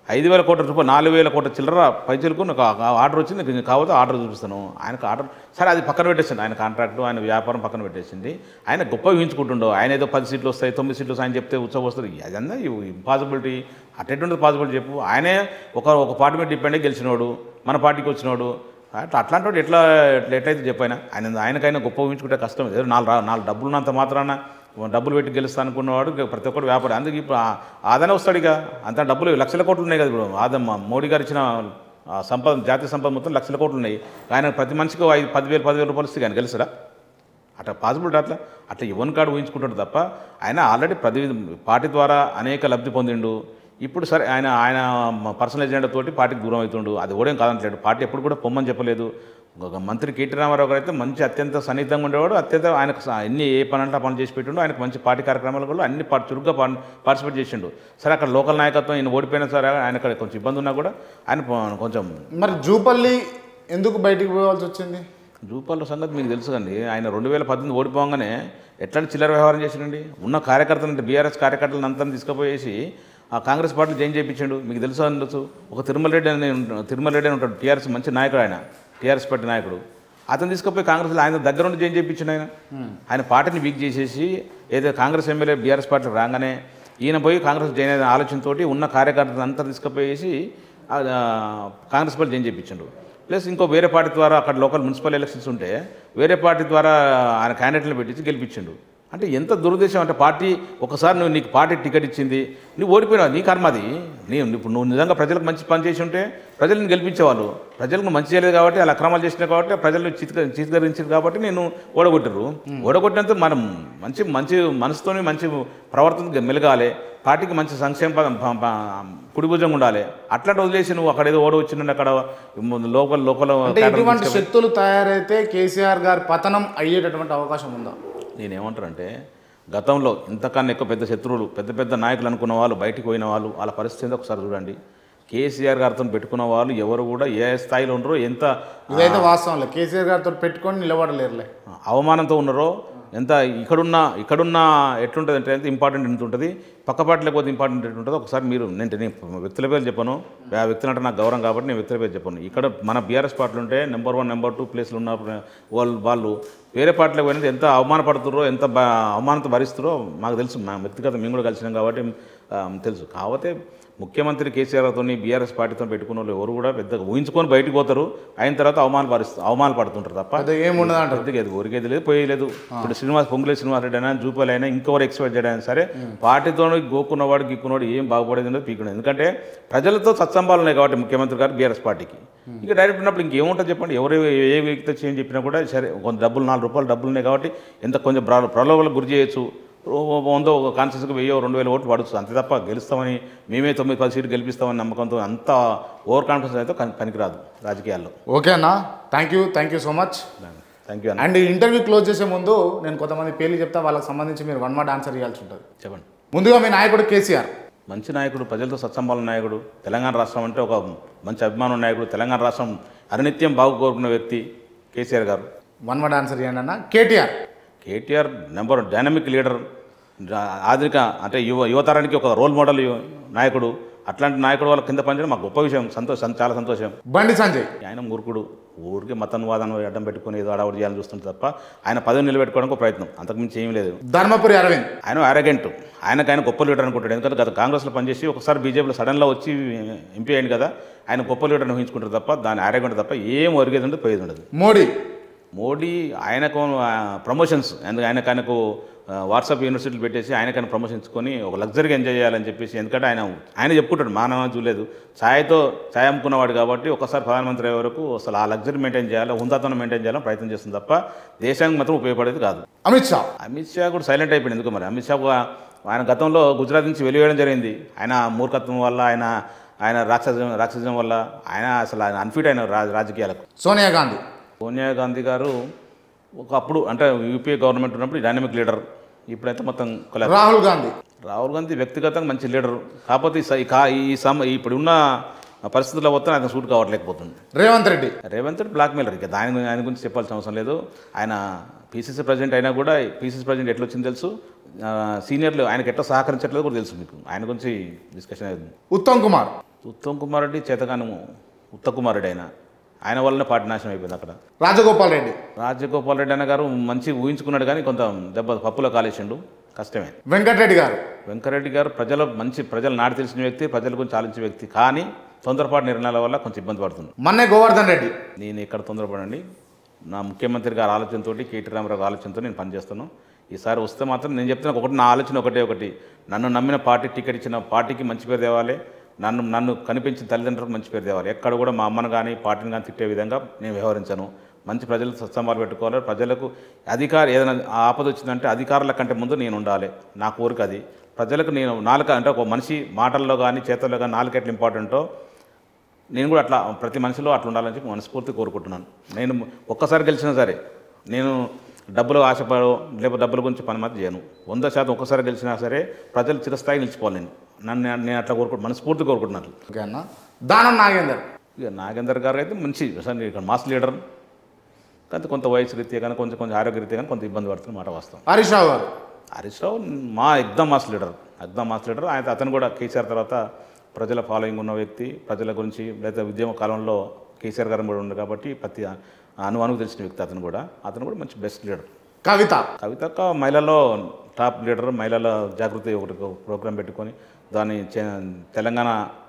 S2: ఐదు వేల కోట్ల రూపాయలు నాలుగు వేల కోట్ల చిల్లర పైచలకు నాకు ఆ ఆర్డర్ వచ్చింది నాకు కాకపోతే ఆర్డర్ చూపిస్తాను ఆయనకు ఆర్డర్ సరే అది పక్కన పెట్టేసింది ఆయన కాంట్రాక్టు ఆయన వ్యాపారం పక్కన పెట్టేసింది ఆయన గొప్ప ఊహించుకుంటుండో ఆయన ఏదో పది సీట్లు వస్తాయి తొమ్మిది సీట్లు వస్తాయి ఆయన చెప్తే ఉత్సవం వస్తుంది అదంతా ఇంపాసిబిలిటీ అట్టెటువంటి పాసిబిలిటీ చెప్పు ఆయనే ఒక ఒక పార్టీ మీద డిపెండ్ అయ్యి గెలిచినోడు మన పార్టీకి వచ్చినోడు అట్లా అట్లాంటి వాడు ఎట్లా ఎట్లా ఎట్లయితే చెప్పాయన ఆయన ఆయనకైనా గొప్ప ఊహించుకుంటే కష్టం ఏదో నాలుగు రా- నాలుగు డబ్బులు ఉన్నంత మాత్రాన డబ్బులు పెట్టి గెలుస్తా అనుకున్నవాడు ఇక ప్రతి ఒక్కరు వ్యాపారం అందుకే ఇప్పుడు ఆ- ఆదానే వస్తాడు ఇక అంత డబ్బులు లక్షల కోట్లు ఉన్నాయి కదా ఇప్పుడు ఆదమ్మ మోడీ గారు ఇచ్చిన ఆ సంపద జాతీయ సంపద మొత్తం లక్షల కోట్లు ఉన్నాయి ఆయన ప్రతి మనిషికి ఐదు పదివేలు పదివేల రూపాయలు ఇస్తే కానీ గెలుస్తాడా అట్లా పాసిబిలిటీ అట్లా అట్లా ఇవ్వని కాడు ఊహించుకుంటాడు తప్ప ఆయన ఆల్రెడీ ప్రతి పార్టీ ద్వారా అనేక లబ్ధి పొందిండు ఇప్పుడు సరే ఆయన ఆయన పర్సనల్ ఎజెండా తోటి పార్టీకి దూరం అవుతుండు అది కూడా ఏం కాదంటలేడు పార్టీ ఎప్పుడు కూడా పొమ్మని చెప్పలేదు ఒక మంత్రి కేటీ రామారావు గారు అయితే మంచి అత్యంత సన్నిహితంగా ఉండేవాడు అత్యంత ఆయనకు స- ఎన్ని ఏ పని అంటే ఆ పని చేసి పెట్టిండు ఆయనకు మంచి పార్టీ కార్యక్రమాలు కూడా అన్ని పార్టీ చురుగ్గా పార్- పార్టిసిపేట్ చేసిండు సరే అక్కడ లోకల్ నాయకత్వం ఈయన ఓడిపోయినా సరే ఆయన అక్కడ కొంచెం ఇబ్బంది ఉన్నా కూడా ఆయన ప- కొంచెం
S1: మరి జూపల్లి ఎందుకు బయటికి పోవాల్సి వచ్చింది
S2: జూపాల సంగతి మీకు తెలుసు కండి ఆయన రెండు వేల పద్దెనిమిది ఓడిపోగానే ఎట్లాంటి చిల్లర వ్యవహారం చేసిండండి ఉన్న కార్యకర్తలు బీఆర్ఎస్ కార్యకర్తలను అంతా తీసుకుపోయేసి ఆ కాంగ్రెస్ పార్టీని చేంజ్ చేయించాడు మీకు తెలుసా తెలుసు ఒక తిరుమల రెడ్డి అని ఉంటాడు- తిరుమల రెడ్డి అని ఉంటాడు టీఆర్ఎస్ మంచి నాయకుడు ఆయన టీఆర్ఎస్ పార్టీ నాయకుడు అతను తీసుకుపోయి కాంగ్రెస్లో ఆయన దగ్గర ఉండి చేంజ్ చేయించాడు ఆయన ఆయన పార్టీని వీక్ చేసేసి ఏదో కాంగ్రెస్ ఎమ్మెల్యే బీఆర్ఎస్ పార్టీ రాగానే ఈయన పోయి కాంగ్రెస్ జాయిన్ అయిన ఆలోచనతోటి ఉన్న కార్యకర్తలు అంతా తీసుకుపోయేసి ఆ, కాంగ్రెస్ పార్టీ చేంజ్ చేయించాడు ప్లస్ ఇంకో వేరే పార్టీ ద్వారా అక్కడ లోకల్ మున్సిపల్ ఎలక్షన్స్ ఉంటే వేరే పార్టీ ద్వారా ఆయన క్యాండిడేట్లను పెట్టించి గెలిపించిండు అంటే ఎంత దురుద్దేశం అంటే పార్టీ ఒకసారి నువ్వు నీకు పార్టీ టికెట్ ఇచ్చింది నువ్వు ఓడిపోయినావు నీ కర్మ అది నీ ఇప్పుడు నువ్వు నిజంగా ప్రజలకు మంచి పని చేసి ఉంటే ప్రజలను గెలిపించేవాళ్ళు ప్రజలకు మంచి చేయలేదు కాబట్టి అలా అక్రమాలు చేసినాయి కాబట్టి ప్రజలు చిత్క చిత్కరించారు కాబట్టి నేను ఓడగొట్టారు ఓడగొట్టినంత మనం మంచి మంచి మనసుతోని మంచి ప్రవర్తన మెలగాలి పార్టీకి మంచి సంక్షేమ పదం ప- ప- కుడి భుజంగా ఉండాలి అట్లాంటి వదిలేసి నువ్వు అక్కడ ఏదో ఓడ వచ్చిండు అక్కడ లోకల్ లోకల్
S1: అంటే ఇటువంటి శక్తులు తయారైతే కేసీఆర్ గారి పతనం అయ్యేటటువంటి అవకాశం ఉందా
S2: నేనేమంటానంటే గతంలో ఇంతకన్నా ఎక్కువ పెద్ద శత్రువులు పెద్ద పెద్ద నాయకులు అనుకున్న వాళ్ళు బయటికి పోయిన వాళ్ళు వాళ్ళ పరిస్థితి ఏందో ఒకసారి చూడండి కేసీఆర్ గారితో పెట్టుకున్న వాళ్ళు ఎవరు కూడా ఏ స్థాయిలో ఉండరో ఎంత
S1: ఇదైతే వాస్తవంలే కేసీఆర్ గారితో పెట్టుకొని నిలబడలేరులే
S2: అవమానంతో ఉన్నారో ఎంత ఇక్కడున్న ఇక్కడున్న ఎట్లుంటుంది అంటే ఎంత ఇంపార్టెంట్ ఎంత ఉంటుంది పక్క పార్టీలో పోతే ఇంపార్టెంట్ ఎట్లా ఉంటుందో ఒకసారి మీరు నేను నేను వ్యక్తుల పేరు చెప్పాను ఆ వ్యక్తులు అంటే నాకు గౌరవం కాబట్టి నేను వ్యక్తుల పేరు చెప్పాను ఇక్కడ మన బీఆర్ఎస్ పార్టీలు ఉంటే నెంబర్ వన్ నెంబర్ టూ ప్లేస్లు ఉన్న వాళ్ళు వాళ్ళు వేరే పార్టీలో పోయినది ఎంత అవమానపడుతుర్రో ఎంత బ- అవమానంతో భరిస్తారో మాకు తెలుసు మా వ్యక్తిగత మేము కూడా కలిసినాం కాబట్టి ఆ, తెలుసు కాకపోతే ముఖ్యమంత్రి కేసీఆర్తో బీఆర్ఎస్ పార్టీతో పెట్టుకున్న వాళ్ళు ఎవరు కూడా పెద్దగా ఊహించుకొని బయటకు పోతారు అయిన తర్వాత అవమాన పరుస్తూ అవమాన పడుతుంటారు తప్ప
S1: పెద్ద ఏముండదు అంటారు
S2: పెద్దగా అది ఊరికేది లేదు పోయేలేదు ఇప్పుడు శ్రీనివాస్ పొంగులే శ్రీనివాస్ రెడ్డి అయినా జూపాల్ అయినా ఇంకెవరు ఎక్స్పెక్ట్ చేయడానికి సరే పార్టీతో గోక్కున్నవాడు గిక్కున్నవాడు ఏం బాగుపడేది ఉండదు పీకునేది ఎందుకంటే ప్రజలతో సత్సంబాలు ఉన్నాయి కాబట్టి ముఖ్యమంత్రి గారు బీఆర్ఎస్ పార్టీకి ఇక డైరెక్ట్ ఉన్నప్పుడు ఇంకేముంటుంది చెప్పండి ఎవరు ఏ వ్యక్తి చేయని చెప్పినా కూడా సరే కొంత డబ్బులు నాలుగు రూపాయలు డబ్బులు ఉన్నాయి కాబట్టి ఎంత కొంచెం ప్ర- ప్రలోభాలకు గురి చేయొచ్చు ఓ- వందో ఒక కాన్స్టిట్యూన్సీకి వెయ్యో రెండు వేల ఓట్లు పడుతుంది అంతే తప్ప గెలుస్తామని మేమే తొమ్మిది పది సీట్లు గెలిపిస్తామని నమ్మకంతో అంత ఓవర్ కాన్ఫిడెన్స్ అయితే పని- పనికిరాదు రాజకీయాల్లో
S1: ఓకే అన్న thank you thank you so much
S2: thank you అన్న
S1: అండ్ ఇంటర్వ్యూ క్లోజ్ చేసే ముందు నేను కొంతమంది పేర్లు చెప్తా వాళ్ళకి సంబంధించి మీరు వన్ వర్డ్ ఆన్సర్ ఇవ్వాల్సి ఉంటుంది
S2: చెప్పండి
S1: ముందుగా మీ నాయకుడు కేసీఆర్
S2: మంచి నాయకుడు ప్రజలతో సత్సంబాల నాయకుడు తెలంగాణ రాష్ట్రం అంటే ఒక మంచి అభిమానం నాయకుడు తెలంగాణ రాష్ట్రం అనినిత్యం బాగు కోరుకున్న వ్యక్తి కేసీఆర్ గారు
S1: వన్ వర్డ్ ఆన్సర్ ఇవ్వండి అన్న KTR
S2: KTR number dynamic leader జా- ఆధునిక అంటే యువ యువతరానికి ఒక రోల్ మోడల్ యు- నాయకుడు అట్లాంటి నాయకుడు వాళ్ళ కింద పనిచేయడం మాకు గొప్ప విషయం సంతోషం చాలా సంతోషం
S1: బండి సంజయ్
S2: ఆయన మూర్ఖుడు ఊరికి మతం వాదన అడ్డం పెట్టుకుని ఏదో అడవాడు చేయాలని చూస్తుంది తప్ప ఆయన పదవి నిలబెట్టుకోవడానికి ఒక ప్రయత్నం అంతకుమించి ఏమీ లేదు
S1: ధర్మపురి అరవింద్
S2: ఆయన అరగెంట్ ఆయనకు ఆయన గొప్ప లీడర్ అనుకుంటాడు ఎందుకంటే గత కాంగ్రెస్లో పనిచేసి ఒకసారి బీజేపీలో సడన్గా వచ్చి ఎంపీ అయింది కదా ఆయన గొప్ప లీడర్ ఊహించుకుంటారు తప్ప దాని అరగెంట్ తప్ప ఏం ఒరిగేది ఉండదు పోయేది ఉండదు
S1: మోడీ
S2: మోడీ ఆయనకు ప్రమోషన్స్ ఎందుకు ఆయనకు ఆయనకు ఆ, వాట్సాప్ యూనివర్సిటీలు పెట్టేసి ఆయనకైనా ప్రమోషన్ ఇచ్చుకొని ఒక లగ్జరీగా ఎంజాయ్ చేయాలని చెప్పేసి ఎందుకంటే ఆయన ఆయన చెప్పుకుంటాడు మానవ చూడలేదు ఛాయ్తో ఛాయ్ అమ్ముకున్నవాడు కాబట్టి ఒకసారి ప్రధానమంత్రి అయ్యే వరకు అసలు ఆ లగ్జరీ మెయింటైన్ చేయాలి హుందాతనం మెయింటైన్ చేయాలని ప్రయత్నం చేస్తుంది తప్ప దేశానికి మాత్రం ఉపయోగపడేది కాదు
S1: అమిత్ షా
S2: అమిత్ షా కూడా సైలెంట్ అయిపోయింది ఎందుకు మరి అమిత్ షా కూడా ఆయన గతంలో గుజరాత్ నుంచి వెలివేయడం జరిగింది ఆయన మూర్ఖత్వం వల్ల ఆయన ఆయన రాక్షసం రాక్షసం వల్ల ఆయన అసలు ఆయన అన్ఫిట్ అయిన రా రాజకీయాలకు
S1: సోనియా గాంధీ
S2: సోనియా గాంధీ గారు ఒకప్పుడు అంటే యూపీఏ గవర్నమెంట్ ఉన్నప్పుడు డైనమిక్ లీడర్ ఇప్పుడైతే మొత్తం కొలాబ్
S1: రాహుల్ గాంధీ
S2: రాహుల్ గాంధీ వ్యక్తిగతంగా మంచి లీడర్ కాకపోతే ఈ స- ఈ కా ఈ సమ ఇప్పుడున్న పరిస్థితుల్లో మొత్తం ఆయన సూట్ కావట్లేకపోతుంది
S1: రేవంత్ రెడ్డి
S2: రేవంత్ రెడ్డి బ్లాక్ మెయిలర్ ఇక దాని గురించి- ఆయన గురించి చెప్పాల్సిన అవసరం లేదు ఆయన పీసీసీ ప్రెసిడెంట్ అయినా కూడా పీసీసీ ప్రెసిడెంట్ ఎట్లా వచ్చింది తెలుసు ఆ, సీనియర్లు ఆయనకి ఎట్లా సహకరించట్లేదు కూడా తెలుసు మీకు ఆయన గురించి డిస్కషన్ అయింది
S1: ఉత్తమ్ కుమార్
S2: ఉత్తమ్ కుమార్ రెడ్డి చేతగానము ఉత్తమ్ కుమార్ రెడ్డి ఆయన ఆయన వల్లనే పార్టీ నాశనం అయిపోయింది అక్కడ
S1: రాజగోపాల్ రెడ్డి
S2: రాజగోపాల్ రెడ్డి అన్న గారు మంచి ఊహించుకున్నాడు కానీ కొంత దెబ్బ పప్పులో కాలేసిండు కష్టమే
S1: వెంకటరెడ్డి గారు
S2: వెంకరెడ్డి గారు ప్రజల మంచి ప్రజలు నాటి తెలిసిన వ్యక్తి ప్రజల గురించి ఆలోచించే వ్యక్తి కానీ తొందరపాటు నిర్ణయాల వల్ల కొంచెం ఇబ్బంది పడుతుంది
S1: మన్నే గోవర్ధన్ రెడ్డి
S2: నేను ఇక్కడ తొందరపడండి నా ముఖ్యమంత్రి గారి ఆలోచనతో కేటీ రామారావు గారి ఆలోచనతో నేను పనిచేస్తాను ఈసారి వస్తే మాత్రం నేను చెప్తున్నా ఒకటి నా ఆలోచన ఒకటే ఒకటి నన్ను నమ్మిన పార్టీ టికెట్ ఇచ్చిన పార్టీకి మంచి పేరు తేవాలి నన్ను నన్ను కనిపించిన తల్లిదండ్రులకు మంచి పేరు తేవాలి ఎక్కడ కూడా మా అమ్మను కానీ పార్టీని కానీ తిట్టే విధంగా నేను వ్యవహరించాను మంచి ప్రజలు సత్సంబాలు పెట్టుకోవాలి ప్రజలకు అధికారి ఏదైనా ఆపద వచ్చిందంటే అధికారుల కంటే ముందు నేను ఉండాలి నా కోరిక అది ప్రజలకు నేను నాలుక అంటే ఒక మనిషి మాటల్లో కానీ చేతల్లో కానీ నాలుక ఎట్లా ఇంపార్టెంటో నేను కూడా అట్లా ప్రతి మనిషిలో అట్లా ఉండాలని చెప్పి మనస్ఫూర్తి కోరుకుంటున్నాను నేను ఒక్కసారి గెలిచినా సరే నేను డబ్బులు ఆశపడో లేకపోతే డబ్బుల గురించి పని మాత్రం చేయను వంద శాతం ఒక్కసారి గెలిచినా సరే ప్రజలు చిరస్థాయి నిలిచిపోవాలి నేను నన్ను నేను అట్లా కోరుకుంటు మనస్ఫూర్తి కోరుకుంటున్నాను
S1: ఓకే అన్న దానం నాగేందర్
S2: ఇక నాగేందర్ గారు అయితే మంచి అసలు ఇక్కడ మాస్ లీడర్ కానీ కొంత వయసు రీత్యా కానీ కొంచెం కొంచెం ఆరోగ్య రీత్యా కానీ కొంత ఇబ్బంది పడుతున్న మాట వాస్తవం
S1: హరీష్ రావు గారు
S2: హరీష్ రావు మా ఎగ్దాం మాస్ లీడర్ ఎగ్దాం మాస్ లీడర్ ఆయన అతను కూడా కేసీఆర్ తర్వాత ప్రజల ఫాలోయింగ్ ఉన్న వ్యక్తి ప్రజల గురించి లేదా ఉద్యమ కాలంలో కేసీఆర్ గారు కూడా ఉంది కాబట్టి ప్రతి అను అనుకు తెలిసిన వ్యక్తి అతను కూడా అతను కూడా మంచి బెస్ట్ లీడర్
S1: కవిత
S2: కవితక్క మహిళల్లో టాప్ లీడర్ మహిళల జాగృతి ఒకటి ప్రోగ్రాం పెట్టుకొని దాన్ని చే- తెలంగాణ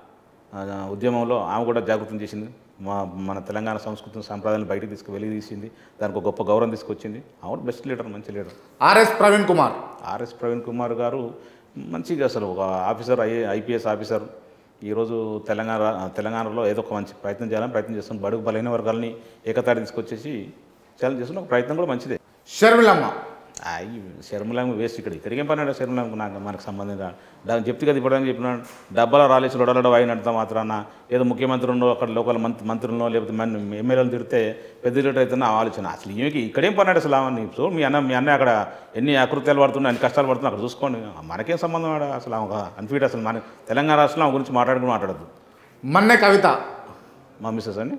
S2: ఆ, ఉద్యమంలో ఆమె కూడా జాగృతం చేసింది మా మన తెలంగాణ సంస్కృతిని సంప్రదాయాలను బయటకు తీసుకు వెలిగి తీసింది దానికి ఒక గొప్ప గౌరవం తీసుకొచ్చింది ఆవిడ బెస్ట్ లీడర్ మంచి leader
S1: RS Praveen Kumar
S2: RS Praveen Kumar గారు మంచిగా అసలు ఒక ఆఫీసర్ ఐ ఐపీఎస్ ఆఫీసర్ ఈరోజు తెలంగాణ రా- తెలంగాణలో ఏదో ఒక మంచి ప్రయత్నం చేయాలని ప్రయత్నం చేస్తాం బడుగు బలైన వర్గాలని ఏకతాటి తీసుకొచ్చేసి ఛాలెంజ్ చేస్తున్న ఒక ప్రయత్నం కూడా మంచిదే
S1: షర్మిలమ్మ
S2: అయ్యి శర్మలాంగ వేస్ట్ ఇక్కడ ఇక్కడికి ఏం పన్నాడు శర్మలాంగ నాకు మనకు సంబంధం రా దాన్ని చెప్తే కదా ఇప్పుడు చెప్పినాడు డబ్బాలో రాలేసి లొడలడ వాయినడతా మాత్రాన ఏదో ముఖ్యమంత్రి ఉన్నో అక్కడ లోకల్ మంత్రి మంత్రులను లేకపోతే మన ఎమ్మెల్యేలు తిడితే పెద్ద లీటర్ అవుతున్న ఆలోచన అసలు ఈమెకి ఇక్కడేం పన్నాడు అసలు ఆమె సో మీ అన్న మీ అన్న అక్కడ ఎన్ని అకృత్యాలు పడుతున్నాయి అన్ని కష్టాలు పడుతున్నాయి అక్కడ చూసుకోండి మనకేం సంబంధం ఆడ అసలు ఆమె అన్ఫీట్ అసలు మన తెలంగాణ రాష్ట్రంలో ఆమె గురించి మాట్లాడుకుని మాట్లాడద్దు
S1: మన్నే కవిత
S2: మా మిస్సెస్ అని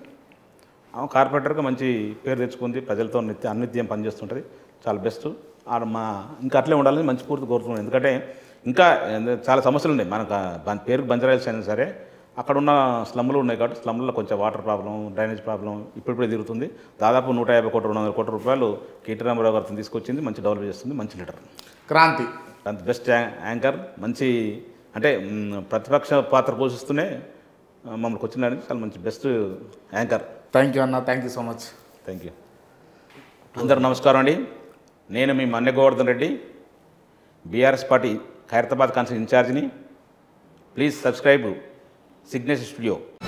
S2: ఆమె కార్పొరేటర్గా మంచి పేరు తెచ్చుకుంది ప్రజలతో నిత్య అన్నిత్యం పనిచేస్తుంటుంది చాలా బెస్ట్ ఆడ మా ఇంకా అట్లే ఉండాలని మంచి పూర్తి కోరుతున్నాను ఎందుకంటే ఇంకా ఏంది- చాలా సమస్యలు ఉన్నాయి మనకు దాని పేరు బంజరాయిల్స్ అయినా సరే అక్కడ ఉన్న స్లమ్లు ఉన్నాయి కాబట్టి స్లమ్లలో కొంచెం వాటర్ ప్రాబ్లం డ్రైనేజ్ ప్రాబ్లం ఇప్పుడిప్పుడే తిరుగుతుంది దాదాపు నూట యాభై కోట్ల రెండు వందల కోట్ల రూపాయలు కేటీ రామారావు గారితో తీసుకొచ్చింది మంచి డెవలప్ చేస్తుంది మంచి లీడర్
S1: క్రాంతి
S2: అంత బెస్ట్ యా- యాంకర్ మంచి అంటే మ్, ప్రతిపక్ష పాత్ర పోషిస్తూనే ఆ, మమ్మల్ని వచ్చిందని చాలా మంచి బెస్ట్ యాంకర్
S1: థ్యాంక్ యూ అన్న thank you so much
S2: thank you అందరూ నమస్కారం అండి నేను మీ మన్నె గోవర్ధన్ రెడ్డి బీఆర్ఎస్ పార్టీ ఖైరతాబాద్ కాన్సల్ ఇన్ఛార్జిని ప్లీజ్ సబ్స్క్రైబ్ సిగ్నేచర్ స్టూడియో